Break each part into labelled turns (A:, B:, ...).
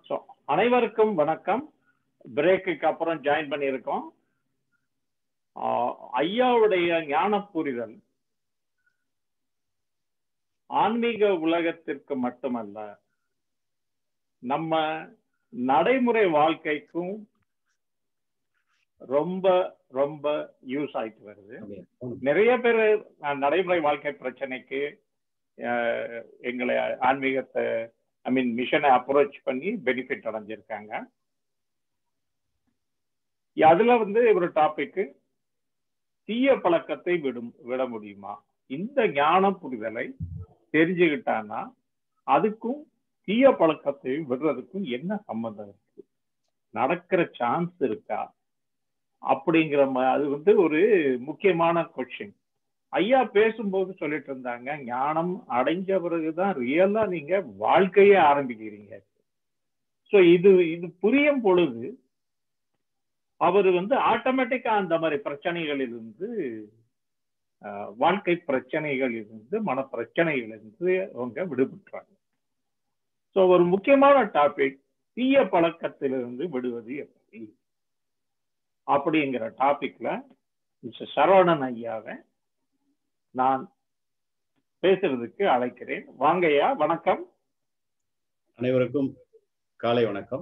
A: So அனைவருக்கும் வணக்கம் பிரேக்குக்கு அப்புறம் ஜாயின் பண்ணியிருக்கோம் ஆஹ் ஐயாவுடைய ஞான புரிதல் ஆன்மீக உலகத்திற்கு மட்டுமல்ல நம்ம நடைமுறை வாழ்க்கைக்கும் ரொம்ப ரொம்ப யூஸ் ஆயிட்டு வருது நிறைய பேர் நடைமுறை வாழ்க்கை பிரச்சனைக்கு அஹ், எங்களை ஆன்மீகத்தை ஐ மீன் மிஷனை அப்ரோச் பண்ணி பெனிஃபிட் அடைஞ்சிருக்காங்க அதுல வந்து ஒரு டாபிக் தீய பழக்கத்தை விடும் விட முடியுமா இந்த ஞான புரிதலை தெரிஞ்சுக்கிட்டான்னா அதுக்கும் தீய பழக்கத்தை விடுறதுக்கும் என்ன சம்பந்தம் இருக்கு நடக்கிற சான்ஸ் இருக்கா அப்படிங்கிற ம- அது வந்து ஒரு முக்கியமான கொஸ்டின் ஐயா பேசும்போது சொல்லிட்டு இருந்தாங்க ஞானம் அடைஞ்ச பிறகுதான் ரியலா நீங்க வாழ்க்கையே ஆரம்பிக்கிறீங்க சோ இது இது புரியும் பொழுது அவர் வந்து ஆட்டோமேட்டிக்கா அந்த மாதிரி பிரச்சனைகளிலிருந்து அஹ், வாழ்க்கை பிரச்சனைகளிலிருந்து மன பிரச்சனைகளிலிருந்து அவங்க விடுபட்டுறாங்க சோ ஒரு முக்கியமான டாபிக் தீய பழக்கத்திலிருந்து விடுவது எப்படி அப்படிங்கிற டாபிக்ல மிஸ்டர் சரவணன் ஐயாவை நான் பேசுறதுக்கு அழைக்கிறேன் வாங்கய்யா வணக்கம்
B: அனைவருக்கும் காலை வணக்கம்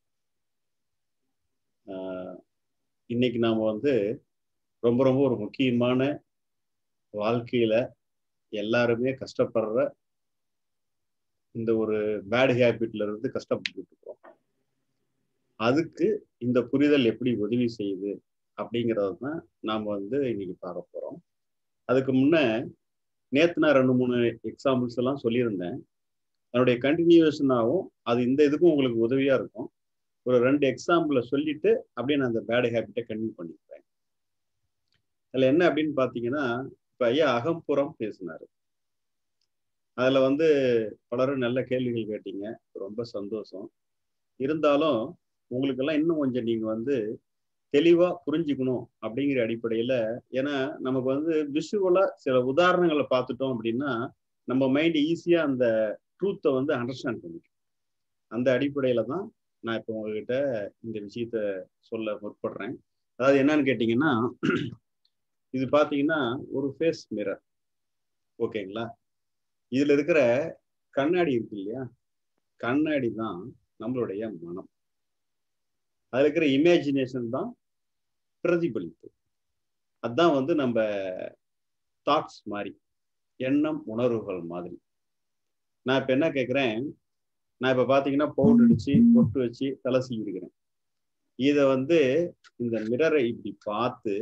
B: ஆஹ் இன்னைக்கு நாம வந்து ரொம்ப ரொம்ப ஒரு முக்கியமான வாழ்க்கையில எல்லாருமே கஷ்டப்படுற இந்த ஒரு பேட் ஹேபிட்ல இருந்து கஷ்டப்பட்டு இருக்கோம் அதுக்கு இந்த புரிதல் எப்படி உதவி செய்யுது அப்படிங்கிறது தான் நாம் வந்து இன்னைக்கு பார்க்க போறோம் அதுக்கு முன்ன நேத்து நான் ரெண்டு மூணு எக்ஸாம்பிள்ஸ் எல்லாம் சொல்லியிருந்தேன் அதனுடைய கண்டினியூஷனாகவும் அது இந்த இதுக்கும் உங்களுக்கு உதவியா இருக்கும் ஒரு ரெண்டு எக்ஸாம்பிளை சொல்லிட்டு அப்படியே நான் அந்த பேட் ஹேபிட்டை கன்டினியூ பண்ணிக்கிறேன் அதுல என்ன அப்படின்னு பார்த்தீங்கன்னா இப்போ ஐயா அகம்புறம் பேசினாரு அதுல வந்து பலரும் நல்ல கேள்விகள் கேட்டீங்க ரொம்ப சந்தோஷம் இருந்தாலும் உங்களுக்கெல்லாம் இன்னும் கொஞ்சம் நீங்க வந்து தெளிவா புரிஞ்சுக்கணும் அப்படிங்கிற அடிப்படையில ஏன்னா நமக்கு வந்து விஷுவலா சில உதாரணங்களை பார்த்துட்டோம் அப்படின்னா நம்ம மைண்ட் ஈஸியா அந்த ட்ரூத்தை வந்து அண்டர்ஸ்டாண்ட் பண்ணிக்கும் அந்த அடிப்படையில தான் நான் இப்போ உங்ககிட்ட இந்த விஷயத்த சொல்ல முற்படுறேன் அதாவது என்னன்னு கேட்டிங்கன்னா இது பார்த்தீங்கன்னா ஒரு ஃபேஸ் மிரர் ஓகேங்களா இதுல இருக்கிற கண்ணாடி இருக்கு இல்லையா கண்ணாடி தான் நம்மளுடைய மனம் அதுல இருக்கிற இமேஜினேஷன் தான் பிரதிபலிப்பு அதுதான் வந்து நம்ம தாட்ஸ் மாதிரி எண்ணம் உணர்வுகள் மாதிரி நான் இப்ப என்ன கேட்குறேன் நான் இப்ப பாத்தீங்கன்னா பவுடர் அடிச்சு பொட்டு வச்சு தலை சீவிருக்கிறேன் இதை வந்து இந்த மிரரை இப்படி பார்த்து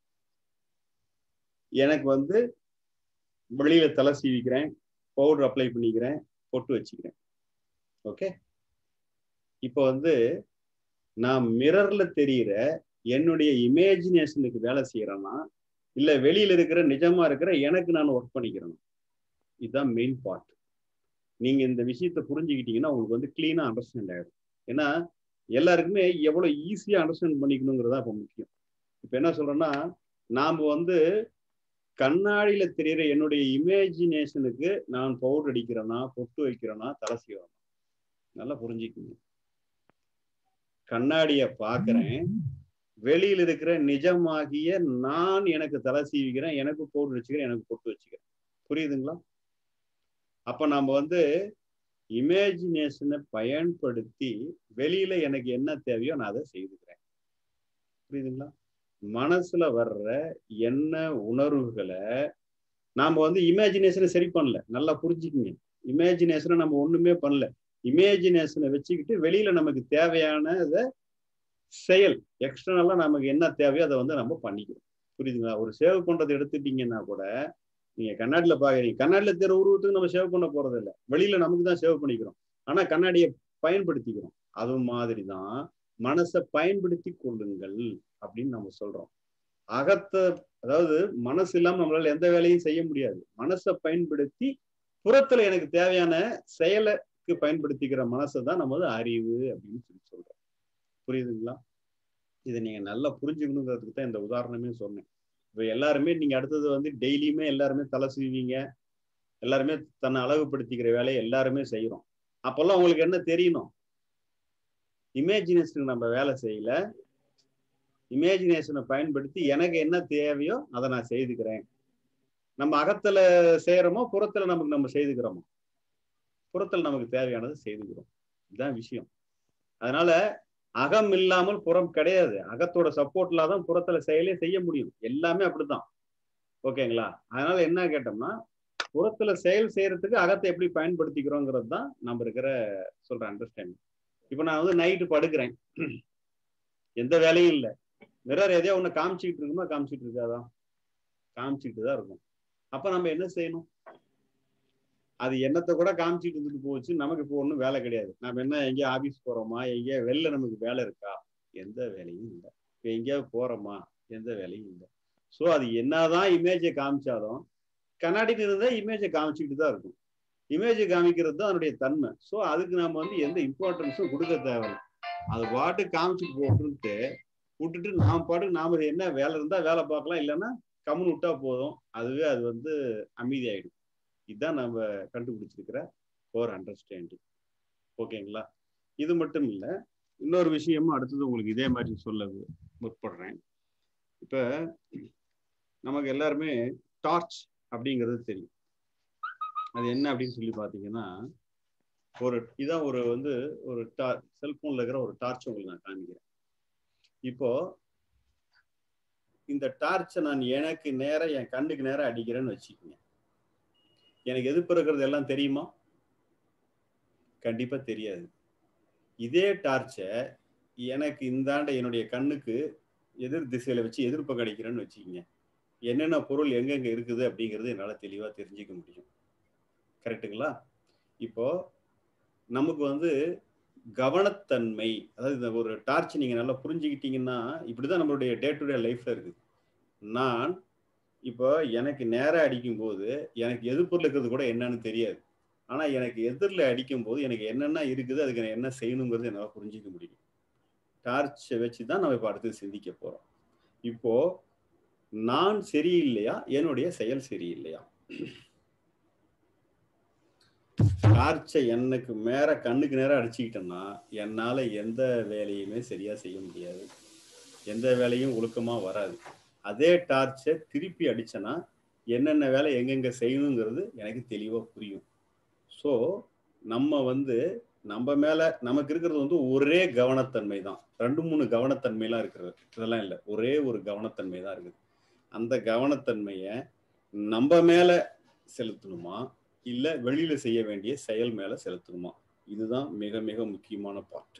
B: எனக்கு வந்து வெளியில தலை சீவிக்கிறேன் பவுடர் அப்ளை பண்ணிக்கிறேன் பொட்டு வச்சுக்கிறேன் ஓகே இப்போ வந்து நான் மிரர்ல தெரியிற என்னுடைய இமேஜினேஷனுக்கு வேலை செய்யறேன்னா இல்ல வெளியில இருக்கிற நிஜமா இருக்கிற எனக்கு நான் ஒர்க் பண்ணிக்கிறேன் இதுதான் மெயின் பார்ட் நீங்க இந்த விஷயத்த புரிஞ்சுக்கிட்டீங்கன்னா உங்களுக்கு வந்து கிளீனா அண்டர்ஸ்டாண்ட் ஆயிடும் ஏன்னா எல்லாருக்குமே எவ்வளவு ஈஸியா அண்டர்ஸ்டாண்ட் பண்ணிக்கணுங்கிறதா இப்போ முக்கியம் இப்போ என்ன சொல்றேன்னா நாம வந்து கண்ணாடியில தெரியிற என்னுடைய இமேஜினேஷனுக்கு நான் பவுடர் அடிக்கிறேனா பொட்டு வைக்கிறேனா தலை செய்வேனா நல்லா புரிஞ்சுக்கணும் கண்ணாடிய பாக்குறேன் வெளியில இருக்கிற நிஜமாகிய நான் எனக்கு தலை சீவிக்கிறேன் எனக்கு பவுடர் வச்சுக்கிறேன் எனக்கு பொட்டு வச்சுக்கிறேன் புரியுதுங்களா அப்ப நம்ம வந்து இமேஜினேஷனை பயன்படுத்தி வெளியில எனக்கு என்ன தேவையோ நான் அதை செய்துக்கிறேன் புரியுதுங்களா மனசுல வர்ற என்ன உணர்வுகளை நாம வந்து இமேஜினேஷனை சரி பண்ணல நல்லா புரிஞ்சுக்குங்க இமேஜினேஷனை நம்ம ஒண்ணுமே பண்ணல இமேஜினேஷனை வச்சுக்கிட்டு வெளியில நமக்கு தேவையானதை செயல் எக்ஸ்டர்னலா நமக்கு என்ன தேவையோ அதை வந்து நம்ம பண்ணிக்கிறோம் புரியுதுங்களா ஒரு சேவ் பண்றதை எடுத்துட்டீங்கன்னா கூட நீங்க கண்ணாடியில பாக்குறீங்க கண்ணாடியில தெரு உருவத்துக்கு நம்ம சேவ் பண்ண போறது இல்லை வெளியில நமக்கு தான் சேவ் பண்ணிக்கிறோம் ஆனா கண்ணாடியை பயன்படுத்திக்கிறோம் அது மாதிரி தான் மனசை பயன்படுத்தி கொள்ளுங்கள் அப்படின்னு நம்ம சொல்றோம் அகத்தை அதாவது மனசு இல்லாம நம்மளால எந்த வேலையும் செய்ய முடியாது மனசை பயன்படுத்தி புறத்துல எனக்கு தேவையான செயலுக்கு பயன்படுத்திக்கிற மனசை தான் நம்ம வந்து அறிவு அப்படின்னு சொல்லி சொல்றோம் புரியுதுங்களா இதை நீங்க நல்லா புரிஞ்சுக்கணுங்கிறதுக்கு தான் இந்த உதாரணமே சொன்னேன் இப்போ எல்லாருமே நீங்க அடுத்தது வந்து டெய்லியுமே எல்லாருமே தலை சீவீங்க எல்லாருமே தன்னை அழகுபடுத்திக்கிற வேலையை எல்லாருமே செய்யறோம் அப்பெல்லாம் உங்களுக்கு என்ன தெரியணும் இமேஜினேஷனுக்கு நம்ம வேலை செய்யல இமேஜினேஷனை பயன்படுத்தி எனக்கு என்ன தேவையோ அதை நான் செய்துக்கிறேன் நம்ம அகத்துல செய்யறோமோ புறத்துல நமக்கு நம்ம செய்துக்கிறோமோ புறத்துல நமக்கு தேவையானது செய்துக்கிறோம் இதுதான் விஷயம் அதனால அகம் இல்லாமல் புறம் கிடையாது அகத்தோட சப்போர்ட் இல்லாதான் புறத்துல செயலே செய்ய முடியும் எல்லாமே அப்படித்தான் ஓகேங்களா அதனால என்ன கேட்டோம்னா புறத்துல செயல் செய்யறதுக்கு அகத்தை எப்படி பயன்படுத்திக்கிறோங்கிறது தான் நம்ம இருக்கிற சொல்ற அண்டர்ஸ்டாண்டிங் இப்போ நான் வந்து நைட்டு படுக்கிறேன் எந்த வேலையும் இல்லை மிரர் எதையோ ஒன்று காமிச்சிக்கிட்டு இருக்குமா காமிச்சிட்டு இருக்காதா காமிச்சிட்டு தான் இருக்கும் அப்ப நம்ம என்ன செய்யணும் அது என்னத்தை கூட காமிச்சிட்டு இருந்துட்டு போச்சு நமக்கு இப்போ ஒன்றும் வேலை கிடையாது நம்ம என்ன எங்கேயோ ஆபீஸ் போறோமா எங்கேயோ வெளில நமக்கு வேலை இருக்கா எந்த வேலையும் இல்லை இப்போ எங்கேயாவது போறோமா எந்த வேலையும் இல்லை ஸோ அது என்னதான் இமேஜை காமிச்சாலும் கண்ணாடிக்கு இருந்தா இமேஜை காமிச்சிக்கிட்டு தான் இருக்கும் இமேஜை காமிக்கிறது தான் அதனுடைய தன்மை ஸோ அதுக்கு நம்ம வந்து எந்த இம்பார்ட்டன்ஸும் கொடுக்க தேவையில்லை அது பாட்டு காமிச்சிட்டு போட்டுன்ட்டு விட்டுட்டு நாம் பாட்டுக்கு நாம என்ன வேலை இருந்தா வேலை பார்க்கலாம் இல்லைன்னா கம்முன்னு விட்டா போதும் அதுவே அது வந்து அமைதியாயிடும் இதுதான் நம்ம கண்டுபிடிச்சிருக்கிற கோர் அண்டர்ஸ்டாண்டிங் ஓகேங்களா இது மட்டும் இல்லை இன்னொரு விஷயமும் அடுத்தது உங்களுக்கு இதே மாதிரி சொல்ல முற்படுறேன் இப்ப நமக்கு எல்லாருமே டார்ச் அப்படிங்கிறது தெரியும் அது என்ன அப்படின்னு சொல்லி பார்த்தீங்கன்னா ஒரு இதான் ஒரு வந்து ஒரு டார் செல்போன்ல இருக்கிற ஒரு டார்ச் உங்களுக்கு நான் காமிக்கிறேன் இப்போ இந்த டார்ச்சை நான் எனக்கு நேரம் என் கண்ணுக்கு நேரம் அடிக்கிறேன்னு வச்சுக்கோங்க எனக்கு எதிர்ப்பு இருக்கிறது எல்லாம் தெரியுமா கண்டிப்பா தெரியாது இதே டார்ச்சை எனக்கு இந்தாண்ட என்னுடைய கண்ணுக்கு எதிர் திசையில வச்சு எதிர்ப்பு கிடைக்கிறேன்னு வச்சுக்கோங்க என்னென்ன பொருள் எங்கெங்க இருக்குது அப்படிங்கிறது என்னால் தெளிவாக தெரிஞ்சுக்க முடியும் கரெக்டுங்களா இப்போ நமக்கு வந்து கவனத்தன்மை அதாவது இந்த ஒரு டார்ச் நீங்கள் நல்லா புரிஞ்சுக்கிட்டீங்கன்னா இப்படிதான் நம்மளுடைய டே டு டே லைஃப்ல இருக்குது நான் இப்போ எனக்கு நேராக அடிக்கும் போது எனக்கு எதிர்ப்புல இருக்கிறது கூட என்னன்னு தெரியாது ஆனால் எனக்கு எதிரில் அடிக்கும் போது எனக்கு என்னென்ன இருக்குது அதுக்கு நான் என்ன செய்யணுங்கிறது என்னால் புரிஞ்சிக்க முடியும் டார்ச்சை வச்சு தான் நம்ம இப்போ அடுத்து சிந்திக்க போகிறோம் இப்போ நான் சரியில்லையா என்னுடைய செயல் சரியில்லையா டார்ச்சை எனக்கு மேல கண்ணுக்கு நேரம் அடிச்சுக்கிட்டேன்னா என்னால் எந்த வேலையுமே சரியாக செய்ய முடியாது எந்த வேலையும் ஒழுக்கமாக வராது அதே டார்ச்சை திருப்பி அடிச்சேன்னா என்னென்ன வேலை எங்கெங்க செய்யணுங்கிறது எனக்கு தெளிவாக புரியும் ஸோ நம்ம வந்து நம்ம மேல நமக்கு இருக்கிறது வந்து ஒரே கவனத்தன்மை தான் ரெண்டு மூணு கவனத்தன்மைலாம் இருக்கிறது இதெல்லாம் இல்லை ஒரே ஒரு கவனத்தன்மை தான் இருக்குது அந்த கவனத்தன்மையை நம்ம மேல செலுத்தணுமா இல்ல வெளியில செய்ய வேண்டிய செயல் மேல செலுத்தணுமா இதுதான் மிக மிக முக்கியமான பார்ட்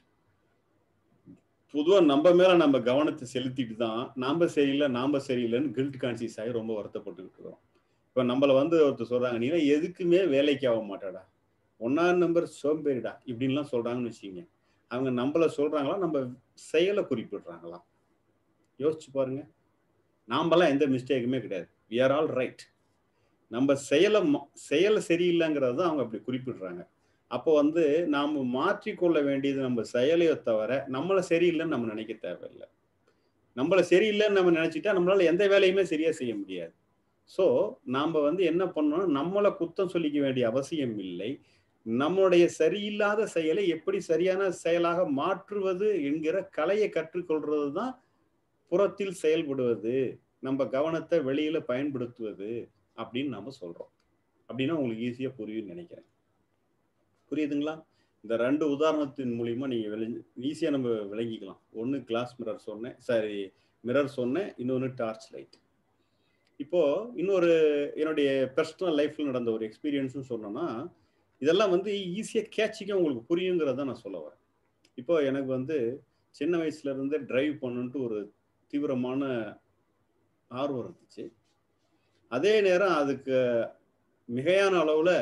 B: பொதுவா நம்ம மேல நம்ம கவனத்தை செலுத்திட்டு தான் நாம சரியில்லை நாம சரியில்லைன்னு கில்ட் கான்சியஸ் ஆகி ரொம்ப வருத்தப்பட்டுக்கிட்டு இருக்கிறோம் இப்ப நம்மள வந்து ஒருத்தர் சொல்றாங்க நீ எதுக்குமே வேலைக்கு ஆக மாட்டாடா ஒன்னாம் நம்பர் சோம்பேறிடா இப்படின்லாம் சொல்றாங்கன்னு வச்சுக்கோங்க அவங்க நம்மள சொல்றாங்களா நம்ம செயலை குறிப்பிடுறாங்களா யோசிச்சு பாருங்க நாமெல்லாம் எந்த மிஸ்டேக்குமே கிடையாது வி ஆர் ஆல் ரைட் நம்ம செயலை செயல் சரியில்லைங்கிறது தான் அவங்க அப்படி குறிப்பிடுறாங்க அப்போ வந்து நாம் மாற்றிக்கொள்ள வேண்டியது நம்ம செயலையோ தவிர நம்மளை சரியில்லைன்னு நம்ம நினைக்க தேவையில்லை நம்மளை சரியில்லைன்னு நம்ம நினைச்சிட்டா நம்மளால எந்த வேலையுமே சரியா செய்ய முடியாது ஸோ நாம் வந்து என்ன பண்ணணும் நம்மளை குத்தம் சொல்லிக்க வேண்டிய அவசியம் இல்லை நம்மளுடைய சரியில்லாத செயலை எப்படி சரியான செயலாக மாற்றுவது என்கிற கலையை கற்றுக்கொள்றது தான் புறத்தில் செயல்படுவது நம்ம கவனத்தை வெளியில பயன்படுத்துவது அப்படின்னு நாம சொல்றோம் அப்படின்னா உங்களுக்கு ஈஸியா புரியும்னு நினைக்கிறேன் புரியுதுங்களா இந்த ரெண்டு உதாரணத்தின் மூலியமா நீங்க விளங்கி ஈஸியா நம்ம விளங்கிக்கலாம் ஒன்னு கிளாஸ் மிரர் சொன்னேன் சாரி மிரர் சொன்னேன் இன்னொன்னு டார்ச் லைட் இப்போ இன்னொரு என்னுடைய பர்சனல் லைஃப்ல நடந்த ஒரு எக்ஸ்பீரியன்ஸ்னு சொன்னோம்னா இதெல்லாம் வந்து ஈஸியாக கேட்சிக்க உங்களுக்கு புரியுங்கிறத நான் சொல்ல வரேன் இப்போ எனக்கு வந்து சின்ன வயசுல இருந்தே டிரைவ் பண்ணுன்ட்டு ஒரு தீவிரமான ஆர்வம் இருந்துச்சு அதே நேரம் அதுக்கு மிகையான அளவில்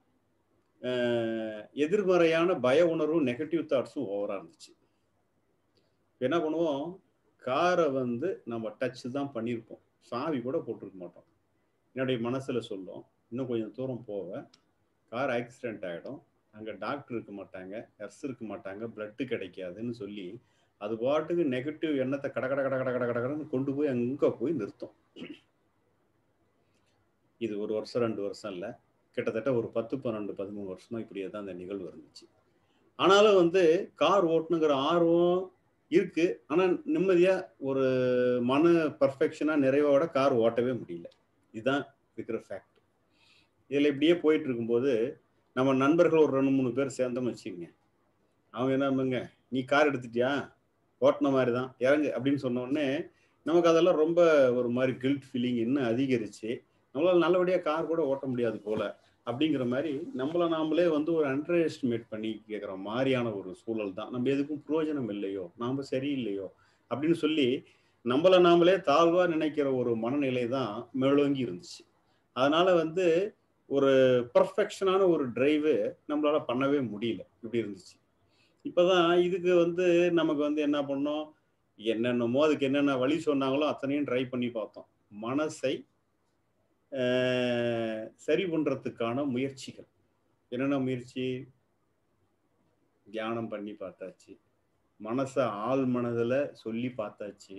B: எதிர்மறையான பய உணர்வும் நெகட்டிவ் தாட்ஸும் ஓவராக இருந்துச்சு என்ன பண்ணுவோம் காரை வந்து நம்ம டச் தான் பண்ணியிருப்போம் சாவி கூட போட்டிருக்க மாட்டோம் என்னுடைய மனசில் சொல்லும் இன்னும் கொஞ்சம் தூரம் போவேன் கார் ஆக்சிடென்ட் ஆகிடும் அங்கே டாக்டர் இருக்க மாட்டாங்க நர்ஸ் இருக்க மாட்டாங்க பிளட்டு கிடைக்காதுன்னு சொல்லி அது பாட்டுக்கு நெகட்டிவ் எண்ணத்தை கட கட கட கட கட கடன்னு கொண்டு போய் அங்கே போய் நிறுத்தும் இது ஒரு வருஷம் ரெண்டு வருஷம் இல்லை கிட்டத்தட்ட ஒரு பத்து பன்னெண்டு பதிமூணு வருஷமா இப்படியே தான் அந்த நிகழ்வு இருந்துச்சு ஆனாலும் வந்து கார் ஓட்டணுங்கிற ஆர்வம் இருக்கு ஆனா நிம்மதியா ஒரு மன பர்ஃபெக்ஷனா நிறைவோட கார் ஓட்டவே முடியல இதுதான் இருக்கிற ஃபேக்ட் இதுல இப்படியே போயிட்டு இருக்கும்போது நம்ம நண்பர்கள் ஒரு ரெண்டு மூணு பேர் சேர்ந்தோம்னு வச்சுக்கோங்க அவங்க என்ன பண்ணுங்க நீ கார் எடுத்துட்டியா ஓட்டின மாதிரி தான் இறங்கு அப்படின்னு சொன்ன உடனே நமக்கு அதெல்லாம் ரொம்ப ஒரு மாதிரி கில்ட் ஃபீலிங் இன்னும் அதிகரிச்சு நம்மளால நல்லபடியாக கார் கூட ஓட்ட முடியாது போல அப்படிங்கிற மாதிரி நம்மளை நாமளே வந்து ஒரு அண்டர் எஸ்டிமேட் பண்ணி கேட்குற மாதிரியான ஒரு சூழல் தான் நம்ம எதுக்கும் பிரயோஜனம் இல்லையோ நாம் சரியில்லையோ அப்படின்னு சொல்லி நம்மளை நாமளே தாழ்வா நினைக்கிற ஒரு மனநிலை தான் மேலோங்கி இருந்துச்சு அதனால வந்து ஒரு பர்ஃபெக்ஷனான ஒரு டிரைவு நம்மளால பண்ணவே முடியல இப்படி இருந்துச்சு இப்போதான் இதுக்கு வந்து நமக்கு வந்து என்ன பண்ணோம் என்னென்னமோ அதுக்கு என்னென்ன வழி சொன்னாங்களோ அத்தனையும் ட்ரை பண்ணி பார்த்தோம் மனசை சரி பண்றதுக்கான முயற்சிகள் என்னென்ன முயற்சி தியானம் பண்ணி பார்த்தாச்சு மனசை ஆள் மனதில் சொல்லி பார்த்தாச்சு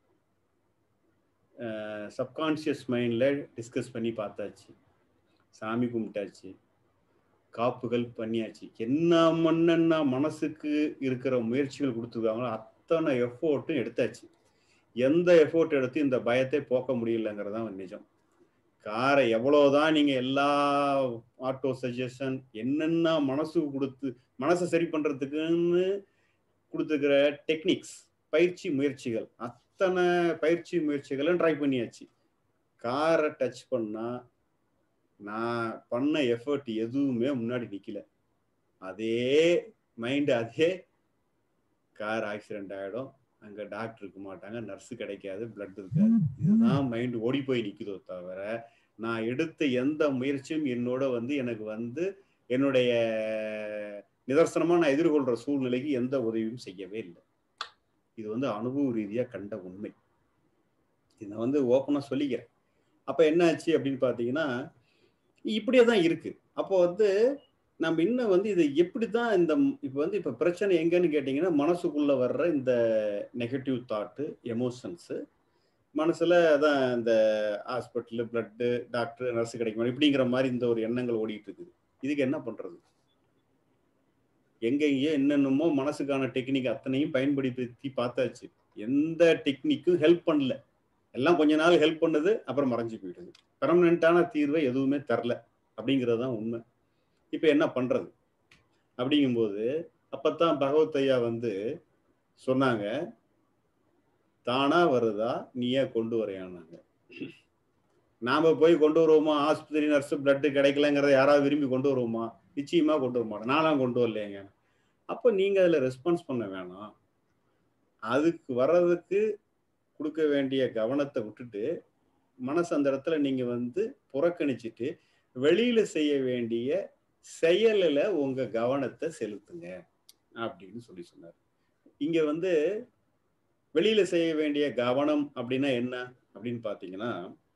B: சப்கான்ஷியஸ் மைண்டில் டிஸ்கஸ் பண்ணி பார்த்தாச்சு சாமி கும்பிட்டாச்சு காப்புகள் பண்ணியாச்சு என்ன மண்ணன்னா மனசுக்கு இருக்கிற முயற்சிகள் கொடுத்துருக்காங்களோ அத்தனை எஃபோர்ட்டும் எடுத்தாச்சு எந்த எஃபோர்ட் எடுத்து இந்த பயத்தை போக்க முடியலங்கிறதான் நிஜம் காரை எவ்வளவுதான் நீங்க எல்லா ஆட்டோ சஜஷன் என்னென்ன மனசுக்கு கொடுத்து மனசை சரி பண்றதுக்குன்னு கொடுத்துக்கிற டெக்னிக்ஸ் பயிற்சி முயற்சிகள் அத்தனை பயிற்சி முயற்சிகளும் ட்ரை பண்ணியாச்சு காரை டச் பண்ணா நான் பண்ண எஃபர்ட் எதுவுமே முன்னாடி நிக்கல அதே மைண்டு அதே கார் ஆக்சிடென்ட் ஆகிடும் அங்கே டாக்டர் இருக்க மாட்டாங்க நர்ஸு கிடைக்காது பிளட் இருக்காது இதுதான் மைண்டு ஓடி போய் நிற்குதோ தவிர நான் எடுத்த எந்த முயற்சியும் என்னோட வந்து எனக்கு வந்து என்னுடைய நிதர்சனமாக நான் எதிர்கொள்கிற சூழ்நிலைக்கு எந்த உதவியும் செய்யவே இல்லை இது வந்து அனுபவ ரீதியாக கண்ட உண்மை இதை வந்து ஓப்பனாக சொல்லிக்கிறேன் அப்போ என்ன ஆச்சு அப்படின்னு பார்த்தீங்கன்னா இப்படியே தான் இருக்கு அப்போ வந்து நம்ம இன்னும் வந்து இது எப்படி தான் இந்த இப்போ வந்து இப்போ பிரச்சனை எங்கன்னு கேட்டிங்கன்னா மனசுக்குள்ள வர்ற இந்த நெகட்டிவ் தாட்டு எமோஷன்ஸு மனசில் அதான் இந்த ஹாஸ்பிட்டலு பிளட்டு டாக்டர் நர்ஸு கிடைக்கும் இப்படிங்கிற மாதிரி இந்த ஒரு எண்ணங்கள் ஓடிட்டு இருக்குது இதுக்கு என்ன பண்ணுறது எங்கெங்கேயோ என்னென்னமோ மனசுக்கான டெக்னிக் அத்தனையும் பயன்படுத்தி பார்த்தாச்சு எந்த டெக்னிக்கும் ஹெல்ப் பண்ணல எல்லாம் கொஞ்ச நாள் ஹெல்ப் பண்ணுது அப்புறம் மறைஞ்சு போயிடுது பெர்மனண்ட்டான தீர்வை எதுவுமே தரல அப்படிங்கிறது தான் உண்மை இப்போ என்ன பண்ணுறது அப்படிங்கும்போது அப்பத்தான் பகவத் ஐயா வந்து சொன்னாங்க தானா வருதா நீயே கொண்டு வரையானாங்க நாம போய் கொண்டு வருவோமா ஆஸ்பத்திரி நர்ஸ் பிளட்டு கிடைக்கலங்கிறத யாராவது விரும்பி கொண்டு வருவோமா நிச்சயமா கொண்டு வர மாட்டோம் நானும் கொண்டு வரலைங்க அப்போ நீங்க அதுல ரெஸ்பான்ஸ் பண்ண வேணாம் அதுக்கு வர்றதுக்கு கொடுக்க வேண்டிய கவனத்தை விட்டுட்டு மனசு அந்த இடத்துல நீங்க வந்து புறக்கணிச்சிட்டு வெளியில செய்ய வேண்டிய செயலில் உங்க கவனத்தை செலுத்துங்க அப்படின்னு சொல்லி சொன்னார் இங்க வந்து வெளியில செய்ய வேண்டிய கவனம் அப்படின்னா என்ன அப்படின்னு பாத்தீங்கன்னா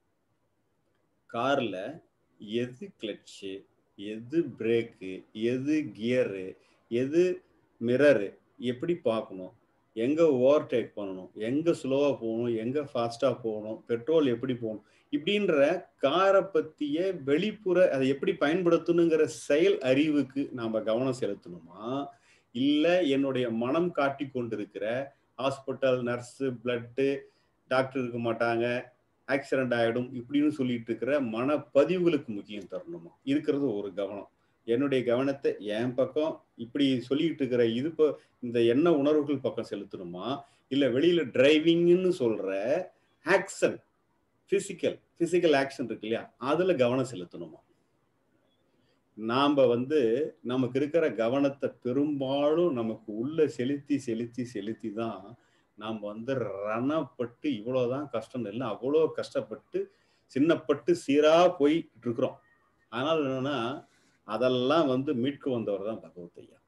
B: கார்ல எது கிளட்சு எது பிரேக்கு எது கியரு எது மிரரு எப்படி பார்க்கணும் எங்க ஓவர்டேக் பண்ணணும் எங்க ஸ்லோவா போகணும் எங்க ஃபாஸ்டா போகணும் பெட்ரோல் எப்படி போகணும் இப்படின்ற காரை பத்திய வெளிப்புற அதை எப்படி பயன்படுத்தணுங்கிற செயல் அறிவுக்கு நாம கவனம் செலுத்தணுமா இல்ல என்னுடைய மனம் காட்டி கொண்டிருக்கிற ஹாஸ்பிட்டல் நர்ஸு பிளட்டு டாக்டர் இருக்க மாட்டாங்க ஆக்சிடென்ட் ஆகிடும் இப்படின்னு சொல்லிட்டு இருக்கிற மனப்பதிவுகளுக்கு முக்கியம் தரணுமா இருக்கிறது ஒரு கவனம் என்னுடைய கவனத்தை என் பக்கம் இப்படி சொல்லிட்டு இருக்கிற இது இந்த எண்ண உணர்வுகள் பக்கம் செலுத்தணுமா இல்லை வெளியில டிரைவிங்னு சொல்ற ஆக்ஷன் பிசிக்கல் பிசிக்கல் ஆக்ஷன் இருக்கு இல்லையா அதுல கவனம் செலுத்தணுமா நாம வந்து நமக்கு இருக்கிற கவனத்தை பெரும்பாலும் நமக்கு உள்ள செலுத்தி செலுத்தி செலுத்தி தான் நாம் வந்து ரணப்பட்டு இவ்வளோதான் கஷ்டம் இல்லை அவ்வளோ கஷ்டப்பட்டு சின்னப்பட்டு சீரா போயிட்டு இருக்கிறோம் அதனால என்னன்னா அதெல்லாம் வந்து மீட்க வந்தவர் தான் பகவத் ஐயா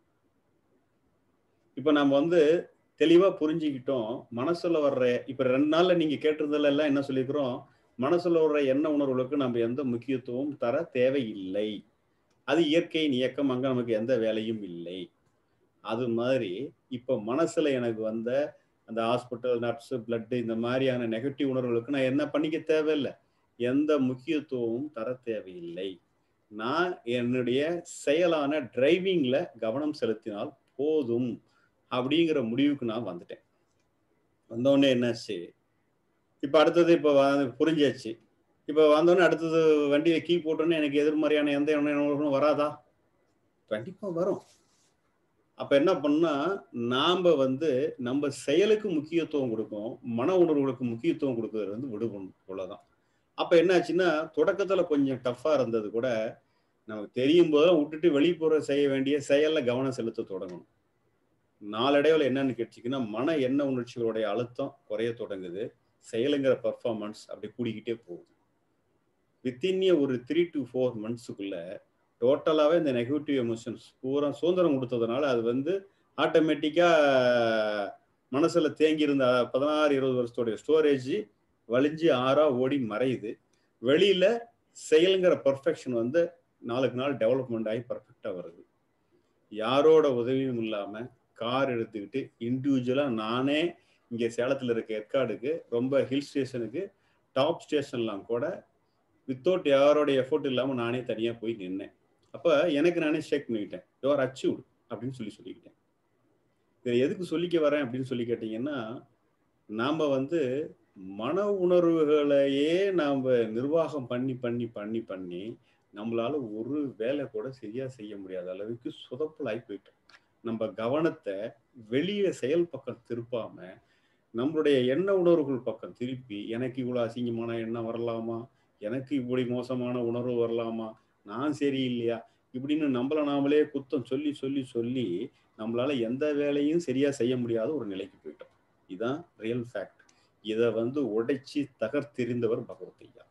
B: இப்ப நம்ம வந்து தெளிவா புரிஞ்சுக்கிட்டோம் மனசுல வர்ற இப்ப ரெண்டு நாள்ல நீங்க கேட்டிருந்ததுல எல்லாம் என்ன சொல்லிக்கிறோம் மனசுல வர்ற எண்ண உணர்வுகளுக்கு நம்ம எந்த முக்கியத்துவம் தர தேவையில்லை அது இயற்கையின் இயக்கம் அங்க நமக்கு எந்த வேலையும் இல்லை அது மாதிரி இப்ப மனசுல எனக்கு வந்த அந்த ஹாஸ்பிட்டல் நர்ஸ் பிளட் இந்த மாதிரியான நெகட்டிவ் உணர்வுகளுக்கு நான் என்ன பண்ணிக்க தேவையில்லை எந்த முக்கியத்துவமும் தர தேவையில்லை நான் என்னுடைய செயலான டிரைவிங்ல கவனம் செலுத்தினால் போதும் அப்படிங்கிற முடிவுக்கு நான் வந்துட்டேன் வந்தோடனே என்னாச்சு இப்போ அடுத்தது இப்போ புரிஞ்சாச்சு இப்போ வந்தோடனே அடுத்தது வண்டியில கீ போட்டோன்னே எனக்கு எதிர்மறையான எந்த எண்ணங்களும் வராதா கண்டிப்பாக வரும் அப்போ என்ன பண்ணா நாம் வந்து நம்ம செயலுக்கு முக்கியத்துவம் கொடுக்கும் மன உணர்வுகளுக்கு முக்கியத்துவம் கொடுக்கறது வந்து விடுபடும் இவ்வளோதான் அப்போ என்னாச்சுன்னா தொடக்கத்தில் கொஞ்சம் டஃப்பாக இருந்தது கூட நமக்கு தெரியும் போதெல்லாம் விட்டுட்டு வெளிப்புற செய்ய வேண்டிய செயலில் கவனம் செலுத்த தொடங்கணும் நாளடைவில் என்னன்னு கேட்டுச்சிங்கன்னா மன எண்ண உணர்ச்சிகளுடைய அழுத்தம் குறைய தொடங்குது செயலுங்கிற பர்ஃபார்மன்ஸ் அப்படி கூடிக்கிட்டே போகுது வித்தின் ஒரு த்ரீ டு ஃபோர் மந்த்ஸுக்குள்ள டோட்டலாகவே இந்த நெகட்டிவ் எமோஷன்ஸ் பூரா சுதந்திரம் கொடுத்ததுனால அது வந்து ஆட்டோமேட்டிக்காக மனசில் தேங்கி இருந்த பதினாறு இருபது வருஷத்தோடைய ஸ்டோரேஜ் வலிஞ்சு ஆறா ஓடி மறையுது வெளியில செயலுங்கிற பர்ஃபெக்ஷன் வந்து நாளுக்கு நாள் டெவலப்மெண்ட் ஆகி பர்ஃபெக்டாக வருது யாரோட உதவியும் இல்லாமல் கார் எடுத்துக்கிட்டு இண்டிவிஜுவலாக நானே இங்கே சேலத்தில் இருக்க ஏற்காடுக்கு ரொம்ப ஹில் ஸ்டேஷனுக்கு டாப் ஸ்டேஷன்லாம் கூட வித்தவுட் யாரோட எஃபோர்ட் இல்லாமல் நானே தனியாக போய் நின்னேன் அப்போ எனக்கு நானே ஷேக் பண்ணிக்கிட்டேன் யுவர் அச்சீவ்டு அப்படின்னு சொல்லி சொல்லிக்கிட்டேன் இதை எதுக்கு சொல்லிக்க வரேன் அப்படின்னு சொல்லி கேட்டிங்கன்னா நாம் வந்து மன உணர்வுகளையே நாம் நிர்வாகம் பண்ணி பண்ணி பண்ணி பண்ணி நம்மளால ஒரு வேலை கூட சரியா செய்ய முடியாத அளவுக்கு சொதப்பலாகி போயிட்டோம் நம்ம கவனத்தை வெளியே செயல் பக்கம் திருப்பாம நம்மளுடைய எண்ண உணர்வுகள் பக்கம் திருப்பி எனக்கு இவ்வளோ அசிங்கமான எண்ணம் வரலாமா எனக்கு இப்படி மோசமான உணர்வு வரலாமா நான் சரியில்லையா இப்படின்னு நம்மளை நாமளே குத்தம் சொல்லி சொல்லி சொல்லி நம்மளால எந்த வேலையும் சரியா செய்ய முடியாத ஒரு நிலைக்கு போயிட்டோம் இதுதான் ரியல் ஃபேக்ட் இதை வந்து உடைச்சி தகர்த்தெறிந்தவர் பகவத்தையா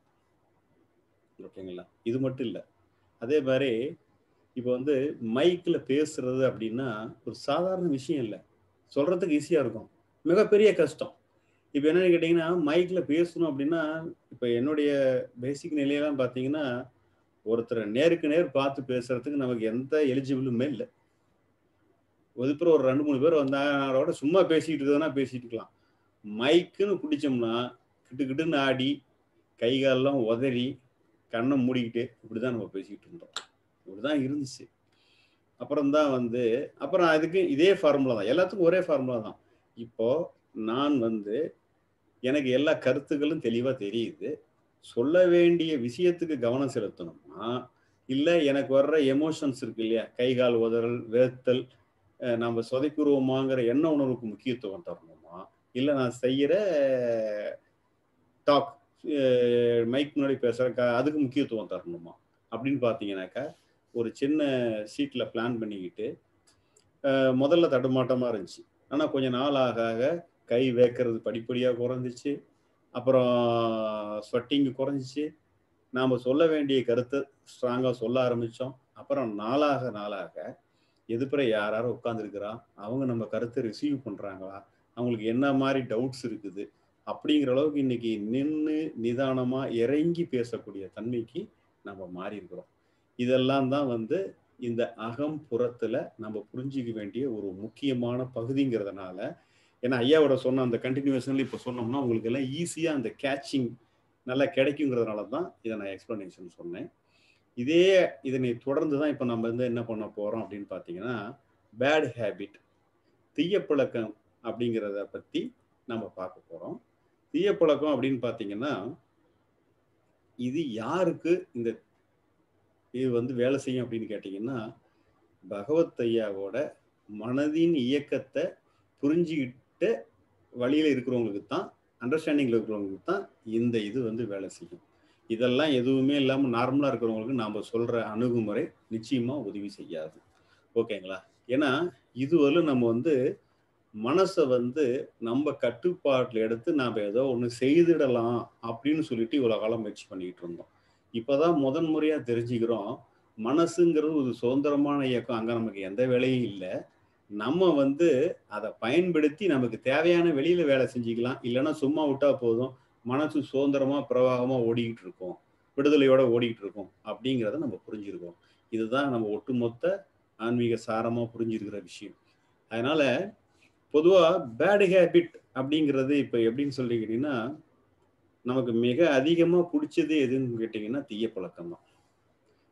B: ஓகேங்களா இது மட்டும் இல்லை அதே மாதிரி இப்போ வந்து மைக்கில் பேசுறது அப்படின்னா ஒரு சாதாரண விஷயம் இல்லை சொல்றதுக்கு ஈஸியாக இருக்கும் மிகப்பெரிய கஷ்டம் இப்போ என்னன்னு கேட்டிங்கன்னா மைக்கில் பேசணும் அப்படின்னா இப்போ என்னுடைய பேசிக் நிலையெல்லாம் பார்த்தீங்கன்னா ஒருத்தரை நேருக்கு நேர் பார்த்து பேசுறதுக்கு நமக்கு எந்த எலிஜிபிளுமே இல்லை ஒதுப்புற ஒரு ரெண்டு மூணு பேர் வந்தாரோட சும்மா பேசிக்கிட்டு இருக்கிறதுனா பேசிட்டு இருக்கலாம் மைக்குன்னு பிடிச்சோம்னா கிட்டு கிட்டுன்னு ஆடி கை காலெல்லாம் உதறி கண்ணை மூடிக்கிட்டு இப்படிதான் நம்ம பேசிக்கிட்டு இருந்தோம் இப்படிதான் இருந்துச்சு அப்புறம் தான் வந்து அப்புறம் அதுக்கு இதே ஃபார்முலா தான் எல்லாத்துக்கும் ஒரே ஃபார்முலா தான் இப்போ நான் வந்து எனக்கு எல்லா கருத்துக்களும் தெளிவாக தெரியுது சொல்ல வேண்டிய விஷயத்துக்கு கவனம் செலுத்தணுமா இல்லை எனக்கு வர்ற எமோஷன்ஸ் இருக்கு இல்லையா கை கால் உதறல் வேர்த்தல் நம்ம சொதைக்குருவமாங்கிற எண்ண உணர்வுக்கு முக்கியத்துவம் தரணுமா இல்லை நான் செய்கிற டாக் மைக் முன்னாடி பேசுகிற அதுக்கு முக்கியத்துவம் தரணுமா அப்படின்னு பார்த்தீங்கன்னாக்கா ஒரு சின்ன சீட்டில் பிளான் பண்ணிக்கிட்டு முதல்ல தடுமாட்டமாக இருந்துச்சு ஆனால் கொஞ்சம் நாள் ஆக ஆக கை வேக்கிறது படிப்படியாக குறைஞ்சிச்சு அப்புறம் ஸ்வெட்டிங்கு குறைஞ்சிச்சு நாம் சொல்ல வேண்டிய கருத்தை ஸ்ட்ராங்காக சொல்ல ஆரம்பித்தோம் அப்புறம் நாளாக நாளாக எதுப்புற யார் யாரும் உட்காந்துருக்கிறா அவங்க நம்ம கருத்தை ரிசீவ் பண்ணுறாங்களா அவங்களுக்கு என்ன மாதிரி டவுட்ஸ் இருக்குது அப்படிங்கிற அளவுக்கு இன்னைக்கு நின்று நிதானமாக இறங்கி பேசக்கூடிய தன்மைக்கு நம்ம மாறி இருக்கிறோம் இதெல்லாம் தான் வந்து இந்த அகம் புறத்துல நம்ம புரிஞ்சிக்க வேண்டிய ஒரு முக்கியமான பகுதிங்கிறதுனால ஏன்னா ஐயாவோட சொன்ன அந்த கண்டினியூஷன்ல இப்போ சொன்னோம்னா உங்களுக்கு எல்லாம் ஈஸியாக அந்த கேட்சிங் நல்லா கிடைக்குங்கிறதுனால தான் இதை நான் எக்ஸ்பிளனேஷன் சொன்னேன் இதே இதனை தொடர்ந்து தான் இப்போ நம்ம வந்து என்ன பண்ண போகிறோம் அப்படின்னு பார்த்தீங்கன்னா பேட் ஹேபிட் தீயப்பழக்கம் அப்படிங்கிறத பற்றி நம்ம பார்க்க போகிறோம் தீயப்பழக்கம் அப்படின்னு பார்த்தீங்கன்னா இது யாருக்கு இந்த இது வந்து வேலை செய்யும் அப்படின்னு கேட்டிங்கன்னா பகவத் ஐயாவோட மனதின் இயக்கத்தை புரிஞ்சுக்கிட்ட வழியில் இருக்கிறவங்களுக்கு தான் அண்டர்ஸ்டாண்டிங்கில் இருக்கிறவங்களுக்கு தான் இந்த இது வந்து வேலை செய்யும் இதெல்லாம் எதுவுமே இல்லாமல் நார்மலாக இருக்கிறவங்களுக்கு நாம் சொல்கிற அணுகுமுறை நிச்சயமாக உதவி செய்யாது ஓகேங்களா ஏன்னா இதுவரை நம்ம வந்து மனசை வந்து நம்ம கட்டுப்பாட்டில் எடுத்து நாம் ஏதோ ஒன்று செய்திடலாம் அப்படின்னு சொல்லிட்டு இவ்வளோ காலம் முயற்சி பண்ணிக்கிட்டு இருந்தோம் இப்போதான் முதன் முறையாக தெரிஞ்சுக்கிறோம் மனசுங்கிறது ஒரு சுதந்திரமான இயக்கம் அங்கே நமக்கு எந்த வேலையும் இல்லை நம்ம வந்து அதை பயன்படுத்தி நமக்கு தேவையான வெளியில வேலை செஞ்சுக்கலாம் இல்லைன்னா சும்மா விட்டா போதும் மனசு சுதந்திரமா பிரவாகமா ஓடிக்கிட்டு இருக்கும் விடுதலையோட ஓடிக்கிட்டு இருக்கும் அப்படிங்கிறத நம்ம புரிஞ்சிருக்கோம் இதுதான் நம்ம ஒட்டுமொத்த ஆன்மீக சாரமா புரிஞ்சிருக்கிற விஷயம் அதனால பொதுவா பேட் ஹேபிட் அப்படிங்கிறது இப்போ எப்படின்னு சொல்லிக்கிட்டீங்கன்னா நமக்கு மிக அதிகமாக பிடிச்சது எதுன்னு கேட்டிங்கன்னா தீய பழக்கம் தான்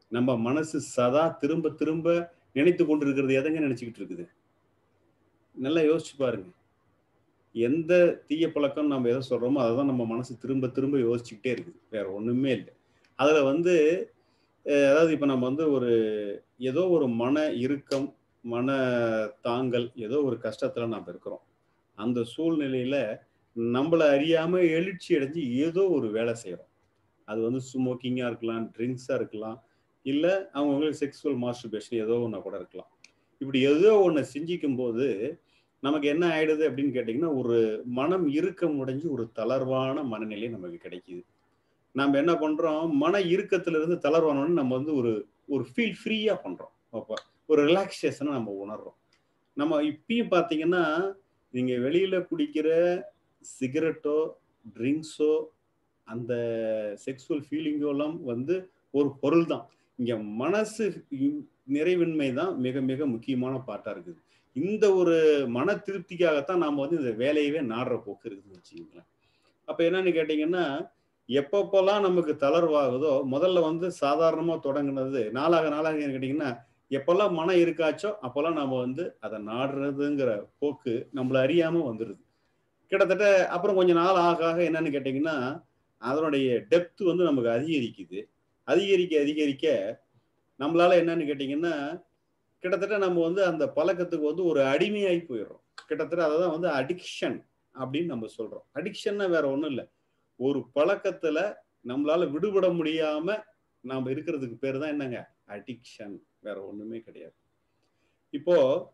B: நம்ம மனசு சதா திரும்ப திரும்ப நினைத்து கொண்டிருக்கிறது எதங்க நினைச்சுக்கிட்டு இருக்குது நல்லா யோசிச்சு பாருங்க எந்த தீய பழக்கம் நம்ம எதை சொல்றோமோ அதை தான் நம்ம மனசு திரும்ப திரும்ப யோசிச்சுக்கிட்டே இருக்குது வேற ஒண்ணுமே இல்லை அதுல வந்து அதாவது இப்ப நம்ம வந்து ஒரு ஏதோ ஒரு மன இறுக்கம் மன தாங்கல் ஏதோ ஒரு கஷ்டத்துல நம்ம இருக்கிறோம் அந்த சூழ்நிலையில நம்மளை அறியாம எழுச்சி அடைஞ்சு ஏதோ ஒரு வேலை செய்யறோம் அது வந்து ஸ்மோக்கிங்கா இருக்கலாம் ட்ரிங்க்ஸா இருக்கலாம் இல்ல அவங்கவுங்களுக்கு செக்ஸுவல் மாஸ்டர்பேஷன் ஏதோ ஒன்று கூட இருக்கலாம் இப்படி ஏதோ ஒன்று செஞ்சிக்கும் போது நமக்கு என்ன ஆயிடுது அப்படின்னு கேட்டிங்கன்னா ஒரு மனம் இறுக்கம் உடைஞ்சு ஒரு தளர்வான மனநிலை நமக்கு கிடைக்குது நம்ம என்ன பண்றோம் மன இறுக்கத்துல இருந்து தளர்வானோன்னு நம்ம வந்து ஒரு ஒரு ஃபீல் ஃப்ரீயா பண்றோம் அப்போ ஒரு ரிலாக்ஸேஷனை நம்ம உணர்றோம் நம்ம இப்பயும் பார்த்தீங்கன்னா நீங்க வெளியில குடிக்கிற சிகரெட்டோ ட்ரிங்க்ஸோ அந்த செக்ஸுவல் ஃபீலிங்கோலாம் வந்து ஒரு பொருள் தான் இங்க மனசு நிறைவின்மை தான் மிக மிக முக்கியமான பாட்டா இருக்குது இந்த ஒரு மன திருப்திக்காகத்தான் நாம வந்து இந்த வேலையவே நாடுற போக்கு இருக்குதுன்னு வச்சுக்கோங்களேன் அப்ப என்னன்னு கேட்டீங்கன்னா எப்பப்பெல்லாம் நமக்கு தளர்வாகுதோ முதல்ல வந்து சாதாரணமா தொடங்குனது நாளாக நாளாக கேட்டீங்கன்னா எப்பெல்லாம் மனம் இருக்காச்சோ அப்பெல்லாம் நம்ம வந்து அதை நாடுறதுங்கிற போக்கு நம்மள அறியாம வந்துடுது கிட்டத்தட்ட அப்புறம் கொஞ்சம் நாள் ஆக ஆக என்னன்னு கேட்டீங்கன்னா அதனுடைய டெப்த் வந்து நமக்கு அதிகரிக்குது அதிகரிக்க அதிகரிக்க நம்மளால என்னன்னு கேட்டீங்கன்னா கிட்டத்தட்ட நம்ம வந்து அந்த பழக்கத்துக்கு வந்து ஒரு அடிமையாகி போயிடுறோம் கிட்டத்தட்ட அதை தான் வந்து அடிக்ஷன் அப்படின்னு நம்ம சொல்றோம் அடிக்ஷன்னா வேற ஒன்றும் இல்லை ஒரு பழக்கத்துல நம்மளால விடுபட முடியாம நாம இருக்கிறதுக்கு பேர் தான் என்னங்க அடிக்ஷன் வேற ஒண்ணுமே கிடையாது இப்போ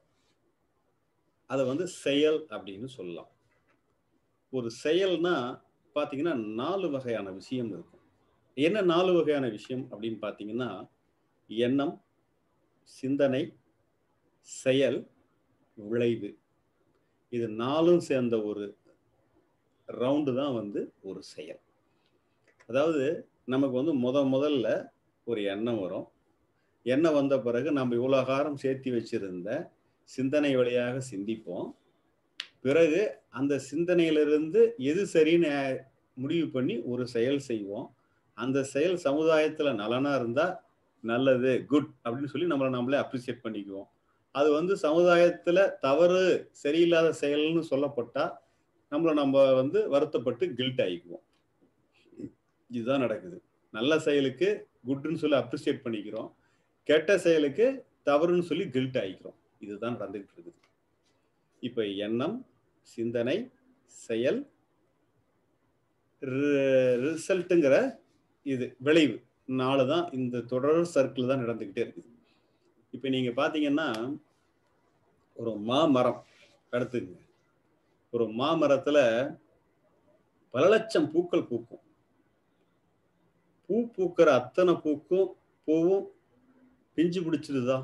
B: அதை வந்து செயல் அப்படின்னு சொல்லலாம் ஒரு செயல்னா பாத்தீங்கன்னா நாலு வகையான விஷயம் இருக்கும் என்ன நாலு வகையான விஷயம் அப்படின்னு பாத்தீங்கன்னா எண்ணம் சிந்தனை செயல் விளைவு இது நாலும் சேர்ந்த ஒரு ரவுண்டு தான் வந்து ஒரு செயல் அதாவது நமக்கு வந்து முத முதல்ல ஒரு எண்ணம் வரும் எண்ணம் வந்த பிறகு நம்ம இவ்வளோ காரம் சேர்த்தி வச்சிருந்த சிந்தனை வழியாக சிந்திப்போம் பிறகு அந்த சிந்தனையிலிருந்து எது சரின்னு முடிவு பண்ணி ஒரு செயல் செய்வோம் அந்த செயல் சமுதாயத்துல நலனா இருந்தா நல்லது குட் அப்படின்னு சொல்லி நம்மளை நம்மளே அப்ரிசியேட் பண்ணிக்குவோம் அது வந்து சமுதாயத்துல தவறு சரியில்லாத செயல்னு சொல்லப்பட்டா நம்மளை நம்ம வந்து வருத்தப்பட்டு கில்ட் ஆகிக்குவோம் இதுதான் நடக்குது நல்ல செயலுக்கு குட்னு சொல்லி அப்ரிசியேட் பண்ணிக்கிறோம் கெட்ட செயலுக்கு தவறுன்னு சொல்லி கில்ட் ஆகிக்கிறோம் இதுதான் நடந்துகிட்டு இருக்குது இப்ப எண்ணம் சிந்தனை செயல் ரிசல்ட்டுங்கிற இது விளைவு நாலு தான் இந்த தொடர் சர்க்கிள் தான் நடந்துகிட்டே இருக்குது இப்போ நீங்க பாத்தீங்கன்னா ஒரு மாமரம் அடுத்துங்க ஒரு மாமரத்துல பல லட்சம் பூக்கள் பூக்கும் பூ பூக்கிற அத்தனை பூக்கும் பூவும் பிஞ்சு பிடிச்சிடுதா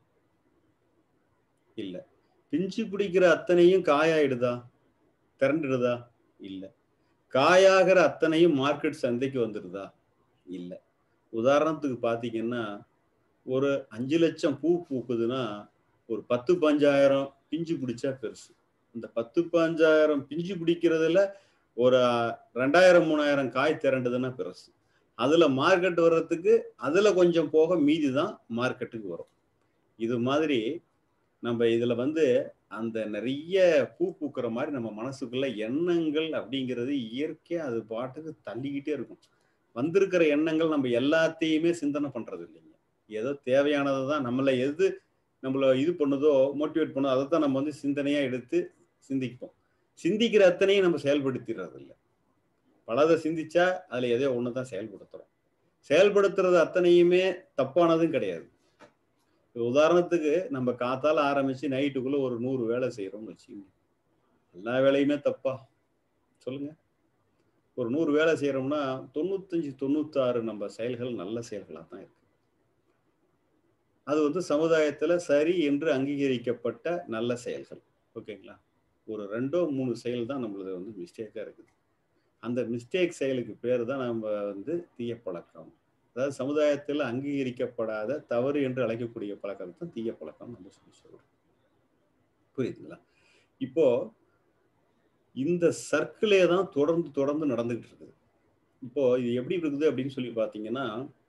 B: இல்ல பிஞ்சு பிடிக்கிற அத்தனையும் காயாயிடுதா திரண்டுடுதா இல்ல காயாகிற அத்தனையும் மார்க்கெட் சந்தைக்கு வந்துடுதா இல்ல உதாரணத்துக்கு பாத்தீங்கன்னா ஒரு அஞ்சு லட்சம் பூ பூக்குதுன்னா ஒரு பத்து பஞ்சாயிரம் பிஞ்சு பிடிச்சா பெருசு இந்த பத்து பஞ்சாயிரம் பிஞ்சு பிடிக்கிறதுல ஒரு ரெண்டாயிரம் மூணாயிரம் காய் திரண்டுதுன்னா பெருசு அதுல மார்க்கெட் வர்றதுக்கு அதுல கொஞ்சம் போக மீதி தான் மார்க்கெட்டுக்கு வரும் இது மாதிரி நம்ம இதுல வந்து அந்த நிறைய பூ பூக்கிற மாதிரி நம்ம மனசுக்குள்ள எண்ணங்கள் அப்படிங்கிறது இயற்கையா அது பாட்டுக்கு தள்ளிக்கிட்டே இருக்கும் வந்திருக்கிற எண்ணங்கள் நம்ம எல்லாத்தையுமே சிந்தனை பண்றது இல்லைங்க ஏதோ தேவையானதை தான் நம்மள எது நம்மள இது பண்ணுதோ மோட்டிவேட் பண்ணுதோ அதை தான் நம்ம வந்து சிந்தனையா எடுத்து சிந்திப்போம் சிந்திக்கிற அத்தனையும் நம்ம செயல்படுத்திடுறது இல்லை பலதை சிந்திச்சா அதுல எதையோ ஒன்று தான் செயல்படுத்துறோம் செயல்படுத்துறது அத்தனையுமே தப்பானதும் கிடையாது உதாரணத்துக்கு நம்ம காத்தால ஆரம்பிச்சு நைட்டுக்குள்ள ஒரு நூறு வேலை செய்யறோம்னு வச்சுக்கோங்க எல்லா வேலையுமே தப்பா சொல்லுங்க ஒரு நூறு வேலை செய்யறோம்னா தொண்ணூத்தஞ்சு தொண்ணூத்தாறு நம்ம செயல்கள் நல்ல செயல்களாக தான் இருக்கு அது வந்து சமுதாயத்துல சரி என்று அங்கீகரிக்கப்பட்ட நல்ல செயல்கள் ஓகேங்களா ஒரு ரெண்டோ மூணு செயல் தான் நம்மளது வந்து மிஸ்டேக்கா இருக்குது அந்த மிஸ்டேக் செயலுக்கு பேர் தான் நம்ம வந்து தீய பழக்கம் அதாவது சமுதாயத்தில் அங்கீகரிக்கப்படாத தவறு என்று அழைக்கக்கூடிய பழக்கம் தான் தீய பழக்கம் நம்ம சொல்லி சொல்றோம் புரியுதுங்களா இப்போ இந்த சர்க்கிளே தான் தொடர்ந்து தொடர்ந்து நடந்துகிட்டு இருக்குது இப்போ இது எப்படி இருக்குது அப்படின்னு சொல்லி பார்த்தீங்கன்னா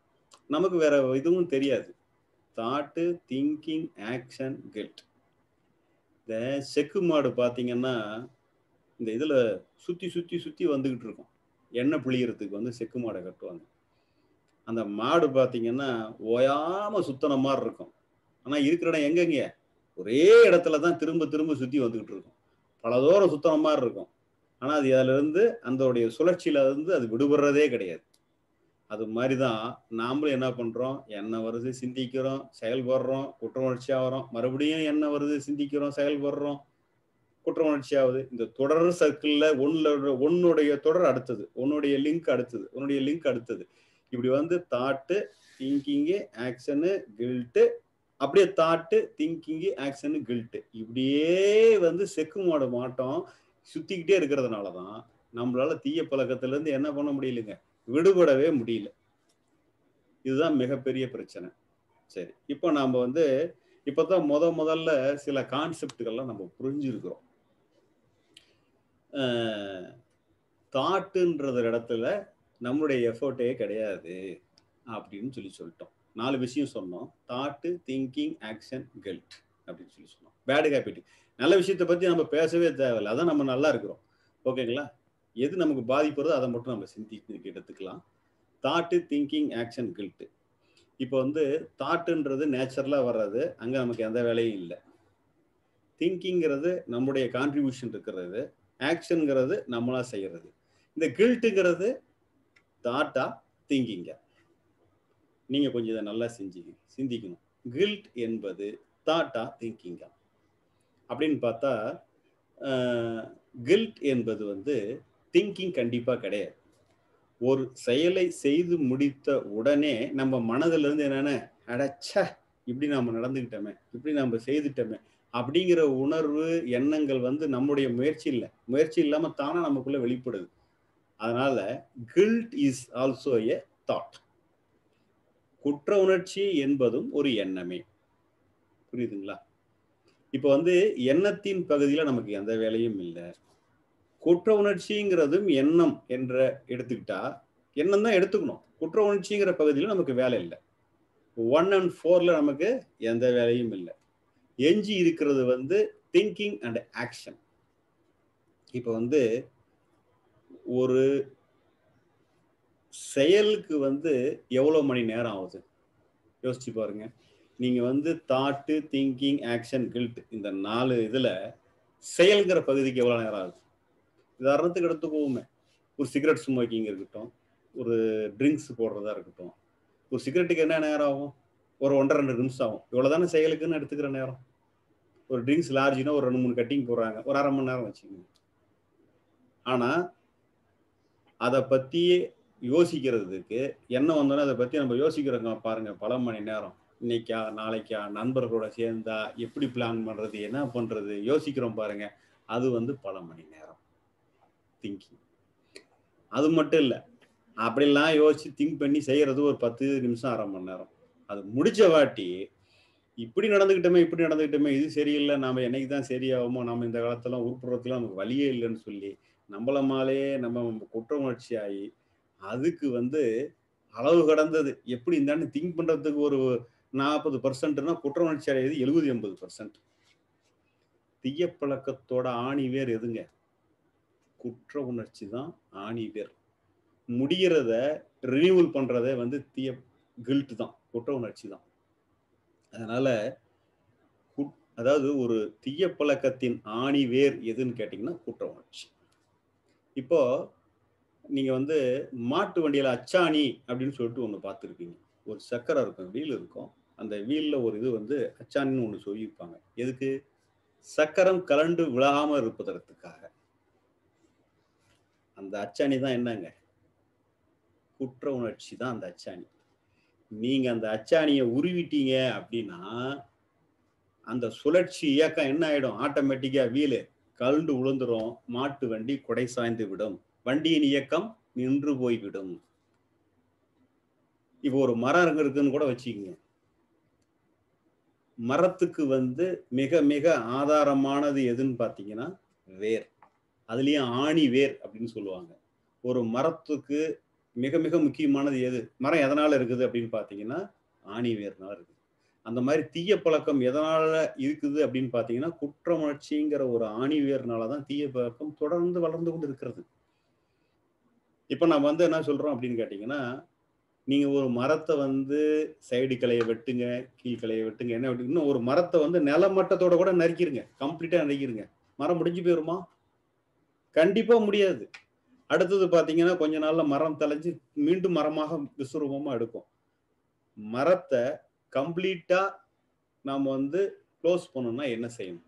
B: நமக்கு வேற இதுவும் தெரியாது தாட்டு திங்கிங் ஆக்ஷன் கில்ட் இந்த செக்கு மாடு பார்த்தீங்கன்னா இந்த இதில் சுற்றி சுற்றி சுற்றி வந்துக்கிட்டு இருக்கும் எண்ணெய் புளியறதுக்கு வந்து செக்கு மாடை கட்டுவாங்க அந்த மாடு பார்த்தீங்கன்னா ஓயாமல் சுத்தன மாதிரி இருக்கும் ஆனால் இருக்கிற இடம் எங்கெங்க ஒரே இடத்துல தான் திரும்ப திரும்ப சுற்றி வந்துக்கிட்டு இருக்கும் பல தூரம் சுத்தன மாதிரி இருக்கும் ஆனால் அது அதுல இருந்து அதோடைய சுழற்சியில இருந்து அது விடுபடுறதே கிடையாது அது மாதிரி தான் நாமளும் என்ன பண்ணுறோம் என்ன வருது சிந்திக்கிறோம் செயல்படுறோம் குற்ற உணர்ச்சியாக வரோம் மறுபடியும் என்ன வருது சிந்திக்கிறோம் செயல்படுறோம் குற்ற உணர்ச்சி ஆகுது இந்த தொடர் சர்க்கிளில் ஒன்னுடைய ஒன்னுடைய தொடர் அடுத்தது உன்னுடைய லிங்க் அடுத்தது உன்னுடைய லிங்க் அடுத்தது இப்படி வந்து தாட்டு திங்கிங்கு ஆக்ஷனு கில்ட்டு அப்படியே தாட்டு திங்கிங்கு ஆக்ஷனு கில்ட்டு இப்படியே வந்து செக்கு மாட மாட்டோம் சுத்திக்கிட்டே இருக்கிறதுனால தான் நம்மளால தீய பழக்கத்துல இருந்து என்ன பண்ண முடியலங்க விடுபடவே முடியல இதுதான் மிகப்பெரிய பிரச்சனை சரி இப்போ நாம வந்து இப்பதான் முத முதல்ல சில கான்செப்டுகள்லாம் நம்ம புரிஞ்சிருக்கிறோம் தாட்டுன்றது இடத்துல நம்மளுடைய எஃபர்ட்டே கிடையாது அப்படின்னு சொல்லி சொல்லிட்டோம் நாலு விஷயம் சொன்னோம் தாட்டு திங்கிங் ஆக்ஷன் கெல்ட் அப்படின்னு சொல்லி சொன்னோம் பேடு ஹேபிட் நல்ல விஷயத்தை பத்தி நம்ம பேசவே தேவையில்லை அதான் நம்ம நல்லா இருக்கிறோம் ஓகேங்களா எது நமக்கு பாதிப்படுறதோ அதை மட்டும் நம்ம சிந்திக்கு எடுத்துக்கலாம் தாட்டு திங்கிங் ஆக்ஷன் கில்ட்டு இப்போ வந்து தாட்டுன்றது நேச்சுரலாக வர்றது அங்கே நமக்கு எந்த வேலையும் இல்லை திங்கிங்கிறது நம்முடைய கான்ட்ரிபியூஷன் இருக்கிறது ஆக்ஷனுங்கிறது நம்மளா செய்யறது இந்த கில்ட்டுங்கிறது தாட்டா திங்கிங்க நீங்கள் கொஞ்சம் இதை நல்லா செஞ்சு சிந்திக்கணும் கில்ட் என்பது தாட்டா திங்கிங்கா அப்படின்னு பார்த்தா கில்ட் என்பது வந்து திங்கிங் கண்டிப்பாக கிடையாது ஒரு செயலை செய்து முடித்த உடனே நம்ம மனதில் இருந்து என்னென்ன அடைச்ச இப்படி நம்ம நடந்துக்கிட்டோமே இப்படி நம்ம செய்துட்டோமே அப்படிங்கிற உணர்வு எண்ணங்கள் வந்து நம்முடைய முயற்சி இல்லை முயற்சி இல்லாமல் தானே நமக்குள்ள வெளிப்படுது அதனால guilt is also a thought குற்ற உணர்ச்சி என்பதும் ஒரு எண்ணமே புரியுதுங்களா இப்போ வந்து எண்ணத்தின் பகுதியில் நமக்கு எந்த வேலையும் இல்லை குற்ற உணர்ச்சிங்கிறதும் எண்ணம் என்ற எடுத்துக்கிட்டா எண்ணம் தான் எடுத்துக்கணும் குற்ற உணர்ச்சிங்கிற பகுதியில் நமக்கு வேலை இல்லை ஒன் அண்ட் ஃபோர்ல நமக்கு எந்த வேலையும் இல்லை எஞ்சி இருக்கிறது வந்து திங்கிங் அண்ட் ஆக்ஷன் இப்போ வந்து ஒரு செயலுக்கு வந்து எவ்வளோ மணி நேரம் ஆகுது யோசிச்சு பாருங்க நீங்க வந்து தாட்டு திங்கிங் ஆக்ஷன் கில்ட் இந்த நாலு இதுல செயல்கிற பகுதிக்கு எவ்வளோ நேரம் ஆகுது உதாரணத்துக்கு எடுத்துக்கோமே ஒரு சிகரெட் ஸ்மோக்கிங் இருக்கட்டும் ஒரு ட்ரிங்க்ஸ் போடுறதா இருக்கட்டும் ஒரு சிகரெட்டுக்கு என்ன நேரம் ஆகும் ஒரு ஒன்றரை ரெண்டு நிமிஷம் ஆகும் இவ்வளோதானே செயலுக்குன்னு எடுத்துக்கிற நேரம் ஒரு ட்ரிங்க்ஸ் லார்ஜினா ஒரு ரெண்டு மூணு கட்டிங் போடுறாங்க ஒரு அரை மணி நேரம் வச்சுக்கோங்க ஆனால் அதை பற்றி யோசிக்கிறதுக்கு என்ன வந்தோன்னே அதை பற்றி நம்ம யோசிக்கிறோங்க பாருங்க பல மணி நேரம் இன்னைக்கா நாளைக்கா நண்பர்களோட சேர்ந்தா எப்படி பிளான் பண்ணுறது என்ன பண்ணுறது யோசிக்கிறோம் பாருங்க அது வந்து பல மணி நேரம் திங்கிங் அது மட்டும் இல்லை அப்படிலாம் யோசிச்சு திங்க் பண்ணி செய்யறது ஒரு பத்து நிமிஷம் அரை மணி நேரம் அது முடிச்ச வாட்டி இப்படி நடந்துக்கிட்டோமே இப்படி நடந்துக்கிட்டோமே இது சரியில்லை நாம என்னைக்கு தான் சரியாகுமோ நம்ம இந்த காலத்தெல்லாம் உருப்புறதுக்குலாம் நமக்கு வழியே இல்லைன்னு சொல்லி நம்மளமாலே நம்ம குற்ற உணர்ச்சி ஆகி அதுக்கு வந்து அளவு கடந்தது எப்படி இருந்தான்னு திங்க் பண்றதுக்கு ஒரு நாற்பது பர்சன்ட்னா குற்ற உணர்ச்சி அடையுது எழுபது எண்பது பர்சன்ட் தீயப்பழக்கத்தோட ஆணி வேர் எதுங்க குற்ற உணர்ச்சி தான் ஆணி வேர் முடிகிறத ரினியூவல் பண்றத வந்து தீய கில்ட் தான் குற்ற உணர்ச்சி தான் அதனால அதாவது ஒரு தீய பழக்கத்தின் ஆணி வேர் எதுன்னு கேட்டிங்கன்னா குற்ற உணர்ச்சி இப்போ நீங்க வந்து மாட்டு வண்டியில அச்சாணி அப்படின்னு சொல்லிட்டு ஒன்று பார்த்துருப்பீங்க ஒரு சக்கரை இருக்கும் வீல் இருக்கும் அந்த வீல்ல ஒரு இது வந்து அச்சாணின்னு ஒன்று சொல்லியிருப்பாங்க எதுக்கு சக்கரம் கலண்டு விழாம இருப்பதற்காக அந்த அச்சாணி தான் என்னங்க குற்ற உணர்ச்சி தான் அந்த அச்சாணி நீங்க அந்த அச்சாணியை உருவிட்டீங்க அப்படின்னா அந்த சுழற்சி இயக்கம் என்ன ஆயிடும் ஆட்டோமேட்டிக்கா வீலு கலண்டு உளுந்துரும் மாட்டு வண்டி குடை சாய்ந்து விடும் வண்டியின் இயக்கம் நின்று போய்விடும் இப்போ ஒரு மரம் இருக்குன்னு கூட வச்சுக்கோங்க மரத்துக்கு வந்து மிக மிக ஆதாரமானது எதுன்னு பார்த்தீங்கன்னா வேர் அதுலேயும் ஆணி வேர் அப்படின்னு சொல்லுவாங்க ஒரு மரத்துக்கு மிக மிக முக்கியமானது எது மரம் எதனால இருக்குது அப்படின்னு பார்த்தீங்கன்னா ஆணி வேர்னால இருக்குது அந்த மாதிரி தீய பழக்கம் எதனால இருக்குது அப்படின்னு பார்த்தீங்கன்னா குற்றமுணர்ச்சிங்கிற ஒரு ஆணி வேர்னால தான் தீய பழக்கம் தொடர்ந்து வளர்ந்து கொண்டு இருக்கிறது இப்போ நம்ம வந்து என்ன சொல்றோம் அப்படின்னு கேட்டிங்கன்னா நீங்க ஒரு மரத்தை வந்து சைடு கிளையை வெட்டுங்க கீழ் கிளையை வெட்டுங்க என்ன வெட்டுங்க இன்னும் ஒரு மரத்தை வந்து நிலமட்டத்தோட கூட நறுக்கிருங்க கம்ப்ளீட்டா நறுக்கிருங்க மரம் முடிஞ்சு போயிருமா கண்டிப்பா முடியாது அடுத்தது பாத்தீங்கன்னா கொஞ்ச நாள்ல மரம் தலைஞ்சு மீண்டும் மரமாக விஸ்வரூபமா எடுக்கும் மரத்தை கம்ப்ளீட்டா நாம வந்து க்ளோஸ் பண்ணணும்னா என்ன செய்யணும்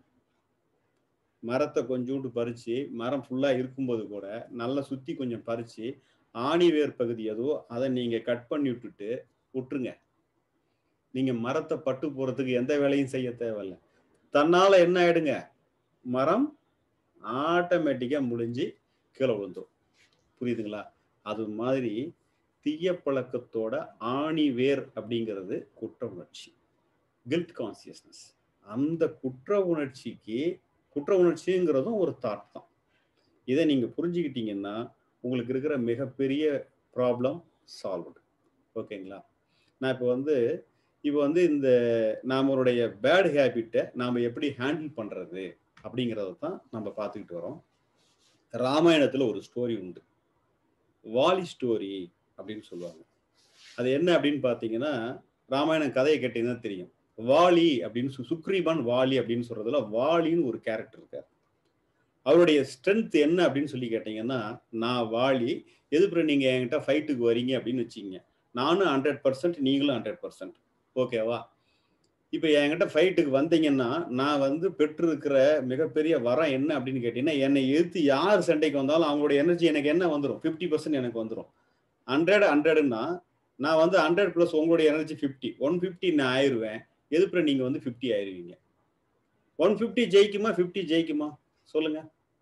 B: மரத்தை கொஞ்சோண்டு பறிச்சு மரம் ஃபுல்லா இருக்கும்போது கூட நல்லா சுத்தி கொஞ்சம் பறிச்சு ஆணி வேர் பகுதி எதுவோ அதை நீங்க கட் பண்ணி விட்டுட்டு விட்டுருங்க நீங்க மரத்தை பட்டு போறதுக்கு எந்த வேலையும் செய்ய தேவையில்லை தன்னால என்ன ஆயிடுங்க மரம் ஆட்டோமேட்டிக்கா முடிஞ்சு கீழே விழுந்துரும் புரியுதுங்களா அது மாதிரி தீய பழக்கத்தோட ஆணி வேர் அப்படிங்கிறது குற்ற உணர்ச்சி கில்ட் கான்சியஸ்னஸ் அந்த குற்ற உணர்ச்சிக்கு குற்ற உணர்ச்சிங்கிறதும் ஒரு தாட் தான் இதை நீங்க புரிஞ்சுக்கிட்டீங்கன்னா உங்களுக்கு இருக்கிற மிகப்பெரிய ப்ராப்ளம் சால்வ்டு ஓகேங்களா நான் இப்போ வந்து இப்போ வந்து இந்த நாமளுடைய பேட் ஹேபிட்டை நாம் எப்படி ஹேண்டில் பண்ணுறது அப்படிங்கிறத தான் நம்ம பார்த்துக்கிட்டு வரோம் ராமாயணத்தில் ஒரு ஸ்டோரி உண்டு வாலி ஸ்டோரி அப்படின்னு சொல்லுவாங்க அது என்ன அப்படின்னு பார்த்தீங்கன்னா ராமாயணம் கதையை கேட்டீங்கன்னா தெரியும் வாலி அப்படின்னு சு- சுக்ரீவன் வாலி அப்படின்னு சொல்றதுல வாலின்னு ஒரு கேரக்டர் இருக்கார் அவருடைய ஸ்ட்ரென்த் என்ன அப்படின்னு சொல்லி கேட்டீங்கன்னா நான் வாலி எதுப்புற நீங்க என்கிட்ட ஃபைட்டுக்கு வரீங்க அப்படின்னு வச்சுக்கீங்க நானும் ஹண்ட்ரட் பர்சன்ட் நீங்களும் ஹண்ட்ரட் பர்சன்ட் ஓகேவா இப்போ என்கிட்ட ஃபைட்டுக்கு வந்தீங்கன்னா நான் வந்து பெற்றிருக்கிற மிகப்பெரிய வரம் என்ன அப்படின்னு கேட்டீங்கன்னா என்னை எதிர்த்து யார் சண்டைக்கு வந்தாலும் அவங்களோட எனர்ஜி எனக்கு என்ன வந்துடும் ஃபிஃப்டி பர்சன்ட் எனக்கு வந்துடும் ஹண்ட்ரட் ஹண்ட்ரட்னா நான் வந்து ஹண்ட்ரட் ப்ளஸ் உங்களுடைய எனர்ஜி ஃபிஃப்டி ஒன் ஃபிஃப்டி நான் ஆயிடுவேன் எதுப்புற நீங்க வந்து ஃபிஃப்டி ஆயிருவீங்க ஒன் ஃபிஃப்டி ஜெயிக்குமா ஃபிஃப்டி ஜெயிக்குமா சொல்லுங்க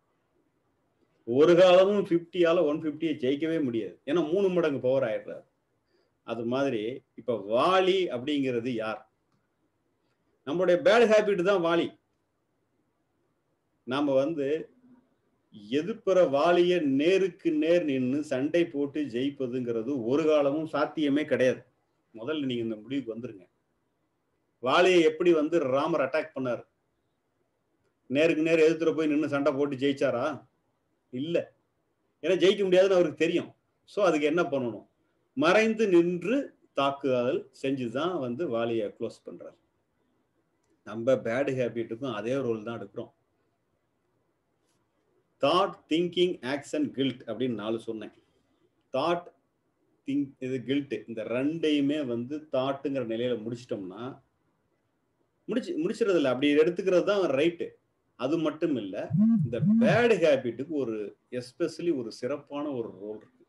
B: ஒரு காலமும் ஃபிஃப்டியால ஒன் ஃபிஃப்டியை ஜெயிக்கவே முடியாது ஏன்னா மூணு மடங்கு பவர் ஆயிடுறாரு அது மாதிரி இப்ப வாலி அப்படிங்கிறது யார் நம்மளுடைய பேட் ஹேபிட் தான் வாலி நாம வந்து எதிர்ப்புற வாலிய நேருக்கு நேர் நின்று சண்டை போட்டு ஜெயிப்பதுங்கிறது ஒரு காலமும் சாத்தியமே கிடையாது முதல்ல நீங்க இந்த முடிவுக்கு வந்துருங்க வாலியை எப்படி வந்து ராமர் அட்டாக் பண்ணார் நேருக்கு நேர் எதிர்த்துற போய் நின்று சண்டை போட்டு ஜெயிச்சாரா இல்ல ஏன்னா ஜெயிக்க முடியாதுன்னு அவருக்கு தெரியும் ஸோ அதுக்கு என்ன பண்ணணும் மறைந்து நின்று தாக்குதல் செஞ்சுதான் வந்து வாலியை க்ளோஸ் பண்றாரு நம்ம பேட் ஹேபிட்டுக்கும் அதே ரோல் தான் எடுக்கிறோம் தாட் திங்கிங் ஆக்ஷன் கில்ட் அப்படின்னு நாலு சொன்னேன் தாட் திங்க் இது கில்ட் இந்த ரெண்டையுமே வந்து தாட்டுங்கிற நிலையில முடிச்சிட்டோம்னா முடிச்சு முடிச்சிடறது இல்லை அப்படி எடுத்துக்கிறது தான் ரைட்டு அது மட்டும் இல்ல இந்த பேட் ஹேபிட்டுக்கு ஒரு எஸ்பெஷலி ஒரு சிறப்பான ஒரு ரோல் இருக்கு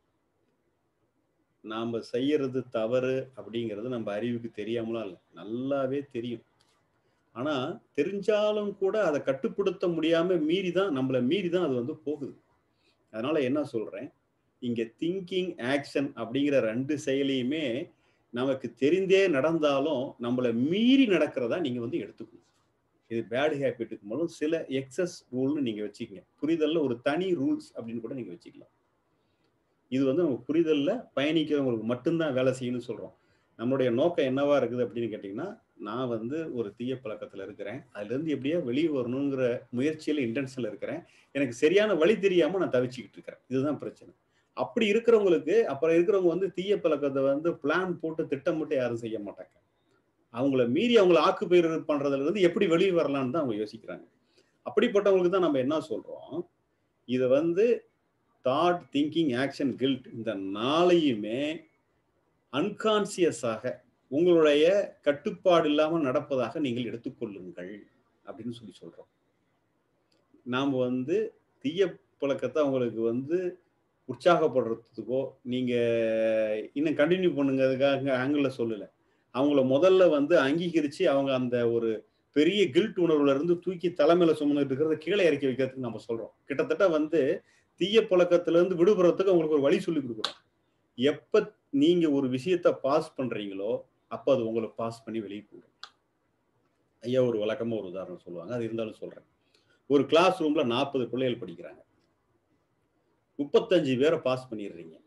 B: நாம செய்யறது தவறு அப்படிங்கிறது நம்ம அறிவுக்கு தெரியாமலாம் இல்லை நல்லாவே தெரியும் ஆனா தெரிஞ்சாலும் கூட அதை கட்டுப்படுத்த முடியாம மீறி தான் நம்மளை மீறி தான் அது வந்து போகுது அதனால என்ன சொல்றேன் இங்க திங்கிங் ஆக்ஷன் அப்படிங்கிற ரெண்டு செயலையுமே நமக்கு தெரிந்தே நடந்தாலும் நம்மளை மீறி நடக்கிறதா நீங்க வந்து எடுத்துக்கணும் இது பேட் ஹேபிட்டுக்கு மூலம் சில எக்ஸஸ் ரூல்னு நீங்க வச்சுக்கங்க புரிதல்ல ஒரு தனி ரூல்ஸ் அப்படின்னு கூட நீங்க வச்சுக்கலாம் இது வந்து நம்ம புரிதல்ல பயணிக்கிறவங்களுக்கு மட்டும்தான் வேலை செய்யணும்னு சொல்றோம் நம்மளுடைய நோக்கம் என்னவா இருக்குது அப்படின்னு கேட்டிங்கன்னா நான் வந்து ஒரு தீய பழக்கத்துல இருக்கிறேன் அதுல இருந்து எப்படியோ வெளியே வரணுங்கிற முயற்சியில இன்டென்ஷன்ல இருக்கிறேன் எனக்கு சரியான வழி தெரியாம நான் தவிச்சுக்கிட்டு இருக்கிறேன் இதுதான் பிரச்சனை அப்படி இருக்கிறவங்களுக்கு அப்புறம் இருக்கிறவங்க வந்து தீய பழக்கத்தை வந்து பிளான் போட்டு திட்டமிட்டு யாரும் செய்ய மாட்டாங்க அவங்கள மீறி அவங்கள ஆக்குப்பயிர் பண்றதுல இருந்து எப்படி வெளியே வரலாம்னு தான் அவங்க யோசிக்கிறாங்க அப்படிப்பட்டவங்களுக்கு தான் நம்ம என்ன சொல்றோம் இதை வந்து தாட் திங்கிங் ஆக்ஷன் கில்ட் இந்த நாளையுமே அன்கான்சியஸாக உங்களுடைய கட்டுப்பாடு இல்லாமல் நடப்பதாக நீங்கள் எடுத்துக்கொள்ளுங்கள் அப்படின்னு சொல்லி சொல்றோம் நாம் வந்து தீய பழக்கத்தை அவங்களுக்கு வந்து உற்சாகப்படுறதுக்கோ நீங்க இன்னும் கண்டினியூ பண்ணுங்கிறதுக்காக ஆங்கிள் சொல்லலை அவங்கள முதல்ல வந்து அங்கீகரிச்சு அவங்க அந்த ஒரு பெரிய கில்ட் உணர்வுல இருந்து தூக்கி தலைமையில சுமந்துட்டு இருக்கிறத கீழே இறக்கி வைக்கிறதுக்கு நம்ம சொல்றோம் கிட்டத்தட்ட வந்து தீய பழக்கத்துல இருந்து விடுபடுறதுக்கு அவங்களுக்கு ஒரு வழி சொல்லி கொடுக்குறோம் எப்ப நீங்க ஒரு விஷயத்த பாஸ் பண்றீங்களோ அப்ப அது உங்களை பாஸ் பண்ணி வெளியே போடும் ஐயா ஒரு வழக்கமா ஒரு உதாரணம் சொல்லுவாங்க அது இருந்தாலும் சொல்றேன் ஒரு கிளாஸ் ரூம்ல நாற்பது பிள்ளைகள் படிக்கிறாங்க முப்பத்தஞ்சு பேரை பாஸ் பண்ணிடுறீங்க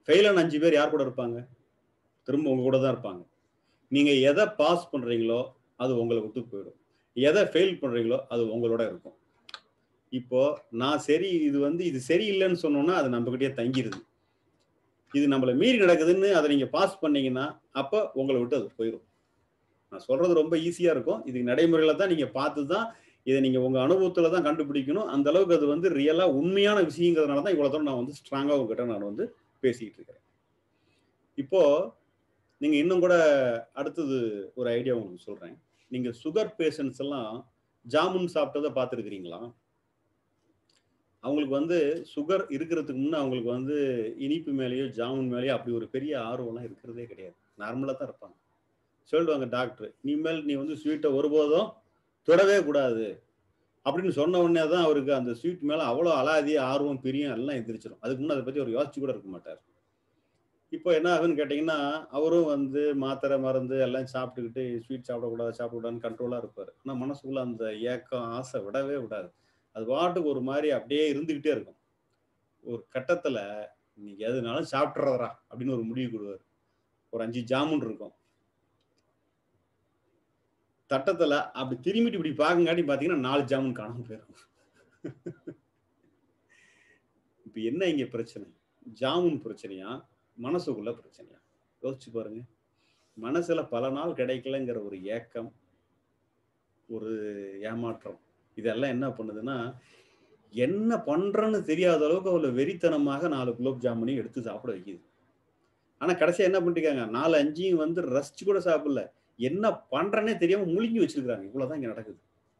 B: ஃபெயிலான அஞ்சு பேர் யார் கூட இருப்பாங்க திரும்ப உங்க கூட தான் இருப்பாங்க நீங்க எதை பாஸ் பண்றீங்களோ அது உங்களை விட்டு போயிடும் எதை ஃபெயில் பண்றீங்களோ அது உங்களோட இருக்கும் இப்போ நான் சரி இது வந்து இது சரியில்லைன்னு சொன்னோம்னா அது நம்மகிட்டயே தங்கிருது இது நம்மளை மீறி நடக்குதுன்னு அதை நீங்க பாஸ் பண்ணீங்கன்னா அப்போ உங்களை விட்டு அது போயிடும் நான் சொல்றது ரொம்ப ஈஸியா இருக்கும் இது நடைமுறையில தான் நீங்க பார்த்து தான் இதை நீங்க உங்க அனுபவத்துல தான் கண்டுபிடிக்கணும் அந்த அளவுக்கு அது வந்து ரியலா உண்மையான விஷயங்கிறதுனால தான் இவ்வளவு தூரம் நான் வந்து ஸ்ட்ராங்கா உங்ககிட்ட நான் வந்து பேசிக்கிட்டு இருக்கிறேன் இப்போ நீங்க இன்னும் கூட அடுத்தது ஒரு ஐடியா உங்களுக்கு சொல்றேன் நீங்க சுகர் பேஷண்ட்ஸ் எல்லாம் ஜாமுன் சாப்பிட்டதை பார்த்துருக்கிறீங்களா அவங்களுக்கு வந்து சுகர் இருக்கிறதுக்கு முன்னே அவங்களுக்கு வந்து இனிப்பு மேலேயோ ஜாமுன் மேலேயோ அப்படி ஒரு பெரிய ஆர்வம்லாம் இருக்கிறதே கிடையாது நார்மலாக தான் இருப்பாங்க சொல்லுவாங்க டாக்டர் இனிமேல் நீ வந்து ஸ்வீட்டை ஒருபோதும் தொடவே கூடாது அப்படின்னு சொன்ன உடனே தான் அவருக்கு அந்த ஸ்வீட் மேலே அவ்வளோ அலாதி ஆர்வம் பிரியம் எல்லாம் எந்திரிச்சிடும் அதுக்கு முன்னே அதை பற்றி அவர் யோசிச்சு கூட இருக்க மாட்டார் இப்போ என்ன ஆகுன்னு கேட்டிங்கன்னா அவரும் வந்து மாத்திரை மருந்து எல்லாம் சாப்பிட்டுக்கிட்டு ஸ்வீட் சாப்பிடக்கூடாது சாப்பிடக்கூடாதுன்னு கண்ட்ரோலாக இருப்பார் ஆனால் மனசுக்குள்ள அந்த ஏக்கம் ஆசை விடவே விடாது அது பாட்டுக்கு ஒரு மாதிரி அப்படியே இருந்துக்கிட்டே இருக்கும் ஒரு கட்டத்தில் இன்னைக்கு எதுனாலும் சாப்பிட்றதரா அப்படின்னு ஒரு முடிவு கொடுவார் ஒரு அஞ்சு ஜாமுன் இருக்கும் தட்டத்தில் அப்படி திரும்பிட்டு இப்படி பார்க்கங்காட்டி பார்த்தீங்கன்னா நாலு ஜாமுன் காணாம போயிடும் இப்போ என்ன இங்கே பிரச்சனை ஜாமுன் பிரச்சனையா மனசுக்குள்ள பிரச்சனையா யோசிச்சு பாருங்க மனசுல பல நாள் கிடைக்கலங்கிற ஒரு ஏக்கம் ஒரு ஏமாற்றம் இதெல்லாம் என்ன பண்ணுதுன்னா என்ன பண்றன்னு தெரியாத அளவுக்கு அவ்வளோ வெறித்தனமாக நாலு குலோப் ஜாமுனையும் எடுத்து சாப்பிட வைக்குது ஆனா கடைசியா என்ன பண்ணிருக்காங்க நாலு அஞ்சையும் வந்து ரசிச்சு கூட சாப்பிடல என்ன பண்றேன்னே தெரியாம முழுங்கி வச்சிருக்காங்க இவ்வளவுதான் இங்க நடக்குது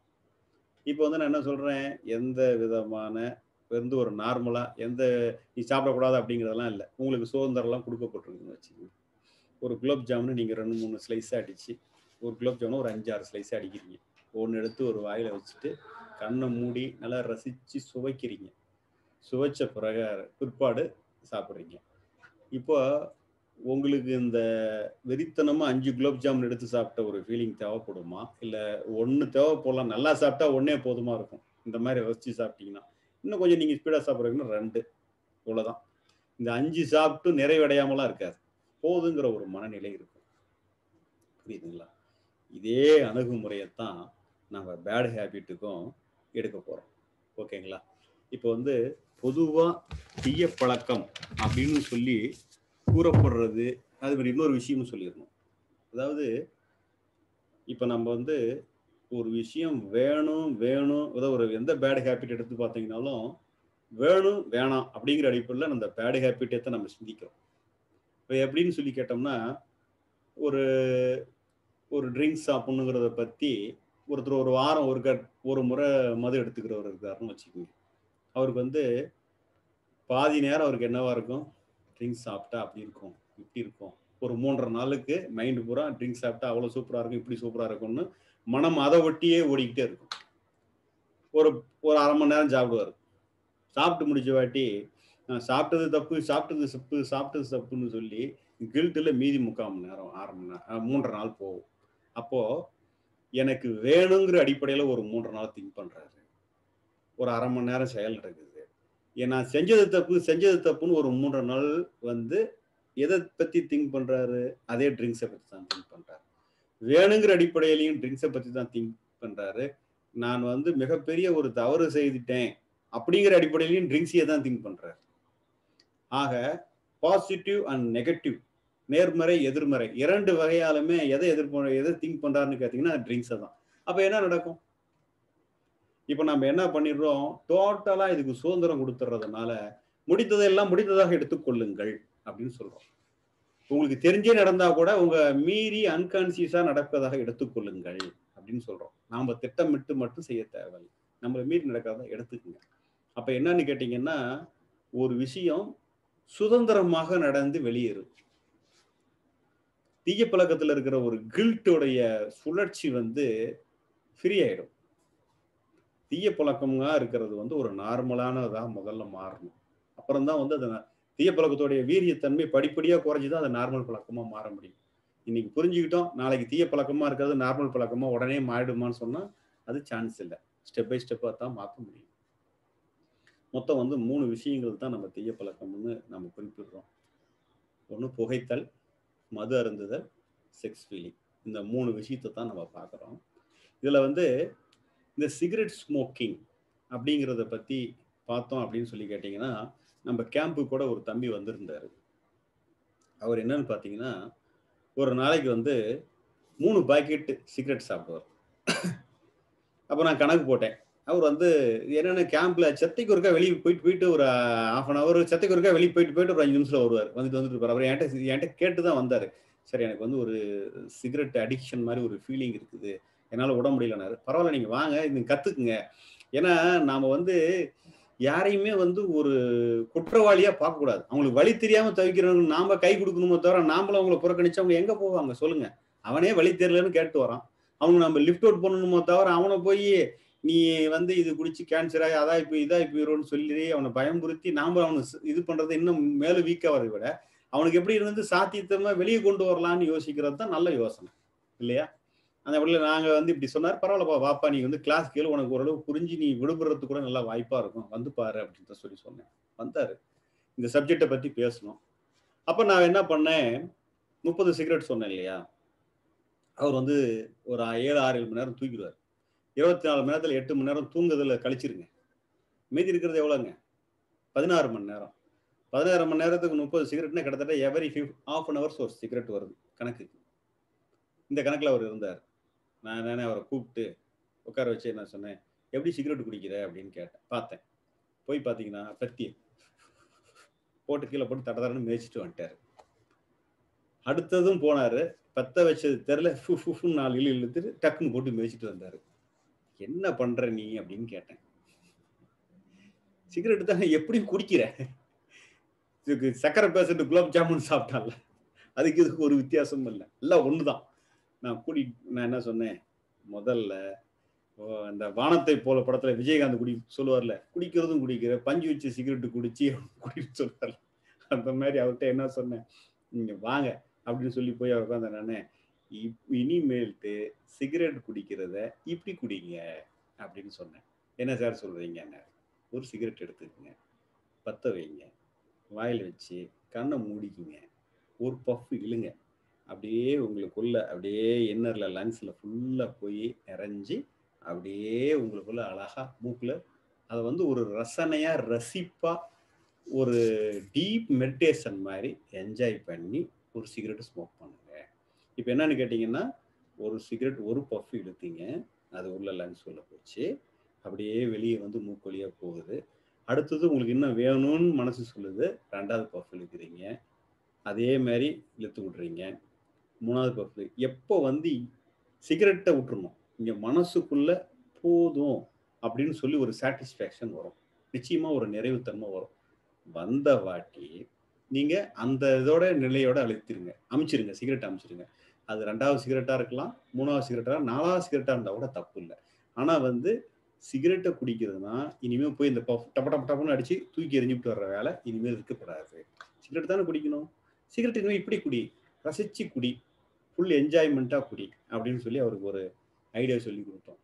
B: இப்போ வந்து நான் என்ன சொல்றேன் எந்த விதமான வந்து ஒரு நார்மலா எந்த நீ சாப்பிடக்கூடாது அப்படிங்கிறதெல்லாம் இல்லை உங்களுக்கு சுதந்திரம்லாம் கொடுக்கப்பட்டிருக்குன்னு வச்சுக்கோங்க ஒரு குலோப் ஜாமுன் நீங்கள் ரெண்டு மூணு ஸ்லைஸ் அடிச்சு ஒரு குலோப் ஜாமுன் ஒரு அஞ்சாறு ஸ்லைஸ் அடிக்கிறீங்க ஒன்று எடுத்து ஒரு வாயில வச்சுட்டு கண்ணை மூடி நல்லா ரசித்து சுவைக்கிறீங்க சுவைச்ச பிறகு பிற்பாடு சாப்பிட்றீங்க இப்போ உங்களுக்கு இந்த வெறித்தனமாக அஞ்சு குலோப் ஜாமுன் எடுத்து சாப்பிட்ட ஒரு ஃபீலிங் தேவைப்படுமா இல்லை ஒன்று தேவைப்படலாம் நல்லா சாப்பிட்டா ஒன்றே போதுமா இருக்கும் இந்த மாதிரி ரசித்து சாப்பிட்டீங்கன்னா இன்னும் கொஞ்சம் நீங்கள் ஸ்பீடாக சாப்பிட்றீங்கன்னா ரெண்டு இவ்வளோதான் இந்த அஞ்சு சாப்பிட்டு நிறைவடையாமலாம் இருக்காது போதுங்கிற ஒரு மனநிலை இருக்கும் புரியுதுங்களா இதே அணுகுமுறையைத்தான் நம்ம பேட் ஹேபிட்டுக்கும் எடுக்க போகிறோம் ஓகேங்களா இப்போ வந்து பொதுவாக தீய பழக்கம் அப்படின்னு சொல்லி கூறப்படுறது அது மாதிரி இன்னொரு விஷயமும் சொல்லிடணும் அதாவது இப்போ நம்ம வந்து ஒரு விஷயம் வேணும் வேணும் ஏதோ ஒரு எந்த பேட் ஹேபிட் எடுத்து பார்த்தீங்கன்னாலும் வேணும் வேணாம் அப்படிங்கிற அடிப்படையில் அந்த பேட் ஹேபிட்டை நம்ம சிந்திக்கிறோம் இப்போ எப்படின்னு சொல்லி கேட்டோம்னா ஒரு ஒரு ட்ரிங்க்ஸ் சாப்பிடணுங்கிறத பற்றி ஒருத்தர் ஒரு வாரம் ஒரு கட் ஒரு முறை மது எடுத்துக்கிறவர் இருக்காருன்னு வச்சுக்கோங்க அவருக்கு வந்து பாதி நேரம் அவருக்கு என்னவா இருக்கும் ட்ரிங்க்ஸ் சாப்பிட்டா அப்படி இருக்கும் இப்படி இருக்கும் ஒரு மூன்றரை நாளுக்கு மைண்டு பூரா ட்ரிங்க்ஸ் சாப்பிட்டா அவ்வளோ சூப்பராக இருக்கும் இப்படி சூப்பராக இருக்கும்னு மனம் அதை ஒட்டியே ஓடிக்கிட்டே இருக்கும் ஒரு ஒரு அரை மணி நேரம் சாப்பிடுவார் சாப்பிட்டு முடிச்ச வாட்டி நான் சாப்பிட்டது தப்பு சாப்பிட்டது தப்பு சாப்பிட்டது தப்புன்னு சொல்லி கில்ட்டில் மீதி முக்கால் மணி நேரம் ஆறு மணி நேரம் மூன்றரை நாள் போகும் அப்போது எனக்கு வேணுங்கிற அடிப்படையில் ஒரு மூன்றரை நாள் திங்க் பண்ணுறாரு ஒரு அரை மணி நேரம் செயல் நடக்குது நான் செஞ்சது தப்பு செஞ்சது தப்புன்னு ஒரு மூன்றரை நாள் வந்து எதை பற்றி திங்க் பண்ணுறாரு அதே ட்ரிங்க்ஸை பற்றி தான் திங்க் பண்ணுறாரு வேணுங்கிற அடிப்படையிலையும் ட்ரிங்க்ஸை பற்றி தான் திங்க் பண்ணுறாரு நான் வந்து மிகப்பெரிய ஒரு தவறு செய்துட்டேன் அப்படிங்கிற அடிப்படையிலையும் ட்ரிங்க்ஸையே தான் திங்க் பண்ணுறாரு ஆக பாசிட்டிவ் அண்ட் நெகட்டிவ் நேர்மறை எதிர்மறை இரண்டு வகையாலுமே எதை எதிர்ப்பு எதை திங்க் பண்ணுறாருன்னு கேட்டிங்கன்னா ட்ரிங்க்ஸை தான் அப்போ என்ன நடக்கும் இப்போ நம்ம என்ன பண்ணிடுறோம் டோட்டலாக இதுக்கு சுதந்திரம் கொடுத்துறதுனால முடித்ததெல்லாம் முடித்ததாக எடுத்துக்கொள்ளுங்கள் அப்படின்னு சொல்கிறோம் உங்களுக்கு தெரிஞ்சே நடந்தா கூட உங்க மீறி அன்கான்சியஸா நடப்பதாக எடுத்துக்கொள்ளுங்கள் அப்படின்னு சொல்றோம் நாம திட்டமிட்டு மட்டும் செய்ய தேவையில்லை நம்மளை மீறி நடக்கிறத எடுத்துக்கோங்க அப்ப என்னன்னு கேட்டீங்கன்னா ஒரு விஷயம் சுதந்திரமாக நடந்து வெளியேறும் தீய பழக்கத்துல இருக்கிற ஒரு கில்ட்டோடைய சுழற்சி வந்து ஃப்ரீ ஆயிடும் தீய பழக்கமா இருக்கிறது வந்து ஒரு நார்மலானதாக முதல்ல மாறணும் அப்புறம் தான் வந்து அதை தீய பழக்கத்தோடைய வீரியத்தன்மை படிப்படியாக குறைஞ்சிதான் அது நார்மல் பழக்கமாக மாற முடியும் இன்னைக்கு புரிஞ்சுக்கிட்டோம் நாளைக்கு தீய பழக்கமாக இருக்கிறது நார்மல் பழக்கமாக உடனே மாறிடுமான்னு சொன்னால் அது சான்ஸ் இல்லை ஸ்டெப் பை ஸ்டெப்பாக தான் மாற்ற முடியும் மொத்தம் வந்து மூணு விஷயங்கள் தான் நம்ம தீய பழக்கம்னு நம்ம குறிப்பிடுறோம் ஒன்று புகைத்தல் மது அருந்துதல் செக்ஸ் ஃபீலிங் இந்த மூணு விஷயத்தை தான் நம்ம பார்க்குறோம் இதில் வந்து இந்த சிகரெட் ஸ்மோக்கிங் அப்படிங்கிறத பற்றி பார்த்தோம் அப்படின்னு சொல்லி கேட்டிங்கன்னா நம்ம கேம்ப்பு கூட ஒரு தம்பி வந்திருந்தார் அவர் என்னன்னு பார்த்தீங்கன்னா ஒரு நாளைக்கு வந்து மூணு பாக்கெட் சிகரெட் சாப்பிடுவார் அப்போ நான் கணக்கு போட்டேன் அவர் வந்து என்னென்ன கேம்ப்ல செத்தைக்கு ஒருக்கா வெளியே போயிட்டு போயிட்டு ஒரு ஹாஃப் அன் அவர் செத்தைக்கு ஒருக்கா வெளியே போயிட்டு போயிட்டு ஒரு அஞ்சு நிமிஷம் வருவார் வந்துட்டு வந்துட்டு இருப்பார் அவர் என்கிட்ட என்கிட்ட கேட்டு தான் வந்தார் சரி எனக்கு வந்து ஒரு சிகரெட் அடிக்ஷன் மாதிரி ஒரு ஃபீலிங் இருக்குது என்னால் விட முடியலனாரு பரவாயில்ல நீங்கள் வாங்க இது கற்றுக்குங்க ஏன்னா நாம் வந்து யாரையுமே வந்து ஒரு குற்றவாளியாக பார்க்கக்கூடாது அவங்களுக்கு வழி தெரியாமல் தவிக்கிறவங்க நாம கை கொடுக்கணுமோ தவிர நாமளும் அவங்கள புறக்கணிச்சு அவங்க எங்கே போவாங்க சொல்லுங்க அவனே வழி தெரியலன்னு கேட்டு வரான் அவங்க நம்ம லிஃப்ட் அவுட் பண்ணணுமோ தவிர அவனை போய் நீ வந்து இது குடிச்சு கேன்சர் ஆகி அதா இப்போ இதா போயிடும்னு சொல்லி அவனை பயம்புறுத்தி நாம அவனை இது பண்றது இன்னும் மேலும் வீக்காக வரதை விட அவனுக்கு எப்படி இருந்து சாத்தியத்தமா வெளியே கொண்டு வரலாம்னு யோசிக்கிறது தான் நல்ல யோசனை இல்லையா அந்த வழியில் நாங்கள் வந்து இப்படி சொன்னார் பரவாயில்லப்பா வாப்பா நீ வந்து கிளாஸ் கேளு உனக்கு ஓரளவு புரிஞ்சு நீ விடுபடுறதுக்கு கூட நல்லா வாய்ப்பாக இருக்கும் வந்து பாரு அப்படின்னு சொல்லி சொன்னேன் வந்தார் இந்த சப்ஜெக்டை பற்றி பேசணும் அப்போ நான் என்ன பண்ணேன் முப்பது சிகரெட் சொன்னேன் இல்லையா அவர் வந்து ஒரு ஏழு ஆறு ஏழு மணி நேரம் தூக்கிடுவார் இருபத்தி நாலு மணி நேரத்தில் எட்டு மணி நேரம் தூங்குதல கழிச்சிருங்க மீதி இருக்கிறது எவ்வளோங்க பதினாறு மணி நேரம் பதினாறு மணி நேரத்துக்கு முப்பது சிகரெட்னா கிட்டத்தட்ட எவரி ஃபிஃப் ஆஃப் அன் ஹவர்ஸ் ஒரு சிகரெட் வருது கணக்குக்கு இந்த கணக்கில் அவர் இருந்தார் நான் என்னென்ன அவரை கூப்பிட்டு உட்கார வச்சு என்ன சொன்னேன் எப்படி சிகரெட் குடிக்கிற அப்படின்னு கேட்டேன் பார்த்தேன் போய் பார்த்தீங்கன்னா பத்தி போட்டு கீழே போட்டு தட தடன்னு மேய்ச்சிட்டு வந்துட்டார் அடுத்ததும் போனார் பத்த வச்சது தெரில ஃபு ஃபுஃபுன்னு நாலு இழு இழுத்துட்டு டக்குன்னு போட்டு மேய்ச்சிட்டு வந்தார் என்ன பண்ற நீ அப்படின்னு கேட்டேன் சிகரெட் தான் எப்படி குடிக்கிற இதுக்கு சக்கரை பேசிட்டு குலாப் ஜாமுன் சாப்பிட்டால அதுக்கு இதுக்கு ஒரு வித்தியாசமும் இல்லை எல்லாம் ஒன்று தான் நான் கூடி நான் என்ன சொன்னேன் முதல்ல அந்த வானத்தை போல படத்துல விஜயகாந்த் குடி சொல்லுவார்ல குடிக்கிறதும் குடிக்கிற பஞ்சு வச்சு சிகரெட்டு குடிச்சு குடின்னு சொல்லுவார்ல அந்த மாதிரி அவர்கிட்ட என்ன சொன்னேன் நீங்க வாங்க அப்படின்னு சொல்லி போய் அவர் உட்காந்து நானே இனிமேல்ட்டு சிகரெட் குடிக்கிறத இப்படி குடிங்க அப்படின்னு சொன்னேன் என்ன சார் சொல்றீங்க என்ன ஒரு சிகரெட் எடுத்துக்கங்க பத்த வைங்க வாயில் வச்சு கண்ணை மூடிக்குங்க ஒரு பஃப் இழுங்க அப்படியே உங்களுக்குள்ள அப்படியே இன்னர்ல லங்ஸ்ல ஃபுல்லா போய் நிறைஞ்சு அப்படியே உங்களுக்குள்ள அழகா மூக்குல அதை வந்து ஒரு ரசனையா ரசிப்பா ஒரு டீப் மெடிடேஷன் மாதிரி என்ஜாய் பண்ணி ஒரு சிகரெட் ஸ்மோக் பண்ணுங்க இப்போ என்னன்னு கேட்டிங்கன்னா ஒரு சிகரெட் ஒரு பஃப் இழுத்தீங்க அது உள்ள லங்ஸ் உள்ள போச்சு அப்படியே வெளியே வந்து மூக்கு வழியா போகுது அடுத்தது உங்களுக்கு இன்னும் வேணும்னு மனசு சொல்லுது ரெண்டாவது பஃப் இழுக்கிறீங்க அதே மாதிரி இழுத்து விட்றீங்க மூணாவது பஃப் எப்போ வந்து சிகரெட்டை விட்டுறணும் இங்கே மனசுக்குள்ள போதும் அப்படின்னு சொல்லி ஒரு சாட்டிஸ்ஃபேக்ஷன் வரும் நிச்சயமா ஒரு நிறைவுத்தன்மை வரும் வந்த வாட்டி நீங்க அந்த இதோட நிலையோட அழுத்திருங்க அமைச்சிருங்க சிகரெட் அமைச்சிருங்க அது ரெண்டாவது சிகரெட்டா இருக்கலாம் மூணாவது சிகரெட்டா நாலாவது சிகரெட்டா இருந்தா கூட தப்பு இல்லை ஆனா வந்து சிகரெட்டை குடிக்கிறதுனா இனிமே போய் இந்த பஃப் டப்ப டப்ப டப்புன்னு அடிச்சு தூக்கி எரிஞ்சுட்டு வர்ற வேலை இனிமேல் இருக்கப்படாது சிகரெட் தானே குடிக்கணும் சிகரெட் இனிமேல் இப்படி குடி ரசிச்சு குடி ஃபுல் என்ஜாய்மெண்ட்டாக குடி அப்படின்னு சொல்லி அவருக்கு ஒரு ஐடியா சொல்லி கொடுத்தோம்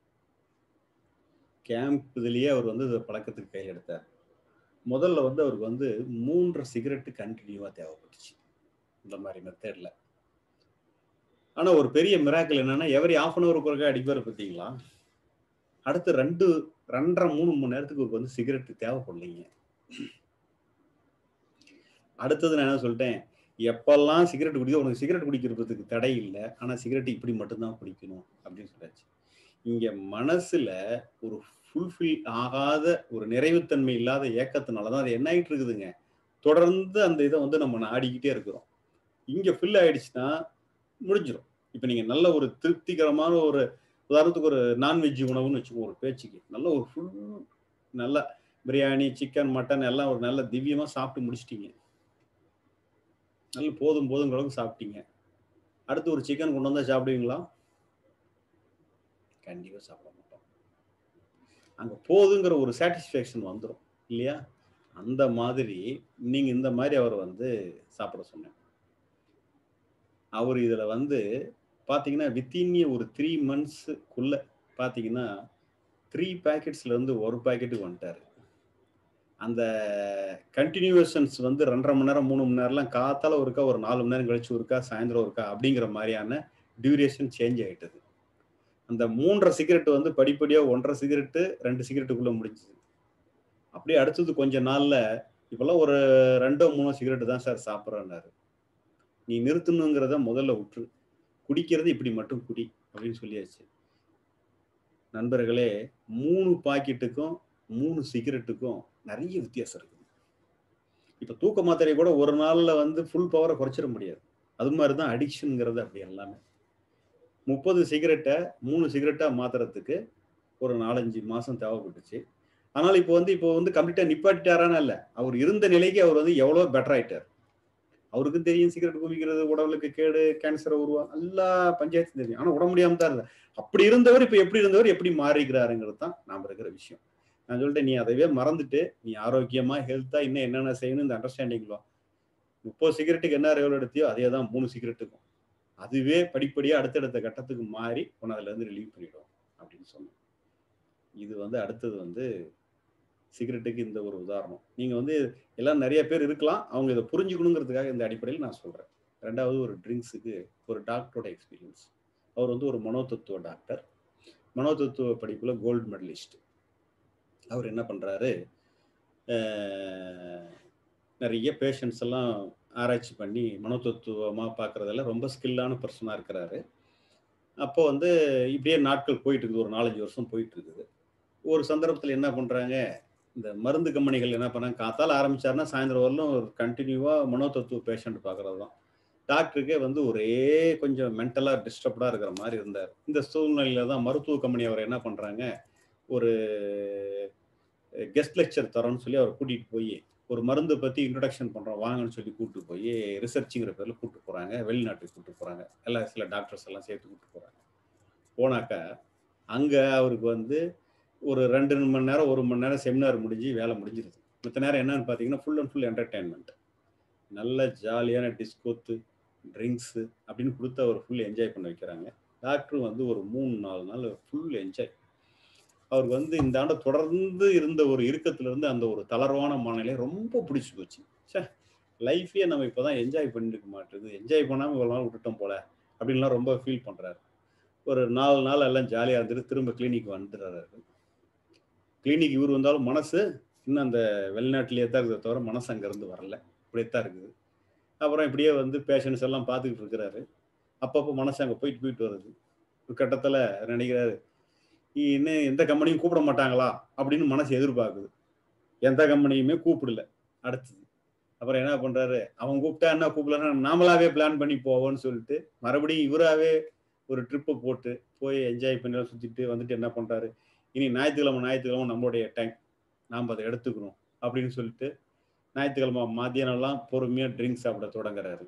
B: கேம்ப் இதுலேயே அவர் வந்து இதை பழக்கத்துக்கு கையில் எடுத்தார் முதல்ல வந்து அவருக்கு வந்து மூன்று சிகரெட்டு கண்டினியூவாக தேவைப்பட்டுச்சு இந்த மாதிரி மெத்தடில் ஆனால் ஒரு பெரிய மிராக்கள் என்னன்னா எவரி ஆஃப் அன் ஹவர் குறைக்க அடிப்பார் பார்த்தீங்களா அடுத்து ரெண்டு ரெண்டரை மூணு மணி நேரத்துக்கு அவருக்கு வந்து சிகரெட் தேவைப்படலைங்க அடுத்தது நான் என்ன சொல்லிட்டேன் எப்பெல்லாம் சிகரெட் குடிக்க உனக்கு சிகரெட் குடிக்கிறதுக்கு தடை இல்லை ஆனால் சிகரெட் இப்படி மட்டும்தான் குடிக்கணும் அப்படின்னு சொல்லியாச்சு இங்கே மனசுல ஒரு ஃபுல்ஃபில் ஆகாத ஒரு நிறைவுத்தன்மை இல்லாத ஏக்கத்தினால தான் அது என்ன ஆகிட்டு இருக்குதுங்க தொடர்ந்து அந்த இதை வந்து நம்ம நாடிக்கிட்டே இருக்கிறோம் இங்கே ஃபில் ஆயிடுச்சுன்னா முடிஞ்சிடும் இப்போ நீங்கள் நல்ல ஒரு திருப்திகரமான ஒரு உதாரணத்துக்கு ஒரு நான்வெஜ் உணவுன்னு வச்சுக்கோ ஒரு பேச்சுக்கு நல்ல ஒரு ஃபுல் நல்ல பிரியாணி சிக்கன் மட்டன் எல்லாம் ஒரு நல்ல திவ்யமாக சாப்பிட்டு முடிச்சிட்டீங்க நல்ல போதும் போதும் அளவுக்கு சாப்பிட்டீங்க அடுத்து ஒரு சிக்கன் கொண்டு வந்தால் சாப்பிடுவீங்களா கண்டிப்பாக சாப்பிட மாட்டோம் அங்கே போதுங்கிற ஒரு சாட்டிஸ்ஃபேக்ஷன் வந்துடும் இல்லையா அந்த மாதிரி நீங்கள் இந்த மாதிரி அவர் வந்து சாப்பிட சொன்னேன் அவர் இதில் வந்து பார்த்தீங்கன்னா வித்தின் ஒரு த்ரீ மந்த்ஸுக்குள்ள பார்த்தீங்கன்னா த்ரீ பேக்கெட்ஸ்லேருந்து ஒரு பேக்கெட்டுக்கு வந்துட்டார் அந்த கண்டினியூஷன்ஸ் வந்து ரெண்டரை மணி நேரம் மூணு மணி நேரம்லாம் காத்தால ஒருக்கா ஒரு நாலு மணி நேரம் கழிச்சு ஒருக்கா சாயந்தரம் ஒருக்கா அப்படிங்கிற மாதிரியான டியூரேஷன் சேஞ்ச் ஆகிட்டது அந்த மூன்றரை சிகரெட் வந்து படிப்படியாக ஒன்றரை சிகரெட்டு ரெண்டு சிகரெட்டுக்குள்ளே முடிஞ்சுது அப்படியே அடுத்தது கொஞ்ச நாளில் இப்போல்லாம் ஒரு ரெண்டோ மூணோ சிகரெட்டு தான் சார் சாப்பிட்றேன்னாரு நீ நிறுத்தணுங்கிறத முதல்ல விட்டுரு குடிக்கிறது இப்படி மட்டும் குடி அப்படின்னு சொல்லியாச்சு நண்பர்களே மூணு பாக்கெட்டுக்கும் மூணு சிகரெட்டுக்கும் நிறைய வித்தியாசம் இருக்குது இப்போ தூக்க மாத்திரையை கூட ஒரு நாளில் வந்து ஃபுல் பவரை குறைச்சிட முடியாது அது மாதிரி தான் அடிக்ஷனுங்கிறது அப்படி எல்லாமே முப்பது சிகரெட்டை மூணு சிகரெட்டாக மாத்துறதுக்கு ஒரு நாலஞ்சு மாதம் தேவைப்பட்டுச்சு ஆனால் இப்போ வந்து இப்போ வந்து கம்ப்ளீட்டாக நிப்பாட்டிட்டாரான இல்லை அவர் இருந்த நிலைக்கு அவர் வந்து எவ்வளோ பெட்டர் ஆயிட்டார் அவருக்கும் தெரியும் சிகரெட் குமிக்கிறது உடலுக்கு கேடு கேன்சரை உருவம் எல்லா பஞ்சாயத்தும் தெரியும் ஆனால் உட முடியாம தான் இல்லை அப்படி இருந்தவர் இப்போ எப்படி இருந்தவர் எப்படி மாறிக்கிறாருங்கிறது தான் நாம் இருக்கிற விஷயம் நான் சொல்லிட்டேன் நீ அதவே மறந்துட்டு நீ ஆரோக்கியமா ஹெல்த்தா இன்னும் என்னென்ன செய்யணும் இந்த அண்டர்ஸ்டாண்டிங்ல முப்பது சிகரெட்டுக்கு என்ன ரெவல் எடுத்தியோ அதே தான் மூணு சிகரெட்டுக்கும் அதுவே படிப்படியா அடுத்தடுத்த கட்டத்துக்கு மாறி உன்னை அதுல இருந்து ரிலீவ் பண்ணிடும் அப்படின்னு சொன்னேன் இது வந்து அடுத்தது வந்து சிகரெட்டுக்கு இந்த ஒரு உதாரணம் நீங்க வந்து எல்லாம் நிறைய பேர் இருக்கலாம் அவங்க இதை புரிஞ்சுக்கணுங்கிறதுக்காக இந்த அடிப்படையில் நான் சொல்றேன் ரெண்டாவது ஒரு ட்ரிங்க்ஸுக்கு ஒரு டாக்டரோட எக்ஸ்பீரியன்ஸ் அவர் வந்து ஒரு மனோதத்துவ டாக்டர் மனோதத்துவ படிப்புல கோல்டு மெடலிஸ்ட் அவர் என்ன பண்ணுறாரு நிறைய பேஷண்ட்ஸ் எல்லாம் ஆராய்ச்சி பண்ணி மனோதத்துவமாக பார்க்குறதெல்லாம் ரொம்ப ஸ்கில்லான பர்சனாக இருக்கிறாரு அப்போ வந்து இப்படியே நாட்கள் போயிட்டு இருக்குது ஒரு நாலஞ்சு வருஷம் போயிட்டு இருக்குது ஒரு சந்தர்ப்பத்தில் என்ன பண்ணுறாங்க இந்த மருந்து கம்பெனிகள் என்ன பண்ணாங்க காத்தால் ஆரம்பிச்சாருன்னா சாயந்தரம் வரலும் ஒரு கண்டினியூவாக மனோதத்துவ பேஷண்ட் பார்க்குறது தான் டாக்டருக்கே வந்து ஒரே கொஞ்சம் மென்டலாக டிஸ்டர்ப்டாக இருக்கிற மாதிரி இருந்தார் இந்த சூழ்நிலையில தான் மருத்துவ கம்பெனி அவர் என்ன பண்ணுறாங்க ஒரு கெஸ்ட் லெக்சர் தரோன்னு சொல்லி அவர் கூட்டிகிட்டு போய் ஒரு மருந்து பற்றி இன்ட்ரடக்ஷன் பண்ணுறோம் வாங்கன்னு சொல்லி கூப்பிட்டு போய் ரிசர்ச்சுங்கிற பேரில் கூப்பிட்டு போகிறாங்க வெளிநாட்டுக்கு கூப்பிட்டு போகிறாங்க எல்லா சில டாக்டர்ஸ் எல்லாம் சேர்த்து கூப்பிட்டு போகிறாங்க போனாக்கா அங்கே அவருக்கு வந்து ஒரு ரெண்டு மணி நேரம் ஒரு மணி நேரம் செமினார் முடிஞ்சு வேலை முடிஞ்சிருது மற்ற நேரம் என்னன்னு பார்த்தீங்கன்னா ஃபுல் அண்ட் ஃபுல் என்டர்டைன்மெண்ட் நல்ல ஜாலியான டிஸ்கோத்து ட்ரிங்க்ஸு அப்படின்னு கொடுத்து அவர் ஃபுல் என்ஜாய் பண்ண வைக்கிறாங்க டாக்டரும் வந்து ஒரு மூணு நாலு நாள் ஃபுல் என்ஜாய் அவருக்கு வந்து இந்த ஆண்டு தொடர்ந்து இருந்த ஒரு இருந்து அந்த ஒரு தளர்வான மனநிலை ரொம்ப பிடிச்சி போச்சு சே லைஃபே நம்ம இப்போ தான் என்ஜாய் பண்ணிருக்க மாட்டேது என்ஜாய் பண்ணாமல் இவ்வளோ நாள் விட்டுட்டோம் போல அப்படின்லாம் ரொம்ப ஃபீல் பண்ணுறாரு ஒரு நாலு நாள் எல்லாம் ஜாலியாக இருந்துட்டு திரும்ப கிளினிக் வந்துடுறாரு கிளினிக் இவர் வந்தாலும் மனசு இன்னும் அந்த வெளிநாட்டிலேயே தான் இருக்கிறத தவிர மனசு அங்கேருந்து வரல இப்படியே தான் இருக்குது அப்புறம் இப்படியே வந்து பேஷண்ட்ஸ் எல்லாம் பார்த்துக்கிட்டு இருக்கிறாரு அப்பப்போ மனசு அங்கே போயிட்டு போயிட்டு வருது ஒரு கட்டத்தில் நினைக்கிறாரு இன்னும் எந்த கம்பெனியும் கூப்பிட மாட்டாங்களா அப்படின்னு மனசு எதிர்பார்க்குது எந்த கம்பெனியுமே கூப்பிடல அடுத்தது அப்புறம் என்ன பண்றாரு அவன் கூப்பிட்டா என்ன கூப்பிடலன்னா நாமளாவே பிளான் பண்ணி போவோம்னு சொல்லிட்டு மறுபடியும் இவராகவே ஒரு ட்ரிப்பை போட்டு போய் என்ஜாய் பண்ணி சுற்றிட்டு வந்துட்டு என்ன பண்றாரு இனி ஞாயிற்றுக்கிழமை ஞாயிற்றுக்கிழமை நம்மளுடைய டைம் நாம் அதை எடுத்துக்கணும் அப்படின்னு சொல்லிட்டு ஞாயிற்றுக்கிழமை மத்தியானம்லாம் பொறுமையாக ட்ரிங்க்ஸ் சாப்பிட தொடங்குறாரு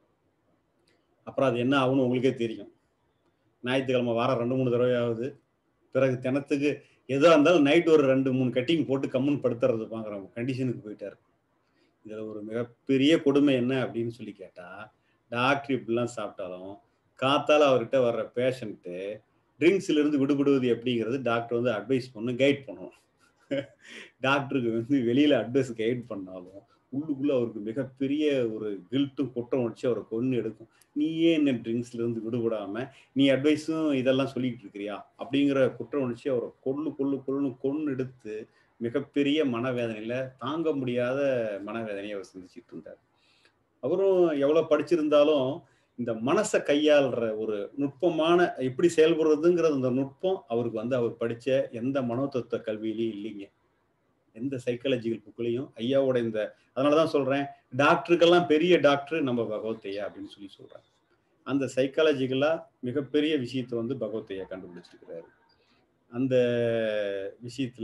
B: அப்புறம் அது என்ன ஆகும்னு உங்களுக்கே தெரியும் ஞாயிற்றுக்கிழமை வாரம் ரெண்டு மூணு தடவையாவது பிறகு தினத்துக்கு எதாக இருந்தாலும் நைட் ஒரு ரெண்டு மூணு கட்டிங் போட்டு கம்முன்னு படுத்துறது பாக்குற கண்டிஷனுக்கு போயிட்டாரு இதில் ஒரு மிகப்பெரிய கொடுமை என்ன அப்படின்னு சொல்லி கேட்டால் டாக்டர் இப்படிலாம் சாப்பிட்டாலும் காத்தால் அவர்கிட்ட வர்ற பேஷண்ட்டு ட்ரிங்க்ஸ்லேருந்து விடுபடுவது எப்படிங்கிறது டாக்டர் வந்து அட்வைஸ் பண்ணும் கைட் பண்ணுவோம் டாக்டருக்கு வந்து வெளியில் அட்வைஸ் கைட் பண்ணாலும் உள்ளுக்குள்ளே அவருக்கு மிகப்பெரிய ஒரு கில்ட்டும் குற்றம் வச்சு அவரை கொன்று எடுக்கும் நீயே என்ன ட்ரிங்க்ஸ்ல இருந்து விடுபடாம நீ அட்வைஸும் இதெல்லாம் சொல்லிட்டு இருக்கிறியா அப்படிங்கிற குற்றம் உணர்ச்சி அவரை கொள்ளு கொள்ளு கொள்ளுன்னு கொண்டு எடுத்து மிகப்பெரிய மனவேதனையில தாங்க முடியாத மனவேதனையை அவர் சந்திச்சுட்டு இருந்தார் அவரும் எவ்வளவு படிச்சிருந்தாலும் இந்த மனசை கையாளுற ஒரு நுட்பமான எப்படி செயல்படுறதுங்கிற அந்த நுட்பம் அவருக்கு வந்து அவர் படிச்ச எந்த மனோதத்துவ கல்வியிலையும் இல்லைங்க எந்த சைக்காலஜிக்கல் புக்லையும் ஐயாவோட இந்த அதனாலதான் சொல்றேன் டாக்டருக்கெல்லாம் பெரிய டாக்டர் நம்ம பகவத்தையா அப்படின்னு சொல்லி சொல்றேன் அந்த சைக்காலஜிக்கலா மிகப்பெரிய விஷயத்தை வந்து பகவத்தையா கண்டுபிடிச்சிருக்கிறாரு அந்த விஷயத்துல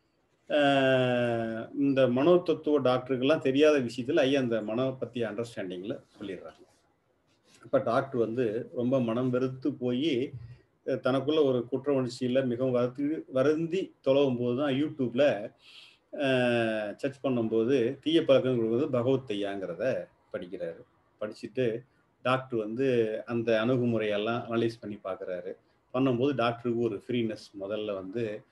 B: இந்த மனோ தத்துவ டாக்டருக்கெல்லாம் தெரியாத விஷயத்துல ஐயா அந்த மன பத்திய அண்டர்ஸ்டாண்டிங்ல சொல்லிடுறாங்க அப்ப டாக்டர் வந்து ரொம்ப மனம் வெறுத்து போய் தனக்குள்ள ஒரு குற்ற உணர்ச்சியில மிகவும் வருத்தி வருந்தி தொலைவும் போது தான் யூடியூப்ல சர்ச் பண்ணும்போது தீய பழக்கம் கொடுக்குறது பகவத் ஐயாங்கிறத படிக்கிறாரு படிச்சுட்டு டாக்டர் வந்து அந்த அணுகுமுறையெல்லாம் அனலைஸ் பண்ணி பார்க்குறாரு பண்ணும்போது டாக்டருக்கு ஒரு ஃப்ரீனஸ் முதல்ல வந்து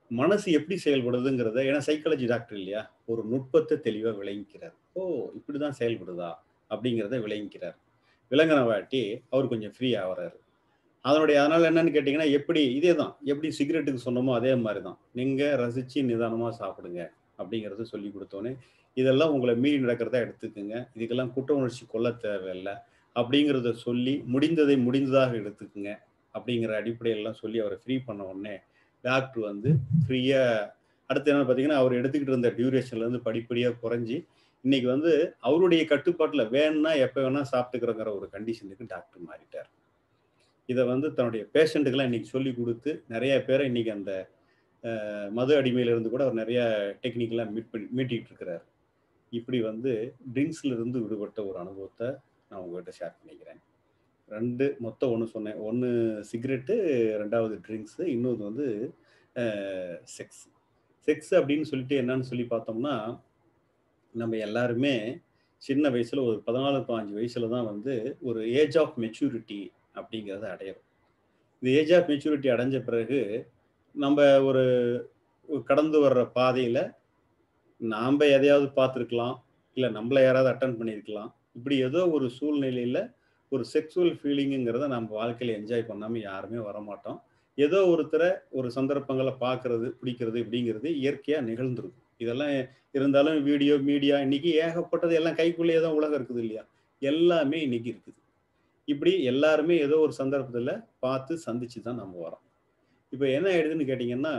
B: மனசு எப்படி செயல்படுதுங்கிறத ஏன்னா சைக்காலஜி டாக்டர் இல்லையா ஒரு நுட்பத்தை தெளிவாக விளங்கிக்கிறார் ஓ இப்படிதான் செயல்படுதா அப்படிங்கிறத விளங்கிக்கிறார் விளங்கின வாட்டி அவர் கொஞ்சம் ஃப்ரீ ஆகிறாரு அதனுடைய அதனால என்னன்னு கேட்டிங்கன்னா எப்படி இதே தான் எப்படி சிகரெட்டுக்கு சொன்னோமோ அதே மாதிரி தான் நீங்கள் ரசித்து நிதானமாக சாப்பிடுங்க அப்படிங்கிறத சொல்லி கொடுத்தோன்னே இதெல்லாம் உங்களை மீறி நடக்கிறதா எடுத்துக்கோங்க இதுக்கெல்லாம் குற்ற உணர்ச்சி கொள்ள தேவையில்லை அப்படிங்கிறத சொல்லி முடிந்ததை முடிந்ததாக எடுத்துக்குங்க அப்படிங்கிற அடிப்படையெல்லாம் சொல்லி அவரை ஃப்ரீ பண்ண உடனே டாக்டர் வந்து ஃப்ரீயாக அடுத்து என்ன பார்த்தீங்கன்னா அவர் எடுத்துக்கிட்டு இருந்த டியூரேஷன்லேருந்து படிப்படியாக குறைஞ்சி இன்னைக்கு வந்து அவருடைய கட்டுப்பாட்டில் வேணும்னா எப்போ வேணால் சாப்பிட்டுக்கிறோங்கிற ஒரு கண்டிஷனுக்கு டாக்டர் மாறிட்டார் இதை வந்து தன்னுடைய பேஷண்ட்டுக்கெல்லாம் இன்னைக்கு சொல்லி கொடுத்து நிறைய பேரை இன்னைக்கு அந்த மது அடிமையிலிருந்து கூட அவர் நிறைய டெக்னிக்கெல்லாம் மீட் பண்ணி மீட்டிகிட்டு இருக்கிறார் இப்படி வந்து ட்ரிங்க்ஸ்ல இருந்து விடுபட்ட ஒரு அனுபவத்தை நான் உங்ககிட்ட ஷேர் பண்ணிக்கிறேன் ரெண்டு மொத்தம் ஒன்று சொன்னேன் ஒன்று சிகரெட்டு ரெண்டாவது ட்ரிங்க்ஸு இன்னொன்று வந்து செக்ஸ் செக்ஸ் அப்படின்னு சொல்லிட்டு என்னன்னு சொல்லி பார்த்தோம்னா நம்ம எல்லாருமே சின்ன வயசுல ஒரு பதினாலு பாஞ்சு வயசுல தான் வந்து ஒரு ஏஜ் ஆஃப் மெச்சூரிட்டி அப்படிங்கிறத அடையிறோம் இந்த ஏஜ் ஆஃப் மெச்சூரிட்டி அடைஞ்ச பிறகு நம்ம ஒரு கடந்து வர்ற பாதையில் நாம் எதையாவது பார்த்துருக்கலாம் இல்லை நம்மளை யாராவது அட்டன் பண்ணியிருக்கலாம் இப்படி ஏதோ ஒரு சூழ்நிலையில் ஒரு செக்ஸுவல் ஃபீலிங்குங்கிறத நம்ம வாழ்க்கையில் என்ஜாய் பண்ணாமல் யாருமே வரமாட்டோம் ஏதோ ஒருத்தரை ஒரு சந்தர்ப்பங்களை பார்க்கறது பிடிக்கிறது இப்படிங்கிறது இயற்கையாக நிகழ்ந்துருக்கும் இதெல்லாம் இருந்தாலும் வீடியோ மீடியா இன்னைக்கு ஏகப்பட்டது எல்லாம் கைக்குள்ளேயே தான் உலகம் இருக்குது இல்லையா எல்லாமே இன்னைக்கு இருக்குது இப்படி எல்லாருமே ஏதோ ஒரு சந்தர்ப்பத்தில் பார்த்து சந்திச்சு தான் நம்ம வரோம் இப்போ என்ன ஆயிடுதுன்னு கேட்டிங்கன்னா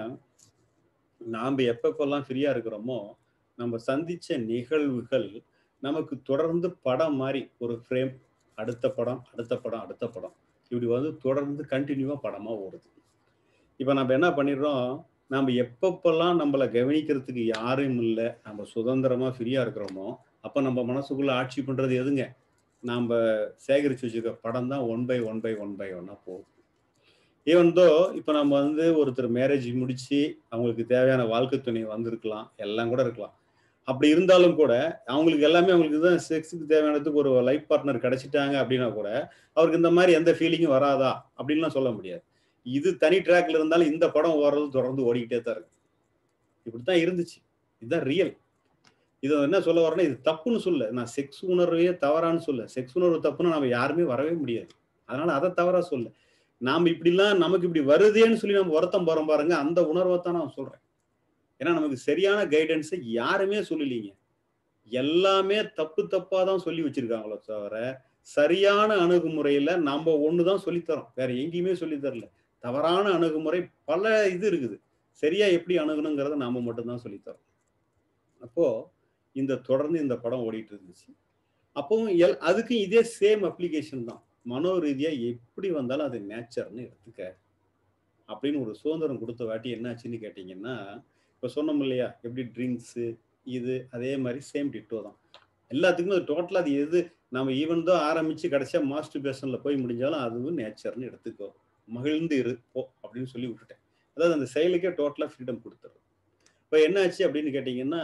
B: நாம் எப்பப்பெல்லாம் ஃப்ரீயாக இருக்கிறோமோ நம்ம சந்திச்ச நிகழ்வுகள் நமக்கு தொடர்ந்து படம் மாதிரி ஒரு ஃப்ரேம் அடுத்த படம் அடுத்த படம் அடுத்த படம் இப்படி வந்து தொடர்ந்து கண்டினியூவாக படமாக ஓடுது இப்போ நம்ம என்ன பண்ணிடுறோம் நம்ம எப்பப்பெல்லாம் நம்மளை கவனிக்கிறதுக்கு யாரும் இல்லை நம்ம சுதந்திரமாக ஃப்ரீயாக இருக்கிறோமோ அப்போ நம்ம மனசுக்குள்ளே ஆட்சி பண்ணுறது எதுங்க நாம் சேகரித்து வச்சுருக்க படம் தான் one by one by one by ஒன்னாக போகுது ஈவன் தோ இப்போ நம்ம வந்து ஒருத்தர் மேரேஜ் முடித்து அவங்களுக்கு தேவையான வாழ்க்கை துணை வந்திருக்கலாம் எல்லாம் கூட இருக்கலாம் அப்படி இருந்தாலும் கூட அவங்களுக்கு எல்லாமே அவங்களுக்கு தான் செக்ஸுக்கு தேவையானதுக்கு ஒரு லைஃப் பார்ட்னர் கிடைச்சிட்டாங்க அப்படின்னா கூட அவருக்கு இந்த மாதிரி எந்த ஃபீலிங்கும் வராதா அப்படின்லாம் சொல்ல முடியாது இது தனி ட்ராக்ல இருந்தாலும் இந்த படம் ஓடுறது தொடர்ந்து ஓடிக்கிட்டே தான் இருக்கு இப்படித்தான் இருந்துச்சு இதுதான் ரியல் இதை என்ன சொல்ல வரேன்னா இது தப்புன்னு சொல்ல நான் செக்ஸ் உணர்வையே தவறான்னு சொல்ல செக்ஸ் உணர்வு தப்புன்னு நம்ம யாருமே வரவே முடியாது அதனால அதை தவறா சொல்ல நாம் இப்படிலாம் நமக்கு இப்படி வருதேன்னு சொல்லி நம்ம வருத்தம் போறோம் பாருங்க அந்த உணர்வை தான் நான் சொல்றேன் ஏன்னா நமக்கு சரியான கைடன்ஸை யாருமே சொல்லலீங்க எல்லாமே தப்பு தப்பா தான் சொல்லி வச்சிருக்காங்களோ தவிர சரியான அணுகுமுறையில நம்ம ஒண்ணுதான் சொல்லித்தரோம் வேற எங்கேயுமே சொல்லி தரல தவறான அணுகுமுறை பல இது இருக்குது சரியா எப்படி அணுகணுங்கிறத நாம மட்டும்தான் சொல்லித்தரோம் அப்போ இந்த தொடர்ந்து இந்த படம் ஓடிட்டு இருந்துச்சு அப்பவும் எல் அதுக்கு இதே சேம் அப்ளிகேஷன் தான் மனோ ரீதியா எப்படி வந்தாலும் அது நேச்சர்னு எடுத்துக்க அப்படின்னு ஒரு சுதந்திரம் கொடுத்த வாட்டி என்னாச்சுன்னு கேட்டீங்கன்னா இப்போ சொன்னோம் இல்லையா எப்படி ட்ரிங்க்ஸு இது அதே மாதிரி சேம் டிட்டோ தான் எல்லாத்துக்குமே அது டோட்டலாக அது எது நம்ம ஈவன் தான் ஆரம்பித்து கடைசியாக மாஸ்டர் பேஷனில் போய் முடிஞ்சாலும் அதுவும் நேச்சர்னு எடுத்துக்கோ மகிழ்ந்து இரு போ அப்படின்னு சொல்லி விட்டுட்டேன் அதாவது அந்த செயலுக்கே டோட்டலாக ஃப்ரீடம் கொடுத்துரு இப்போ என்னாச்சு அப்படின்னு கேட்டிங்கன்னா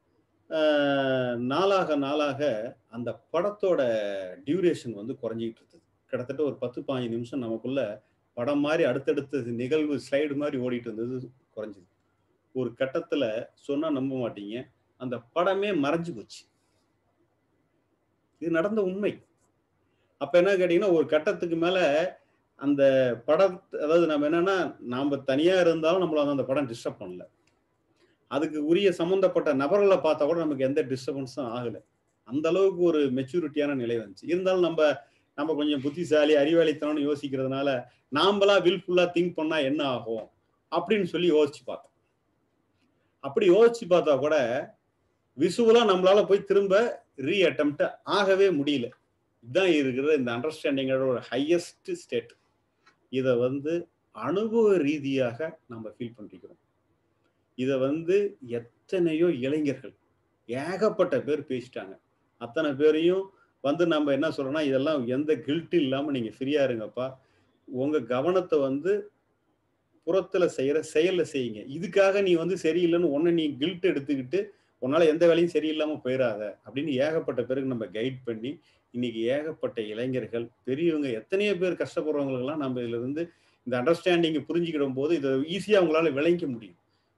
B: நாளாக நாளாக அந்த படத்தோட டியூரேஷன் வந்து குறைஞ்சிக்கிட்டு இருந்தது கிட்டத்தட்ட ஒரு பத்து பாஞ்சு நிமிஷம் நமக்குள்ள படம் மாதிரி அடுத்தடுத்த நிகழ்வு ஸ்லைடு மாதிரி ஓடிட்டு இருந்தது குறைஞ்சிது ஒரு கட்டத்துல சொன்னா நம்ப மாட்டீங்க அந்த படமே மறைஞ்சு போச்சு இது நடந்த உண்மை அப்ப என்ன கேட்டீங்கன்னா ஒரு கட்டத்துக்கு மேல அந்த படம் அதாவது நம்ம என்னன்னா நாம தனியா இருந்தாலும் நம்மள அந்த படம் டிஸ்டர்ப் பண்ணல அதுக்கு உரிய சம்பந்தப்பட்ட நபர்களை பார்த்தா கூட நமக்கு எந்த டிஸ்டர்பன்ஸும் ஆகல அந்த அளவுக்கு ஒரு மெச்சூரிட்டியான நிலை வந்துச்சு இருந்தாலும் நம்ம நம்ம கொஞ்சம் புத்திசாலி அறிவாளித்தனம்னு யோசிக்கிறதுனால நாம்பளா வில்ஃபுல்லா திங்க் பண்ணா என்ன ஆகும் அப்படின்னு சொல்லி யோசிச்சு பார்த்தோம் அப்படி யோசிச்சு பார்த்தா கூட விசுவலா நம்மளால போய் திரும்ப ரீ அட்டம் ஆகவே முடியல இதுதான் இருக்கிற இந்த அண்டர்ஸ்டாண்டிங்கோட ஒரு ஹையஸ்ட் ஸ்டேட் இதை வந்து அனுபவ ரீதியாக நம்ம ஃபீல் பண்ணிக்கிறோம் இதை வந்து எத்தனையோ இளைஞர்கள் ஏகப்பட்ட பேர் பேசிட்டாங்க அத்தனை பேரையும் வந்து நம்ம என்ன சொல்றோம்னா இதெல்லாம் எந்த கில்ட்டு இல்லாமல் நீங்கள் ஃப்ரீயா இருங்கப்பா உங்க கவனத்தை வந்து புறத்துல செய்யற செயல்ல செய்யுங்க இதுக்காக நீ வந்து சரியில்லைன்னு ஒன்னு நீ கில்ட் எடுத்துக்கிட்டு உன்னால எந்த வேலையும் சரியில்லாம போயிடாத அப்படின்னு ஏகப்பட்ட பேருக்கு நம்ம கைட் பண்ணி இன்னைக்கு ஏகப்பட்ட இளைஞர்கள் பெரியவங்க எத்தனையோ பேர் கஷ்டப்படுறவங்களுக்கெல்லாம் நம்ம இதுல இருந்து இந்த அண்டர்ஸ்டாண்டிங்கை புரிஞ்சுக்கிடும் போது இதை ஈஸியா அவங்களால விளங்கிக்க முடியும்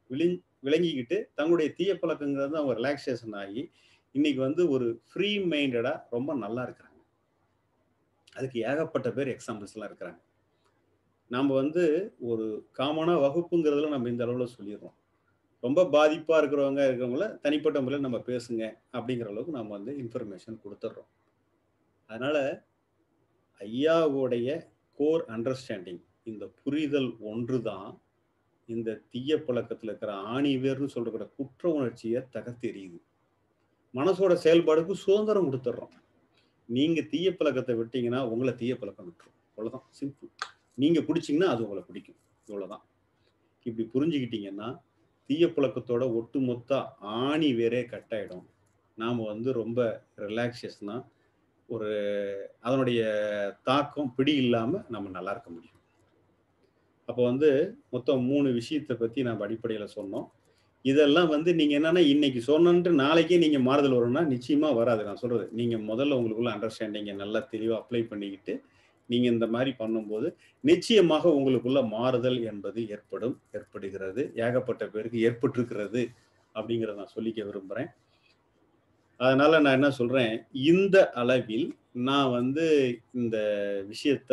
B: விளி விளங்கிக்கிட்டு தங்களுடைய தீய பழக்கங்கிறது அவங்க ரிலாக்ஸேஷன் ஆகி இன்னைக்கு வந்து ஒரு ஃப்ரீ மைண்டடா ரொம்ப நல்லா இருக்கிறாங்க அதுக்கு ஏகப்பட்ட பேர் எக்ஸாம்பிள்ஸ்லாம் இருக்கிறாங்க நாம் வந்து ஒரு காமனாக வகுப்புங்கிறதுல நம்ம இந்த அளவில் சொல்லிடுறோம் ரொம்ப பாதிப்பாக இருக்கிறவங்க இருக்கிறவங்கள தனிப்பட்ட முறையில் நம்ம பேசுங்க அப்படிங்கிற அளவுக்கு நம்ம வந்து இன்ஃபர்மேஷன் கொடுத்துட்றோம் அதனால் ஐயாவுடைய கோர் அண்டர்ஸ்டாண்டிங் இந்த புரிதல் ஒன்று தான் இந்த தீய பழக்கத்தில் இருக்கிற ஆணி வேர்னு சொல்கிற குற்ற உணர்ச்சியை தகர்த்தெறியுது மனசோட செயல்பாடுக்கு சுதந்திரம் கொடுத்துட்றோம் நீங்கள் தீய பழக்கத்தை விட்டீங்கன்னா உங்களை தீய பழக்கம் விட்டுரும் அவ்வளோதான் சிம்பிள் நீங்கள் பிடிச்சிங்கன்னா அது உங்களை பிடிக்கும் இவ்வளோதான் இப்படி புரிஞ்சுக்கிட்டீங்கன்னா தீய பழக்கத்தோட ஒட்டுமொத்த ஆணி வேறே கட் ஆகிடும் நாம் வந்து ரொம்ப ரிலாக்ஸேஷனாக ஒரு அதனுடைய தாக்கம் பிடி இல்லாமல் நம்ம நல்லா இருக்க முடியும் அப்போ வந்து மொத்தம் மூணு விஷயத்தை பற்றி நம்ம அடிப்படையில் சொன்னோம் இதெல்லாம் வந்து நீங்கள் என்னென்னா இன்னைக்கு சொன்னன்ட்டு நாளைக்கே நீங்கள் மாறுதல் வரும்னா நிச்சயமாக வராது நான் சொல்கிறது நீங்கள் முதல்ல உங்களுக்குள்ள அண்டர்ஸ்டாண்டிங்கை நல்லா தெளிவாக அப்ளை பண்ணிக்கிட்டு நீங்கள் இந்த மாதிரி பண்ணும்போது நிச்சயமாக உங்களுக்குள்ள மாறுதல் என்பது ஏற்படும் ஏற்படுகிறது ஏகப்பட்ட பேருக்கு ஏற்பட்டிருக்கிறது அப்படிங்கிறத நான் சொல்லிக்க விரும்புகிறேன் அதனால நான் என்ன சொல்றேன் இந்த அளவில் நான் வந்து இந்த விஷயத்த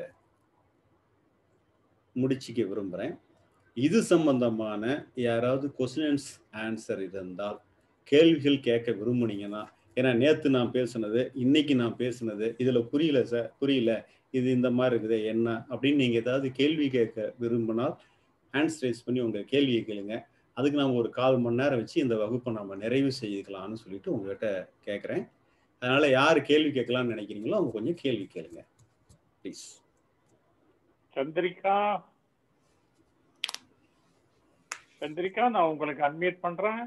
B: முடிச்சிக்க விரும்புகிறேன் இது சம்பந்தமான யாராவது கொஸ்டின்ஸ் ஆன்சர் இருந்தால் கேள்விகள் கேட்க விரும்புனீங்கன்னா ஏன்னா நேற்று நான் பேசுனது இன்னைக்கு நான் பேசுனது இதில் புரியல சார் புரியல இது இந்த மாதிரி இருக்குது என்ன அப்படின்னு நீங்கள் ஏதாவது கேள்வி கேட்க விரும்பினால் ஹேண்ட்ஸ் ரைஸ் பண்ணி உங்கள் கேள்வியை கேளுங்க அதுக்கு நம்ம ஒரு கால் மணி நேரம் வச்சு இந்த வகுப்பை நம்ம நிறைவு செய்துக்கலாம்னு சொல்லிட்டு உங்ககிட்ட கேட்குறேன் அதனால யார் கேள்வி கேட்கலாம்னு நினைக்கிறீங்களோ அவங்க கொஞ்சம் கேள்வி கேளுங்க ப்ளீஸ்
A: சந்திரிகா சந்திரிகா நான் உங்களுக்கு அன்மியூட் பண்றேன்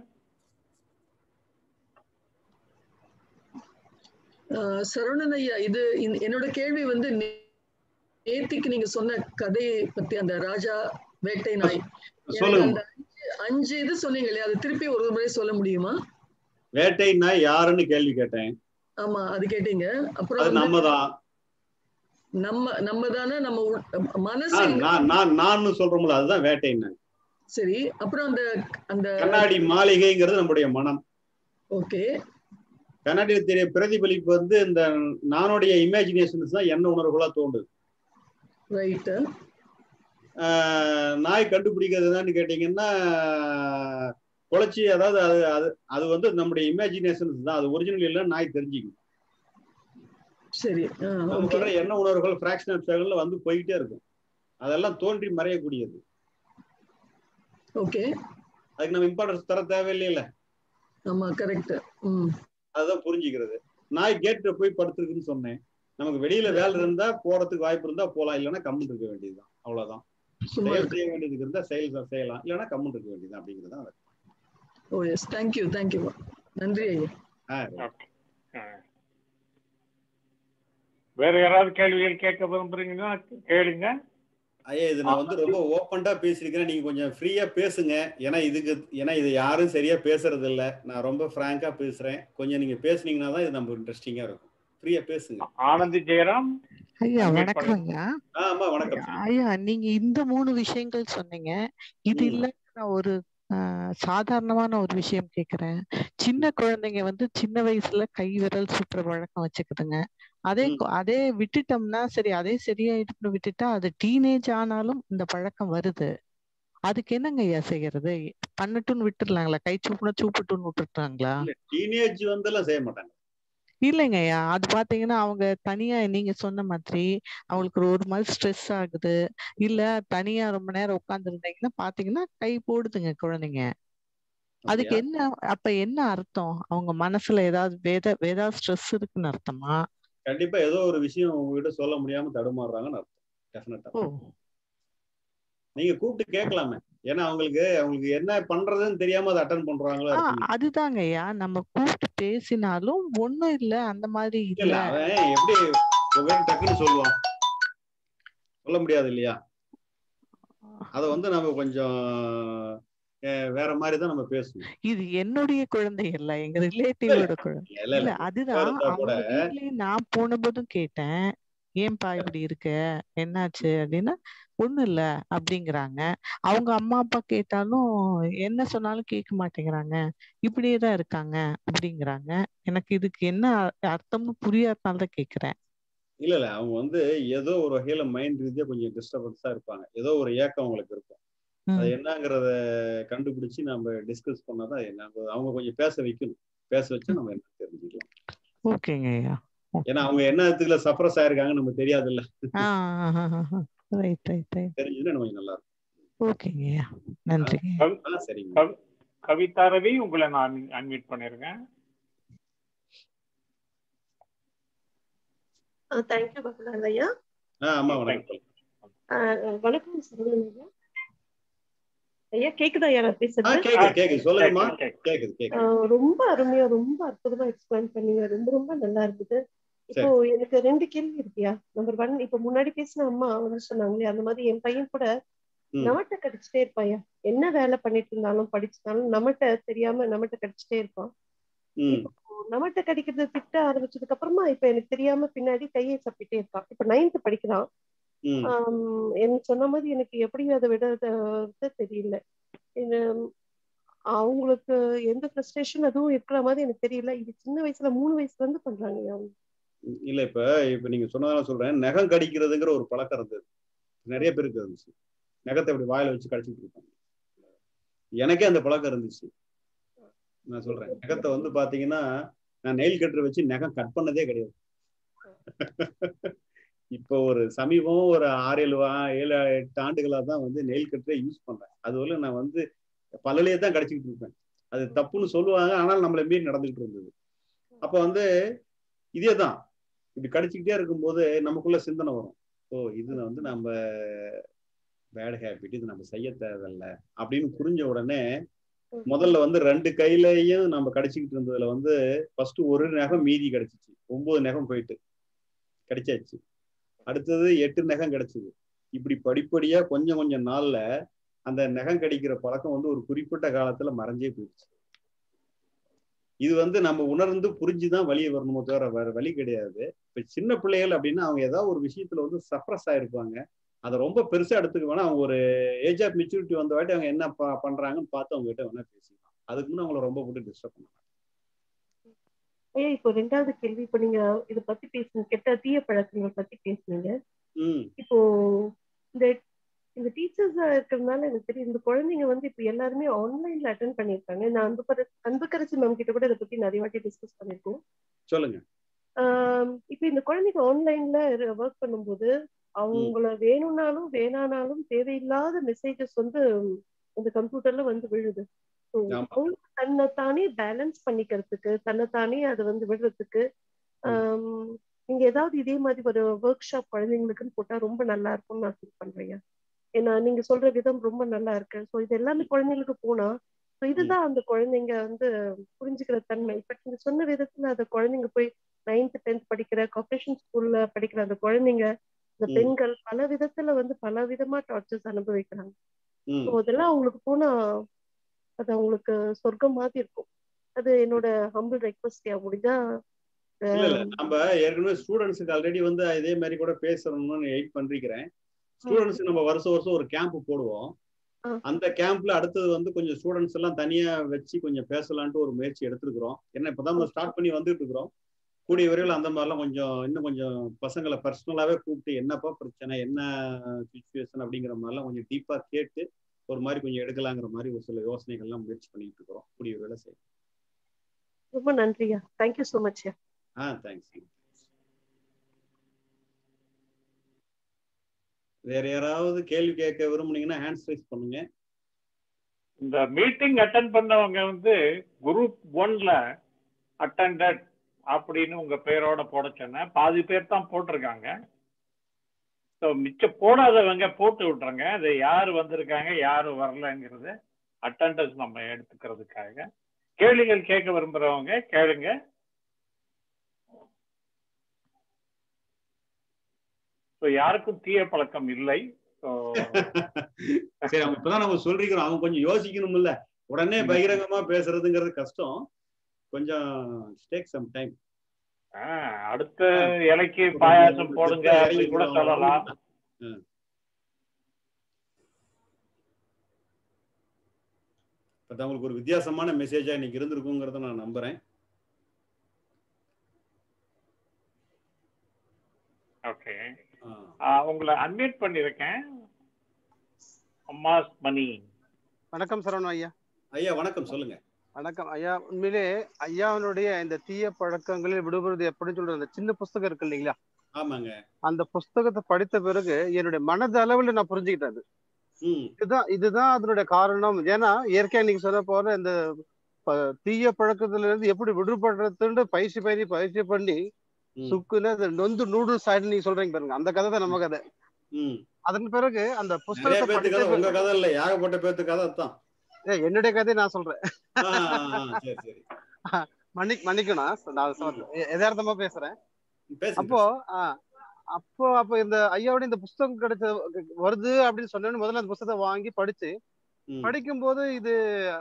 C: சரவணன் ஐயா இது என்னோட கேள்வி வந்து நேத்திக்கு நீங்க சொன்ன கதையை பத்தி அந்த ராஜா வேட்டை நாய்
B: சொல்லுங்க
C: அஞ்சு இது சொன்னீங்க இல்லையா அது திருப்பி ஒரு முறை சொல்ல முடியுமா
B: வேட்டை நாய் யாருன்னு கேள்வி கேட்டேன்
C: ஆமா அது கேட்டீங்க
B: அது
C: அப்புறம்
B: நம்ம தான்
C: நம்ம நம்ம தானே நம்ம உள்- மனசு
B: நான் நான் நான் சொல்றோம்ல அதுதான் வேட்டை நாய்
C: சரி அப்புறம் அந்த அந்த
B: கண்ணாடி மாளிகைங்கிறது நம்முடைய மனம்
C: ஓகே
B: கண்ணாடியில் தெரிய பிரதிபலிப்பு வந்து இந்த நானுடைய இமேஜினேஷன்ஸ் தான் என்ன உணர்வுகளா தோன்றுது
C: ரைட்டு
B: ஆஹ் நாய் கண்டுபிடிக்கிறது என்னன்னு கேட்டீங்கன்னா குலைச்சி அதாவது அது அது அது வந்து நம்முடைய இமேஜினேஷன்ஸ் தான் அது ஒரிஜினல் இல்லை நாய் தெரிஞ்சுக்கும்
C: சரி
B: நமக்கு
C: ஓகே
B: வர என்ன உணர்வுகள் ஃபிராக்ஷன் ஆஃப் செகண்ட்ல வந்து போயிட்டே இருக்கும் அதெல்லாம் தோன்றி மறையக்கூடியது
C: ஓகே
B: அதுக்கு நம்ம இம்பார்ட்டன்ஸ் தர தேவையில்லையில
C: ஆமா கரெக்ட் ம்
B: அதுதான் புரிஞ்சுக்கிறது நாய் கேட்ல போய் படுத்திருக்குன்னு சொன்னேன் நமக்கு வெளியில வேலை இருந்தா போறதுக்கு வாய்ப்பு இருந்தா போலாம் இல்லைன்னா கம்முன்னு இருக்க வேண்டியதுதான் அவ்வளவுதான்
C: சும்மா
B: செயல் செய்ய வேண்டியதுக்கு இருந்தா செயல் செய்யலாம் இல்லைன்னா கம்முன்னு இருக்க வேண்டியது அப்படிங்கிறது தான்
C: ஓ எஸ் தேங்க்யூ தேங்க்யூ நன்றி ஐயா
B: ஆஹ்
A: ஓகே வேற யாராவது கேள்விகள் கேட்க விரும்புறீங்கன்னா கேளுங்க
B: ஐயா இது நான் வந்து ரொம்ப ஓப்பன்டா பேசியிருக்கிறேன் நீங்க கொஞ்சம் ஃப்ரீயா பேசுங்க ஏன்னா இதுக்கு ஏன்னா இது யாரும் சரியா பேசுறது இல்ல நான் ரொம்ப ஃப்ராங்கா பேசுறேன் கொஞ்சம் நீங்க பேசுனீங்கன்னா தான் இது நம்ம இன்ட்ரெஸ்டிங்கா இருக்கும் ஃப்ரீயா பேசுங்க
A: ஆனந்தி ஜெயராம்
D: ஐயா
A: Unmute
D: வணக்கம்
A: பண்ணுங்க.
D: ஐயா
B: ஆ, ஆமா வணக்கம்
D: ஐயா நீங்க இந்த மூணு விஷயங்கள் சொன்னீங்க இது
B: ம்.
D: இல்ல நான் ஒரு ஆஹ், சாதாரணமான ஒரு விஷயம் கேக்குறேன் சின்ன குழந்தைங்க வந்து சின்ன வயசுல கை விரல் சுற்றுற வழக்கம் வச்சுக்குதுங்க அதே
B: ம்.
D: கு- அதே விட்டுட்டோம்னா சரி அதே சரியாயிட்டுன்னு விட்டுட்டா அது டீனேஜ் ஆனாலும் இந்த பழக்கம் வருது அதுக்கு என்னங்க ஐயா செய்யறது பண்ணட்டும்னு விட்டுறலாங்களா கை சூப்புனா சூப்பட்டுன்னு விட்டுட்டாங்களா
B: இல்ல டீனேஜ் வந்து எல்லாம் செய்ய மாட்டாங்க
D: இல்லைங்க ஐயா அது பாத்தீங்கன்னா அவங்க தனியா நீங்க சொன்ன மாதிரி அவங்களுக்கு ஒரு மாதிரி ஸ்ட்ரெஸ் ஆகுது இல்ல தனியா ரொம்ப நேரம் உட்கார்ந்து இருந்தீங்கன்னா பாத்தீங்கன்னா கை போடுதுங்க குழந்தைங்க அதுக்கு
B: அப்படியா?
D: என்ன அப்ப என்ன அர்த்தம் அவங்க மனசுல ஏதாவது வேத ஏதாவது ஸ்ட்ரெஸ் இருக்குன்னு அர்த்தமா
B: கண்டிப்பா ஏதோ ஒரு விஷயம் உங்ககிட்ட சொல்ல முடியாம தடுமாறுறாங்கன்னு அர்த்தம் டெஃபினட்டா
D: ஓ
B: நீங்க கூப்பிட்டு கேட்கலாமே ஏன்னா அவங்களுக்கு அவங்களுக்கு என்ன பண்றதுன்னு தெரியாம அதை அட்டன் பண்றாங்களோ
D: ஆ
B: இருக்குமே.
D: அதுதாங்க ஐயா நம்ம கூப்பிட்டு பேசினாலும் ஒண்ணும் இல்ல அந்த மாதிரி
B: இல்ல
D: இல்ல
B: அவன் எப்படி உங்ககிட்ட டக்குன்னு சொல்லுவான் சொல்ல முடியாது இல்லையா அத வந்து நம்ம கொஞ்சம் அஹ், வேற மாதிரி தான் நம்ம பேசணும்
D: இது என்னுடைய குழந்தை இல்ல எங்க ரிலேட்டிவோட குழந்தை
B: இல்ல
D: இல்ல
B: இல்ல
D: அதுதான்
B: இருந்தா கூட
D: அவங்க வீட்லயே நான் போன போதும் கேட்டேன் ஏன்பா இப்படி இருக்க என்னாச்சு அப்படின்னா ஒண்ணும் இல்ல அப்படிங்கிறாங்க அவங்க அம்மா அப்பா கேட்டாலும் என்ன சொன்னாலும் கேட்க மாட்டேங்கிறாங்க இப்படியே தான் இருக்காங்க அப்படிங்கிறாங்க எனக்கு இதுக்கு என்ன அ- அர்த்தம்னு புரியாதனால தான் கேக்குறேன்
B: இல்ல இல்ல அவங்க வந்து ஏதோ ஒரு வகையில மைண்ட் ரீதியா கொஞ்சம் டிஸ்டர்பன்ஸா இருப்பாங்க ஏதோ ஒரு ஏக்கம் அவங்களுக்கு இருக்கும் அது
D: ம்
B: என்னங்கிறத கண்டுபிடிச்சு நம்ம டிஸ்கஸ் பண்ணாதான் என்ன அவங்க கொஞ்சம் பேச வைக்கணும் பேச வச்சு நம்ம என்ன தெரிஞ்சுக்கலாம்
D: ஓகேங்க ஐயா
B: ஏன்னா அவங்க என்ன இதுல சப்ரஸ் ஆயிருக்காங்கன்னு நமக்கு தெரியாதுல்ல
D: ரைட் ரைட் ரைட்
B: தெரிஞ்சதுன்னா இன்னும் கொஞ்சம் நல்லா இருக்கும்
D: ஓகேங்க ஐயா நன்றிங்க
A: கவி-
B: ஆ சரிங்க
A: கவி- கவிதா ரவி உங்களை நான் அன்மியூட் பண்ணிருக்கேன்
E: தேங்க்யூ பகுலால் ஐயா
B: ஆ ஆமா வணக்கம்
E: ஆஹ் வணக்கம் சரவணன் ஐயா ஐயா கேக்குதா ஐயா நான்
B: ஆ
E: பேசுறது
B: கேக்குது கேக்குது சொல்லுங்கம்மா
A: கேக்குது.
B: கேக்குது கேக்குது
E: ஆஹ் ரொம்ப அருமையா ரொம்ப அற்புதமா எக்ஸ்பிளைன் பண்ணீங்க ரொம்ப ரொம்ப நல்லா இருந்தது இப்போ எனக்கு ரெண்டு கேள்வி இருக்கியா நம்பர் ஒன் இப்ப முன்னாடி பேசின அம்மா வந்து சொன்னாங்களே அந்த மாதிரி என் பையன் கூட
B: ம்.
E: நம்மகிட்ட கடிச்சிட்டே இருப்பாயா என்ன வேலை பண்ணிட்டு இருந்தாலும் படிச்சிட்டாலும் நம்மகிட்ட தெரியாம நம்மகிட்ட கடிச்சிட்டே இருப்பான்
B: ம்
E: நம்மகிட்ட கடிக்கிறது திட்ட ஆரம்பிச்சதுக்கு அப்புறமா இப்ப எனக்கு தெரியாம பின்னாடி கையை சப்பிட்டே இருக்கான் இப்ப நைன்த் படிக்கிறான்
B: ம்
E: ஆம், எனக்கு சொன்ன மாதிரி எனக்கு எப்படி அதை விடுறது தெரியல இது, அவங்களுக்கு எந்த ஃப்ரஸ்ட்ரேஷன் அதுவும் இருக்கிற மாதிரி எனக்கு தெரியல இது சின்ன வயசுல மூணு வயசுல இருந்து பண்றாங்க அவங்க
B: இல்ல இப்ப இப்ப நீங்க சொன்னதால சொல்றேன் நகம் கடிக்கிறதுங்கிற ஒரு பழக்கம் இருந்தது நிறைய பேருக்கு இருந்துச்சு நகத்தை இப்படி வாயில வச்சு கடிச்சிட்டு இருப்பாங்க எனக்கே அந்த பழக்கம் இருந்துச்சு நான் சொல்றேன் நகத்தை வந்து பாத்தீங்கன்னா நான் நெயில் கட்டரை வச்சு நகம் கட் பண்ணதே கிடையாது இப்போ ஒரு சமீபம் ஒரு ஆறு ஏழு வா- ஏழு எட்டு ஆண்டுகளா தான் வந்து நெயில் கட்டரை யூஸ் பண்றேன் அதுவரை நான் வந்து பல்லலையே தான் கடிச்சிக்கிட்டு இருப்பேன் அது தப்புன்னு சொல்லுவாங்க ஆனால் நம்மளை மீறி நடந்துகிட்டு இருந்தது அப்ப வந்து இதே தான் இப்படி கடிச்சுக்கிட்டே இருக்கும்போது நமக்குள்ள சிந்தனை வரும் ஓ இது வந்து நம்ம பேட் ஹேபிட் இது நம்ம செய்ய தேவையில்ல அப்படின்னு புரிஞ்ச உடனே முதல்ல வந்து ரெண்டு கையிலையும் நம்ம கடிச்சிக்கிட்டு இருந்ததுல வந்து ஃபர்ஸ்ட் ஒரு நகம் மீதி கிடைச்சிச்சு ஒன்பது நகம் போயிட்டு கிடைச்சாச்சு அடுத்தது எட்டு நகம் கிடைச்சது இப்படி படிப்படியா கொஞ்சம் கொஞ்சம் நாள்ல அந்த நகம் கடிக்கிற பழக்கம் வந்து ஒரு குறிப்பிட்ட காலத்துல மறைஞ்சே போயிடுச்சு இது வந்து நம்ம உணர்ந்து புரிஞ்சுதான் வெளியே வரணுமோ தவிர வேற வழி கிடையாது இப்ப சின்ன பிள்ளைகள் அப்படின்னா அவங்க ஏதாவது ஒரு விஷயத்துல வந்து சப்ரஸ் ஆயிருப்பாங்க அதை ரொம்ப பெருசா எடுத்துக்க வேணா அவங்க ஒரு ஏஜ் ஆஃப் மெச்சூரிட்டி வந்த வாட்டி அவங்க என்ன ப- பண்றாங்கன்னு பார்த்து அவங்க கிட்ட வேணா பேசிக்கலாம் அதுக்கு முன்னே அவங்கள ரொம்ப போட்டு டிஸ்டர்ப் பண்ணலாம்
E: ஐயா இப்போ ரெண்டாவது கேள்வி இப்போ நீங்க இத பத்தி பேசுங்க கெட்ட தீய பழக்கங்கள் பத்தி பேசுனீங்க
B: ம்
E: இப்போ இந்த இந்த டீச்சர்ஸா இருக்கிறதுனால எனக்கு தெரியும் இந்த குழந்தைங்க வந்து இப்போ எல்லாருமே ஆன்லைன்ல அட்டன் பண்ணியிருக்காங்க நான் அன்பு கர- அன்புக்கரசி மேம் கிட்ட கூட இதை பத்தி நிறைய வாட்டி டிஸ்கஸ் பண்ணிருக்கோம்
B: சொல்லுங்க
E: ஆஹ் இப்போ இந்த குழந்தைங்க ஆன்லைன்ல ஒர்க் பண்ணும்போது அவங்கள வேணும்னாலும் வேணானாலும் தேவையில்லாத மெசேஜஸ் வந்து அந்த கம்ப்யூட்டர்ல வந்து விழுது So,
B: ஆமா.
E: அவங்க தன்னைத்தானே பேலன்ஸ் பண்ணிக்கிறதுக்கு தன்னைத்தானே அதை வந்து விடுறதுக்கு ஆம், நீங்க ஏதாவது இதே மாதிரி ஒரு ஒர்க் ஷாப் குழந்தைங்களுக்குன்னு போட்டா ரொம்ப நல்லா இருக்கும்னு நான் ஃபீல் பண்றேன் ஏன்னா நீங்க சொல்ற விதம் ரொம்ப நல்லா இருக்கு ஸோ இது எல்லாமே குழந்தைங்களுக்கு போனா ஸோ இதுதான் அந்த குழந்தைங்க வந்து புரிஞ்சுக்கிற தன்மை பட் நீங்க சொன்ன விதத்துல அந்த குழந்தைங்க போய் நைன்த் டென்த் படிக்கிற கார்பரேஷன் ஸ்கூல்ல படிக்கிற அந்த குழந்தைங்க இந்த
B: ம்.
E: பெண்கள் பல விதத்துல வந்து பல விதமா டார்ச்சர்ஸ் அனுபவிக்கிறாங்க
B: ம்
E: ஸோ அதெல்லாம் அவங்களுக்கு போனா அது அவங்களுக்கு சொர்க்கம் மாதிரி இருக்கும் அது என்னோட ஹம்பிள் ரெக்வஸ்ட் முடிஞ்சா
B: இல்ல இல்ல நம்ம ஏற்கனவே ஸ்டூடெண்ட்ஸுக்கு ஆல்ரெடி வந்து இதே மாதிரி கூட பேசணும்னு எயிட் பண்ணிருக்கிறேன் ஸ்டூடெண்ட்ஸ்க்கு நம்ம வருஷம் வருஷம் ஒரு கேம்ப் போடுவோம்
E: ஆ.
B: அந்த கேம்ப்ல அடுத்தது வந்து கொஞ்சம் ஸ்டூடெண்ட்ஸ் எல்லாம் தனியா வச்சு கொஞ்சம் பேசலான்ட்டு ஒரு முயற்சி எடுத்திருக்கிறோம் ஏன்னா இப்பதான் ஸ்டார்ட் பண்ணி வந்துட்டு இருக்கிறோம் கூடிய விரைவில் அந்த மாதிரிலாம் கொஞ்சம் இன்னும் கொஞ்சம் பசங்களை பர்சனலாவே கூப்பிட்டு என்னப்பா பிரச்சனை என்ன சுச்சுவேஷன் அப்படிங்கிற மாதிரிலாம் கொஞ்சம் டீப்பா கேட்டு ஒரு மாதிரி கொஞ்சம் எடுக்கலாங்கிற மாதிரி ஒரு சில யோசனைகள்லாம் முயற்சி பண்ணிட்டு இருக்கிறோம் கூடிய விரைவில் செய்யும்
E: ரொம்ப நன்றியா தேங்க்யூ ஸோ மச்
B: ஆ தேங்க்ஸ் வேற யாராவது கேள்வி கேட்க விரும்புனீங்கன்னா ஹேண்ட்ஸ் ரைஸ் பண்ணுங்க
A: இந்த மீட்டிங் அட்டன் பண்ணவங்க வந்து குரூப் ஒன்ல அட்டண்டட் அப்படின்னு உங்க பேரோட போட சொன்னேன் பாதி பேர் தான் போட்டிருக்காங்க ஸோ மிச்சம் போடாதவங்க போட்டு விட்டுருங்க அது யார் வந்திருக்காங்க யார் வரலங்கிறது அட்டண்டன்ஸ் நம்ம எடுத்துக்கிறதுக்காக கேள்விகள் கேட்க விரும்புறவங்க கேளுங்க ஸோ யாருக்கும் தீய பழக்கம் இல்லை ஸோ
B: சரி அவங்க இப்பதான் நம்ம சொல்றீங்க அவங்க கொஞ்சம் யோசிக்கணும்ல உடனே பகிரங்கமா பேசுறதுங்கிறது கஷ்டம் கொஞ்சம் டேக் சம் டைம்
A: அடுத்த இலைக்கு பாயாசம் போடுங்க அப்படி கூட சொல்லலாம்
B: பட் அவங்களுக்கு ஒரு வித்தியாசமான மெசேஜா இன்னைக்கு இருந்திருக்குங்கிறத நான் நம்புறேன்
A: ஓகே
B: ஆ,
A: உங்களை அன்மியூட் பண்ணியிருக்கேன் அம்மாஸ் மணி
F: வணக்கம் சரவணன் ஐயா
B: ஐயா வணக்கம் சொல்லுங்க
F: வணக்கம் ஐயா உண்மையிலே ஐயாவினுடைய இந்த தீய பழக்கங்களில் விடுபடுறது எப்படின்னு சொல்ற அந்த சின்ன புஸ்தகம் இருக்கு இல்லைங்களா
B: ஆமாங்க
F: அந்த புஸ்தகத்தை படித்த பிறகு என்னுடைய மனதளவில் நான் புரிஞ்சுக்கிட்டேன் அது.
B: ம்
F: இதுதான் இதுதான் அதனுடைய காரணம் ஏன்னா இயற்கையா நீங்க சொன்ன போல இந்த ப- தீய பழக்கத்துல இருந்து எப்படி விடுபடுறதுன்னு பயிற்சி பயிற்சி பயிற்சி பண்ணி
B: ம்,
F: சுக்குன்னு அது நொந்து நூடுல்ஸ் ஆயிடு நீங்க சொல்றீங்க பாருங்க அந்த கதை தான் நம்ம கதை
B: ம்
F: அதன் பிறகு அந்த
B: நிறைய
F: புஸ்தகத்தை
B: பேர்த்து
F: படித்த
B: கதை உங்க
F: பிறகு-
B: கதை இல்ல ஏகப்பட்ட பேர்த்து கதை தான்
F: ஏய், என்னுடைய கதையை நான் சொல்றேன்
B: ஆ, ஆ, ஆ, சரி சரி
F: மன்னி மன்னிக்கணும் நான் சொல்றேன். எ- யதார்த்தமா பேசுறேன்
B: பேசுங்க
F: அப்போ ஆ, அப்போ அப்போ இந்த ஐயாவோட இந்த புஸ்தகம் கிடைச்ச வருது அப்படின்னு சொன்னேன்னு முதல்ல அந்த புஸ்தகத்தை வாங்கி படிச்சு
B: ம்,
F: படிக்கும்போது இது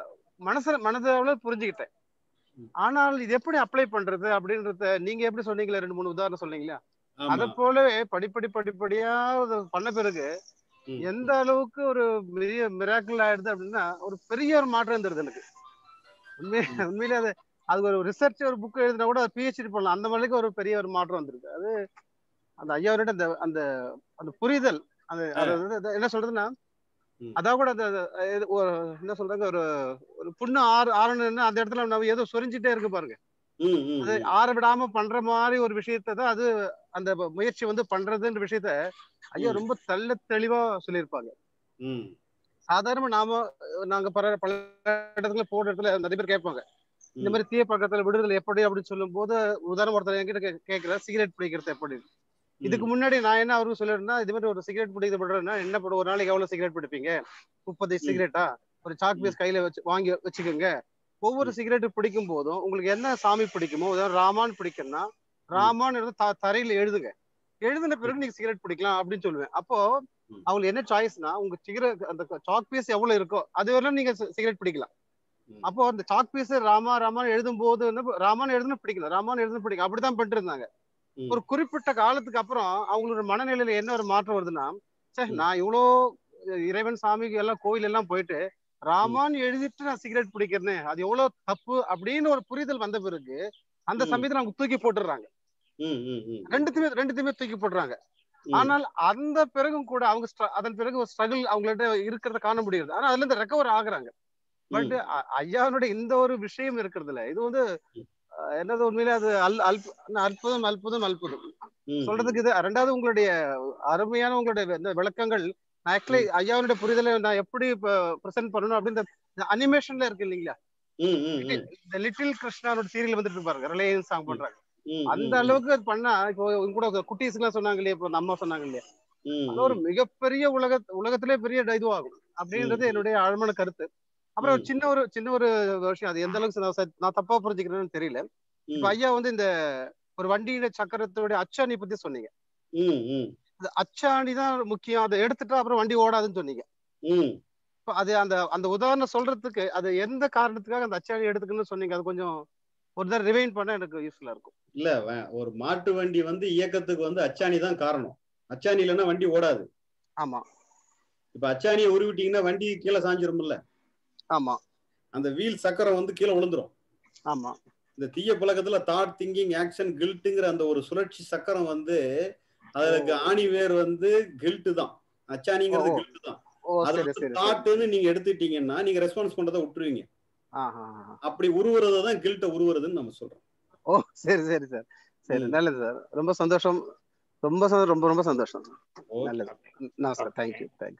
F: மனசுல மனதளவுல புரிஞ்சுக்கிட்டேன்
B: ம்.
F: ஆனால் இது எப்படி அப்ளை பண்றது அப்படின்றத நீங்க எப்படி சொன்னீங்களே ரெண்டு மூணு உதாரணம் சொன்னீங்களா
B: ஆமா.
F: அத போலவே படிப்படி படிப்படியா அது பண்ண பிறகு
B: ம்,
F: எந்த அளவுக்கு ஒரு பெரிய மிராக்கிள் ஆயிடுது அப்படின்னா ஒரு பெரிய ஒரு மாற்றம் இருந்தது எனக்கு உண்மையிலே உண்மையிலே அது அது ஒரு ரிசர்ச் ஒரு புக் எழுதினா கூட பிஹெச்டி பண்ணலாம் அந்த மாதிரிக்கு ஒரு பெரிய ஒரு மாற்றம் வந்திருக்கு அது அந்த ஐயாவோட அந்த அந்த அந்த புரிதல் அந்த அது வந்து என்ன சொல்றதுன்னா
B: ம்.
F: அதான் கூட அந்த இது ஒரு என்ன சொல்றாங்க ஒரு ஒரு புண்ணு ஆறு ஆறணும்னா அந்த இடத்துல நம்ம ஏதோ சொரிஞ்சிட்டே இருக்கு பாருங்க
B: ம், ம்,
F: அது
B: ம்.
F: ஆற விடாம பண்ற மாதிரி ஒரு விஷயத்தை தான் அது அந்த முயற்சி வந்து பண்றதுன்ற விஷயத்த ஐயா
B: ம்.
F: ரொம்ப தெள்ள தெளிவா சொல்லியிருப்பாங்க
B: ம்,
F: சாதாரண நாம நாங்க பல பல இடத்துல போன இடத்துல நிறைய பேர் கேட்பாங்க இந்த
B: ம்.
F: மாதிரி தீய பக்கத்துல விடுதல் எப்படி அப்படின்னு சொல்லும் போது உதாரணம் ஒருத்தர் என்கிட்ட கே- கேட்கிற சிகரெட் பிடிக்கிறது எப்படி இதுக்கு முன்னாடி நான் என்ன அவருக்கு சொல்லிருந்தா இது மாதிரி ஒரு சிகரெட் பிடிக்கிறது பண்றேன்னா என்ன பண்ணும் ஒரு நாளைக்கு எவ்வளவு சிகரெட் பிடிப்பீங்க முப்பது
B: ம்.
F: சிகரெட்டா ஒரு சாக் பீஸ் கையில வச்சு வாங்கி வச்சுக்கோங்க ஒவ்வொரு சிகரெட் பிடிக்கும் போதும் உங்களுக்கு என்ன சாமி பிடிக்குமோ உதாரணம் ராமான் பிடிக்கும்னா ராமான் இருந்து த- தரையில எழுதுங்க எழுதின பிறகு நீங்க சிகரெட் பிடிக்கலாம் அப்படின்னு சொல்லுவேன் அப்போ
B: ம்.
F: அவங்களுக்கு என்ன சாய்ஸ்னா உங்க சிகரெட் அந்த சாக் பீஸ் எவ்வளவு இருக்கோ அது வரலாம் நீங்க சிகரெட் பிடிக்கலாம்
B: ம்.
F: அப்போ அந்த சாக் பீஸ் ராமா ராமான் எழுதும் போது வந்து ராமான் எழுதுன பிடிக்கல ராமான் எழுதுன பிடிக்கும் அப்படிதான் பண்ணிட்டு இருந்தாங்க
B: ம்.
F: ஒரு குறிப்பிட்ட காலத்துக்கு அப்புறம் அவங்களோட மனநிலையில என்ன ஒரு மாற்றம் வருதுன்னா சே
B: ம்.
F: நான் இவ்வளோ இறைவன் சாமிக்கு எல்லாம் கோயில் எல்லாம் போயிட்டு ராமான் எழுதிட்டு நான் சிகரெட் பிடிக்கிறேன் அது எவ்வளவு தப்பு அப்படின்னு ஒரு புரிதல் வந்த பிறகு அந்த
B: ம்.
F: சமயத்துல அவங்க தூக்கி போட்டுடுறாங்க
B: ம், ம், ம்.
F: ரெண்டுத்தையுமே ரெண்டுத்தையுமே தூக்கி போடுறாங்க
B: ம்.
F: ஆனால் அந்த பிறகும் கூட அவங்க str- அதன் பிறகு ஒரு ஸ்ட்ரகிள் அவங்கள்ட்ட இருக்கிறத காண முடியுது ஆனா அதுல இருந்து ரெக்கவர் ஆகுறாங்க பட்
B: ம்.
F: ஐயாவுடைய இந்த ஒரு விஷயம் இருக்கிறதுல இது வந்து அஹ், என்னது உண்மையிலே அது அல் அல்ப அற்புதம் அற்புதம் அல்புதம்
B: ம்,
F: சொல்றதுக்கு இது ரெண்டாவது உங்களுடைய அருமையான உங்களுடைய இந்த விளக்கங்கள் நான் ஆக்சுவலி ஐயாவுடைய புரிதலை நான் எப்படி ப்ரெசென்ட் பண்ணணும் அப்படின்னு அனிமேஷன்ல இருக்கு இல்லைங்களா
B: ம், ம், ம்.
F: இந்த லிட்டில் கிருஷ்ணாவோட சீரியல் வந்துட்டு பாருங்க ரிலையன்ஸ் சாங் பண்றாங்க
B: ம்,
F: அந்த
B: ம்,
F: அளவுக்கு அது பண்ணா இப்போ இவங்க கூட குட்டீஸ் எல்லாம் சொன்னாங்க இல்லையா இப்போ அந்த அம்மா சொன்னாங்க இல்லையா
B: ம்,
F: அது ஒரு மிகப்பெரிய உலக உலகத்திலே பெரிய இதுவாகும் அப்படின்றது
B: ம்.
F: என்னுடைய ஆழமான கருத்து அப்புறம் ஒரு
B: ம்.
F: சின்ன ஒரு சின்ன ஒரு விஷயம் அது எந்த அளவுக்கு நான் ச- நான் தப்பா புரிஞ்சுக்கிறேன்னு தெரியல
B: ம்,
F: இப்ப ஐயா வந்து இந்த ஒரு வண்டியில சக்கரத்துடைய அச்சாணி பத்தி சொன்னீங்க
B: ம், ம்,
F: அது அச்சாணி தான் முக்கியம் அதை எடுத்துட்டா அப்புறம் வண்டி ஓடாதுன்னு சொன்னீங்க
B: ம்.
F: இப்ப அது அந்த அந்த உதாரணம் சொல்றதுக்கு அது எந்த காரணத்துக்காக அந்த அச்சாணி எடுத்துக்கணும்னு சொன்னீங்க அது கொஞ்சம் ஒரு தடவை ரிவைன் பண்ணா எனக்கு யூஸ்ஃபுல்லா இருக்கும்
B: இல்ல வே- ஒரு மாட்டு வண்டி வந்து இயக்கத்துக்கு வந்து அச்சாணி தான் காரணம் அச்சாணி இல்லைன்னா வண்டி ஓடாது
F: ஆமா
B: இப்ப அச்சாணியை உருவிட்டீங்கன்னா வண்டி கீழே சாஞ்சிரும்ல
F: ஆமா
B: அந்த வீல் சக்கரம் வந்து கீழே விழுந்துரும்
F: ஆமா
B: இந்த தீய பழக்கத்துல தாட் திங்கிங் ஆக்ஷன் கில்ட்டுங்கிற அந்த ஒரு சுழற்சி சக்கரம் வந்து அதுக்கு ஆணி வேர் வந்து கில்ட்டு தான் அச்சாணிங்கிறது
F: ஓ.
B: கில்ட்டு தான்
F: ஓ
B: அது
F: சரி
B: வந்து
F: சரி சரி
B: தாட்டுன்னு நீங்க எடுத்துட்டீங்கன்னா நீங்க ரெஸ்பான்ஸ் பண்றதை விட்டுருவீங்க
F: ஆஹா ஆஹா.
B: அப்படி உருவுறதை தான் கில்ட்டை உருவுறதுன்னு நம்ம சொல்றோம்
F: ஓ சரி சரி சார் சரி
B: ம்.
F: நல்லது சார் ரொம்ப சந்தோஷம் ரொம்ப சந்தோஷம், ரொம்ப ரொம்ப சந்தோஷம்
B: ஓகே
F: நல்லது நான் சார் தேங்க்யூ தேங்க்யூ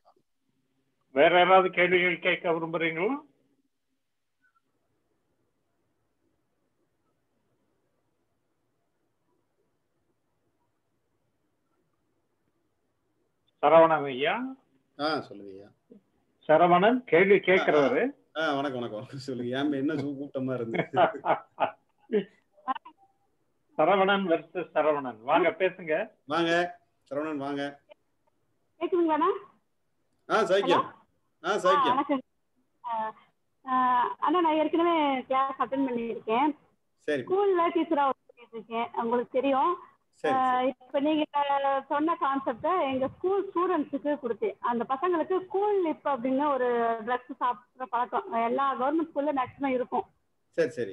A: வேற யாராவது கேள்விகள் கேட்க விரும்புறீங்களா சரவணன் ஐயா
B: ஆ சொல்லுங்க ஐயா
A: சரவணன் கேள்வி கேட்கிறவரு
B: ஆ வணக்கம் வணக்கம் வணக்கம் சொல்லுங்க ஏன் என்ன சூ கூட்டமா இருந்து
A: சரவணன் வெர்சஸ் சரவணன் வாங்க பேசுங்க
B: வாங்க சரவணன் வாங்க
G: கேக்குதுங்களாண்ணா
B: ஆ சைக்கியம் ஆ
G: ஆ,
B: சைக்கியம்
G: வணக்கம் ஆ, ஆ, அண்ணா நான் ஏற்கனவே கிளாஸ் அட்டன் பண்ணியிருக்கேன்
B: சரி
G: ஸ்கூல்ல டீச்சரா ஒர்க் பண்ணிட்டு இருக்கேன் உங்களுக்கு தெரியும்
B: சரி சரி
G: இப்ப நீங்க சொன்ன கான்செப்ட எங்க ஸ்கூல் ஸ்டூடெண்ட்ஸுக்கு கொடுத்தேன் அந்த பசங்களுக்கு ஸ்கூல் லிப் அப்படின்னு ஒரு ட்ரக்ஸ் சாப்பிட்ற பழக்கம் எல்லா கவர்மெண்ட் ஸ்கூல்ல மேக்ஸிமம் இருக்கும்
B: சரி சரி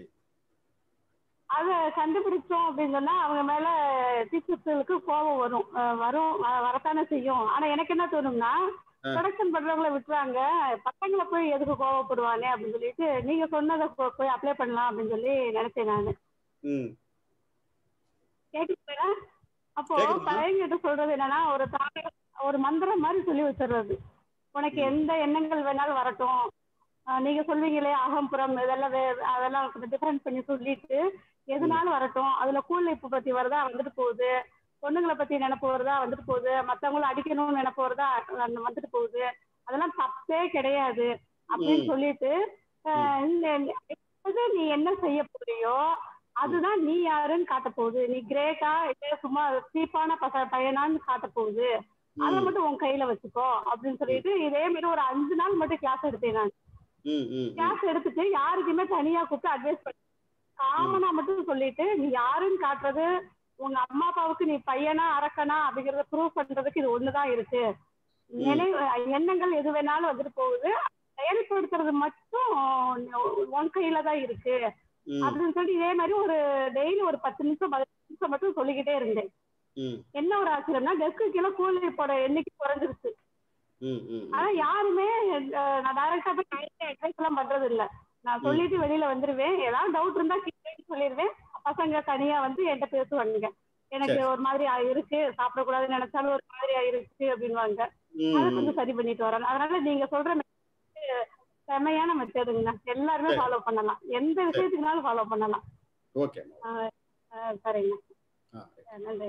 G: அதை கண்டுபிடிச்சோம் அப்படின்னு சொன்னா அவங்க மேல டீச்சர்ஸுக்கு கோபம் வரும் அஹ் வரும் வ- வரத்தானே செய்யும் ஆனா எனக்கு என்ன தோணும்னா
B: ஆ.
G: ப்ரொடக்ஷன் பண்றவங்கள விட்டுறாங்க பசங்களை போய் எதுக்கு கோவப்படுவானே அப்படின்னு சொல்லிட்டு நீங்க சொன்னதை போ- போய் அப்ளை பண்ணலாம் அப்படின்னு சொல்லி நினைச்சேன் நான்
B: ம்
G: கேட்டுக்கிறேன் அப்போ
B: கேக்குதுமா?
G: பையன்கிட்ட சொல்றது என்னன்னா ஒரு தாய் ஒரு மந்திரம் மாதிரி சொல்லி வச்சிடுறது உனக்கு எந்த எண்ணங்கள் வேணாலும் வரட்டும் ஆஹ் நீங்க சொல்வீங்களே அகம்புறம் இதெல்லாம் வே- அதெல்லாம் கொஞ்சம் டிஃபரன்ஸ் பண்ணி சொல்லிட்டு எதுனாலும் வரட்டும் அதுல கூழ்நிப்பு பத்தி வருதா வந்துட்டு போகுது பொண்ணுங்களை பத்தி நினைப்பு வருதா வந்துட்டு போகுது மத்தவங்கள அடிக்கணும்னு நினைப்பு வருதா அந்த வந்துட்டு போகுது அதெல்லாம் தப்பே கிடையாது அப்படின்னு
B: ம்.
G: சொல்லிட்டு ஆஹ் இந்த- இப்போது நீ என்ன செய்ய போறியோ அதுதான் நீ யாருன்னு காட்ட போகுது நீ கிரேட்டா இல்ல சும்மா சீப்பான பச பையனான்னு காட்ட போகுது அதை
B: ம்
G: மட்டும் உன் கையில வச்சுக்கோ அப்படின்னு சொல்லிட்டு இதே மாதிரி ஒரு அஞ்சு நாள் மட்டும் கிளாஸ் எடுத்தேன் நான்
B: ம் ம் ம்
G: கிளாஸ் எடுத்துட்டு யாருக்குமே தனியா கூப்பிட்டு அட்வைஸ் பண்ணி காமனா மட்டும் சொல்லிட்டு நீ யாருன்னு காட்டுறது உங்க அம்மா அப்பாவுக்கு நீ பையனா அரக்கனா அப்படிங்கறத ப்ரூவ் பண்றதுக்கு இது ஒண்ணுதான் இருக்கு நினைவு எண்ணங்கள் எது வேணாலும் வந்துட்டு போகுது செயல்படுத்துறது மட்டும் உன் கையில தான் இருக்கு
B: ம்
G: அப்படின்னு சொல்லி இதே மாதிரி ஒரு டெய்லி ஒரு பத்து நிமிஷம் பதினஞ்சு நிமிஷம் மட்டும் சொல்லிக்கிட்டே இருந்தேன்
B: ம்
G: என்ன ஒரு ஆச்சரியம்னா டெஸ்க்கு கீழே கூலி போட எண்ணிக்கை குறைஞ்சிருச்சு
B: ம் ம்
G: ஆனா யாருமே அஹ், நான் டைரக்டா போய் அட்வைஸ் எல்லாம் பண்றது இல்ல நான் சொல்லிட்டு வெளியில வந்துருவேன் ஏதாவது டவுட் இருந்தா கேட்கன்னு சொல்லிடுவேன் பசங்க தனியா வந்து என்கிட்ட பேசுவாங்க எனக்கு
B: சரி.
G: ஒரு மாதிரி ஆ- இருக்கு சாப்பிடக்கூடாதுன்னு நினைச்சாலும் ஒரு மாதிரி ஆயிருச்சு அப்படின்வாங்க அதை
B: ம்
G: கொஞ்சம் சரி பண்ணிட்டு வரேன் அதனால நீங்க சொல்ற method செமையான மெத்தடுங்க எல்லாருமே
B: சரி.
G: ஃபாலோ பண்ணலாம் எந்த விஷயத்துக்குனாலும் ஃபாலோ பண்ணலாம்
B: ஓகே
G: அஹ், அஹ், சரிங்க
B: ஆ
G: அஹ், நன்றி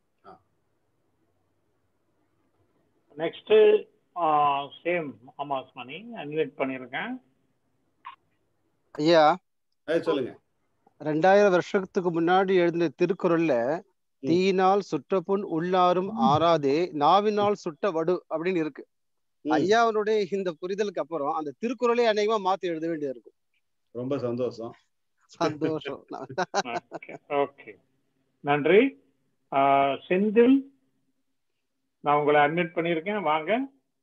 A: நெக்ஸ்ட் சேம் ஆமாஸ் மணி அன்வைட் பண்ணியிருக்கேன்
F: ஐயா
B: அது சொல்லுங்க
F: ரெண்டாயிரம் வருஷத்துக்கு முன்னாடி எழுதின திருக்குறள்ல தீயினால் சுற்றப்புண் உள்ளாரும் ஆறாதே நாவினால் சுட்ட வடு அப்படின்னு இருக்கு
B: ம்,
F: ஐயாவனுடைய இந்த புரிதலுக்கு அப்புறம் அந்த திருக்குறளே அநேகமா மாத்தி எழுத வேண்டியது இருக்கும்
B: ரொம்ப சந்தோஷம்
F: சந்தோஷம்
A: ஓகே நன்றி ஆஹ், செந்தில் நான் உங்களை அட்மிட் பண்ணியிருக்கேன் வாங்க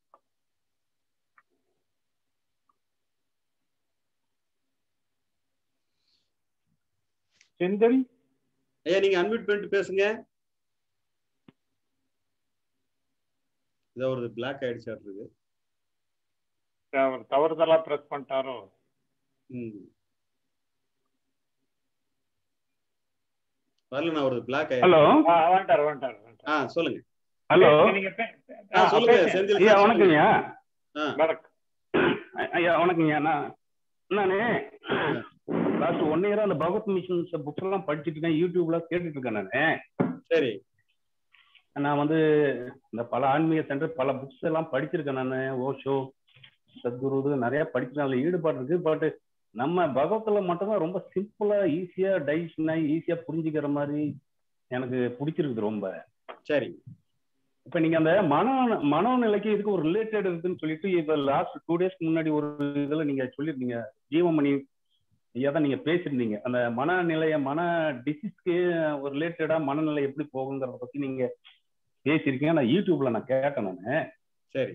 A: செந்தில்
B: ஐயா நீங்க அன்மியூட் பண்ணிட்டு பேசுங்க இதோ ஒரு பிளாக் ஆயிடுச்சு இருக்கு
A: அவர் தவறுதலா பிரஸ் பண்ணிட்டாரோ
B: ம் வரல நான் ஒரு பிளாக்
H: ஹலோ
B: ஆயிடுச்சு
A: ஆ, வந்துட்டார் வந்துட்டார் வந்துட்டார்.
B: ஆ சொல்லுங்க
H: ஹலோ
A: நீங்க பே-
B: ஆ,
A: ஆ,
B: சொல்லுங்க
A: பேசுங்க.
B: செந்தில்
H: ஐயா
B: சார், சொல்லுங்க.
H: வணக்கங்கய்யா
B: ஆ
A: வணக்கம்.
H: ஐயா வணக்கங்கய்யா நான் நானு லாஸ்ட் ஒன் இயரா அந்த பகவத் மிஷன்ஸ் புக்ஸ் எல்லாம் படிச்சுட்டு இருக்கேன் யூடியூப்ல கேட்டுட்டு இருக்கேன் நானு
B: சரி
H: நான் வந்து இந்த பல ஆன்மீக சென்டர் பல புக்ஸ் எல்லாம் படிச்சிருக்கேன் நான் ஓஷோ சத்குரு இது நிறைய படிச்சிருக்கேன் அதுல ஈடுபாடு இருக்கு பட் நம்ம பகவத்துல மட்டும்தான் ரொம்ப சிம்பிளா ஈஸியா டைஜஷன் ஆகி ஈஸியா புரிஞ்சுக்கிற மாதிரி எனக்கு பிடிச்சிருக்குது ரொம்ப
B: சரி
H: இப்ப நீங்க அந்த மன மனோநிலைக்கு இதுக்கு ஒரு ரிலேட்டட் இருக்குன்னு சொல்லிட்டு இப்ப லாஸ்ட் டூ டேஸ்க்கு முன்னாடி ஒரு இதுல நீங்க சொல்லியிருந்தீங்க ஜீவமணி ஐயா தான் நீங்க பேசியிருந்தீங்க அந்த மனநிலைய மன டிசீஸ்க்கு ஒரு ரிலேட்டடா மனநிலை எப்படி போகுங்கிறத பத்தி நீங்க பேசியிருக்கீங்க நான் யூடியூப்ல நான் கேட்டேன் நான்
B: சரி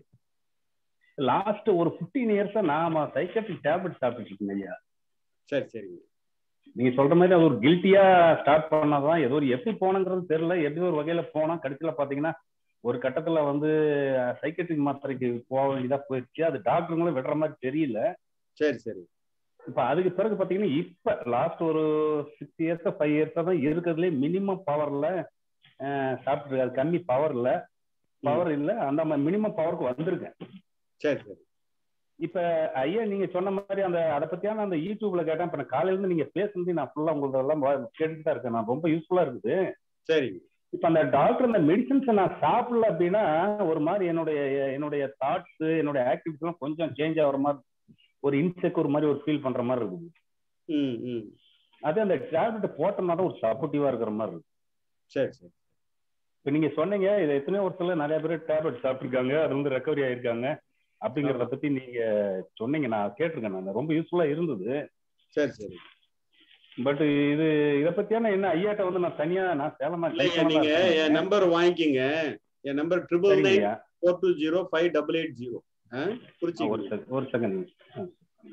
H: லாஸ்ட் ஒரு பிப்டீன் இயர்ஸா நாம சைக்காட்ரிக் டேப்லெட் சாப்பிட்டு இருக்கேன் ஐயா
B: சரி சரி
H: நீங்க சொல்ற மாதிரி அது ஒரு கில்ட்டியா ஸ்டார்ட் பண்ணாதான் ஏதோ ஒரு எப்படி போனங்கிறது தெரியல எப்படி ஒரு வகையில போனா கடைசியில பாத்தீங்கன்னா ஒரு கட்டத்துல வந்து சைக்கட்ரிக் மாத்திரைக்கு போக வேண்டியதா போயிடுச்சு அது டாக்டருங்களும் விடுற மாதிரி தெரியல
B: சரி சரி
H: இப்ப அதுக்கு பிறகு பாத்தீங்கன்னா இப்ப லாஸ்ட் ஒரு சிக்ஸ் இயர்ஸ் ஃபைவ் இயர்ஸா தான் இருக்கிறதுலே மினிமம் பவர்ல சாப்பிட்டு அது கம்மி பவர்ல பவர் இல்ல அந்த மினிமம் பவருக்கு வந்திருக்கேன்
B: சரி சரி
H: இப்ப ஐயா நீங்க சொன்ன மாதிரி அந்த அதை பத்தியான அந்த யூடியூப்ல கேட்டேன் இப்ப நான் காலையில இருந்து நீங்க பேசுனது நான் ஃபுல்லா உங்களுக்கு எல்லாம் கேட்டுட்டு தான் இருக்கேன் நான் ரொம்ப யூஸ்ஃபுல்லா இருக்குது
B: சரி
H: இப்ப அந்த டாக்டர் அந்த மெடிசன்ஸை நான் சாப்பிடல அப்படின்னா ஒரு மாதிரி என்னுடைய என்னுடைய தாட்ஸ் என்னுடைய ஆக்டிவிட்டிஸ் எல்லாம் கொஞ்சம் சேஞ்ச் ஆகுற மாதிரி ஒரு இன்செக்யூர் மாதிரி ஒரு ஃபீல் பண்ற மாதிரி இருக்குது
B: ம் ம்
H: அது அந்த டேப்லெட் போட்டோம்னா தான் ஒரு சப்போர்ட்டிவா இருக்கிற மாதிரி இருக்கு
B: சரி சரி
H: இப்ப நீங்க சொன்னீங்க இது எத்தனையோ வருஷத்துல நிறைய பேர் டேப்லெட் சாப்பிட்டுருக்காங்க அது வந்து ரெக்கவரி ஆயிருக்காங்க அப்படிங்கறத பத்தி நீங்க சொன்னீங்க நான் கேட்டிருக்கேன் நான் ரொம்ப யூஸ்ஃபுல்லா இருந்தது
B: சரி சரி
H: பட் இது இத பத்தியான என்ன ஐயாட்ட வந்து நான் தனியா நான் சேலமா
B: இல்லைங்க நீங்க என் நம்பர் வாங்கிக்கிங்க என் நம்பர் ட்ரிபிள் நைன்
H: சரிங்கய்யா
B: four two zero five double eight zero
H: ஆ, ஒரு
B: குறிச்சிக்கோங்க
H: செகண்ட் ஒரு செகண்ட்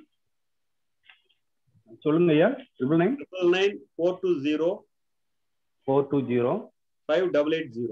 H: சொல்லுங்க ஐயா triple nine
B: triple nine four two zero
H: four two zero
B: five double eight zero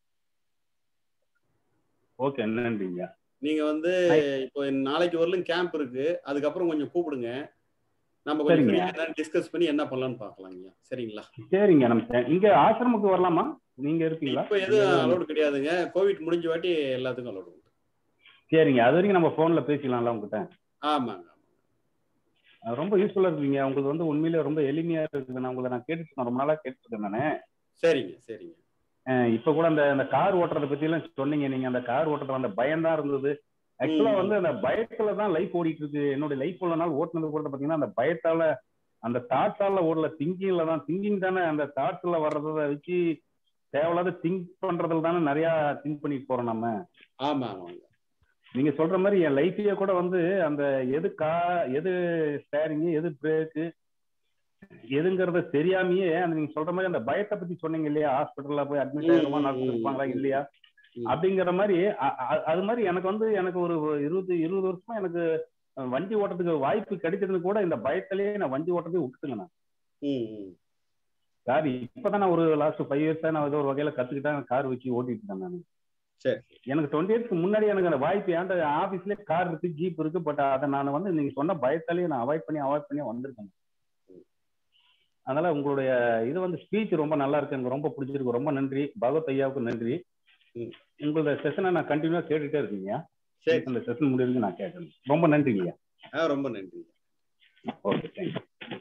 H: okay நன்றிங்க
B: நீங்க வந்து இப்போ நாளைக்கு வரலும் கேம்ப் இருக்கு அதுக்கப்புறம் கொஞ்சம் கூப்பிடுங்க நம்ம கொஞ்சம்
H: சரிங்க.
B: ஃப்ரீயா என்னன்னு டிஸ்கஸ் பண்ணி என்ன பண்ணலாம்னு பார்க்கலாங்க சரிங்களா
H: சரிங்க நம்ம இங்க ஆசிரமுக்கு வரலாமா நீங்க இருப்பீங்களா
B: இப்போ எதுவும் அலோடு கிடையாதுங்க கோவிட் முடிஞ்ச வாட்டி எல்லாத்துக்கும் அலோடு உண்டு
H: சரிங்க அது வரைக்கும் நம்ம போன்ல பேசிக்கலாம்ல உங்ககிட்ட
B: ஆமாங்க
H: அது ரொம்ப யூஸ்ஃபுல்லா இருக்குங்க உங்களுக்கு வந்து உண்மையிலே ரொம்ப எளிமையா இருக்குது நான் உங்களை நான் கேட்டுட்டு இருக்கேன் ரொம்ப நாளா கேட்டுட்டு இருக்கேன் நானு
B: சரிங்க சரிங்க
H: அஹ் இப்ப கூட அந்த அந்த கார் ஓட்டுறதை பத்தி எல்லாம் சொன்னீங்க நீங்க அந்த கார் ஓட்டுறது அந்த பயம் தான் இருந்தது ஆக்சுவலா
B: ம்.
H: வந்து அந்த பயத்துல தான் லைஃப் ஓடிட்டு இருக்கு என்னோட லைஃப் உள்ள நாள் ஓட்டுனது கூட பாத்தீங்கன்னா அந்த பயத்தால அந்த தாட்ஸால ஓடல திங்கிங்ல தான் திங்கிங் தானே அந்த தாட்ஸ்ல வர்றத வச்சு தேவையில்லாத திங்க் பண்றதுல தானே நிறைய திங்க் பண்ணிட்டு போறோம் நம்ம
B: ஆமா ஆமாங்க
H: நீங்க சொல்ற மாதிரி என் லைஃபையே கூட வந்து அந்த எது கா எது ஸ்டேரிங் எது பிரேக்கு எதுங்கிறத தெரியாமயே அந்த நீங்க சொல்ற மாதிரி அந்த பயத்தை பத்தி சொன்னீங்க இல்லையா ஹாஸ்பிட்டல்ல போய் அட்மிட் ஆகி ரொம்ப நாள் இருப்பாங்களா இல்லையா
B: ம்.
H: அப்படிங்கிற மாதிரி அ- அ- அது மாதிரி எனக்கு வந்து எனக்கு ஒரு இருபது இருபது வருஷமா எனக்கு அஹ், வண்டி ஓட்டுறதுக்கு வாய்ப்பு கிடைச்சதுன்னு கூட இந்த பயத்திலேயே நான் வண்டி ஓட்டுறதே விட்டுட்டுங்க நான்
B: ம் ம்
H: கார் இப்பதான் நான் ஒரு லாஸ்ட் ஃபைவ் இயர்ஸா நான் ஏதோ ஒரு வகையில கத்துக்கிட்டேன் கார் வச்சு ஓட்டிட்டு இருக்கேன் நான்
B: சரி
H: எனக்கு டுவெண்ட்டி இயர்ஸ்க்கு முன்னாடி எனக்கு அந்த வாய்ப்பு ஏன்டா ஆபீஸ்லயே கார் இருக்கு ஜீப் இருக்கு பட் அதை நான் வந்து நீங்க சொன்ன பயத்தாலேயே நான் அவாய்ட் பண்ணி அவாய்ட் பண்ணி வந்திருக்கேன் அதனால உங்களுடைய இது வந்து ஸ்பீச் ரொம்ப நல்லா இருக்கு எனக்கு ரொம்ப பிடிச்சிருக்கு ரொம்ப நன்றி பகவத் ஐயாவுக்கு நன்றி
B: ம்.
H: உங்களோட செஷனை நான் கண்டினியூவா கேட்டுட்டே இருக்கீங்க
B: சரி
H: அந்த செஷன் முடிவுக்கு நான் கேட்கறேன் ரொம்ப நன்றிங்க
B: ஆ ரொம்ப நன்றி
H: ஓகே தேங்க்யூ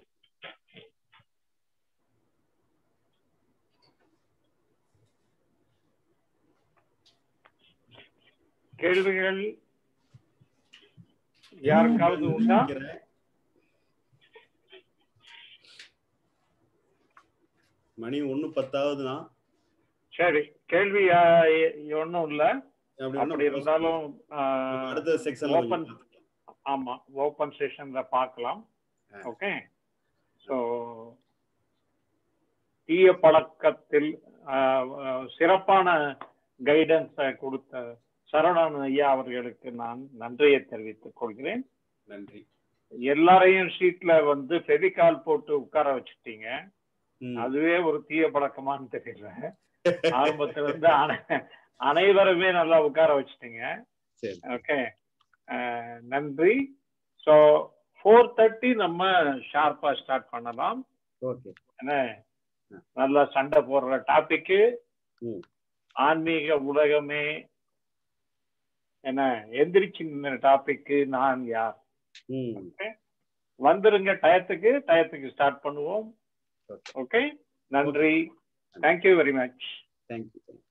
A: கேள்விகள் யாருக்காவது உண்டா
B: நினைக்கிறேன். மணி ஒண்ணு பத்தாவது தான்
A: சரி கேள்வி ஒன்றும் இல்லை
B: அப்படி
A: அப்படி
B: ஒண்ணும்
A: இருந்தாலும்
B: அடுத்த செக்ஷன்ல
A: ஓப்பன் ஆமா ஓப்பன் செஷன்ல பார்க்கலாம்
B: ஆ.
A: ஓகே ஸோ தீய பழக்கத்தில் ஆஹ், ஆஹ், சிறப்பான கைடன்ஸை கொடுத்த சரவணன் ஐயா அவர்களுக்கு நான் நன்றியை தெரிவித்துக் கொள்கிறேன்
B: நன்றி
A: எல்லாரையும் சீட்ல வந்து ஃபெவிகால் போட்டு உட்கார வச்சுட்டீங்க
B: ம்.
A: அதுவே ஒரு தீய பழக்கமான்னு தெரியல ஆரம்பத்துல இருந்து அனை- அனைவருமே நல்லா உட்கார வச்சுட்டீங்க
B: சரி
A: ஓகே நன்றி ஸோ ஃபோர் தேர்ட்டி நம்ம ஷார்ப்பா ஸ்டார்ட் பண்ணலாம்
B: ஓகே
A: என்ன நல்லா சண்டை போடுற டாபிக்கு
B: ம்.
A: ஆன்மீக உலகமே என்ன எந்திரிச்சு நின்ன டாபிக்கு நான் யார்
B: ம்
A: வந்துருங்க டயத்துக்கு டயத்துக்கு ஸ்டார்ட் பண்ணுவோம்
B: Okay.
A: ஓகே நன்றி தேங்க்யூ வெரி மச்
B: தேங்க்யூ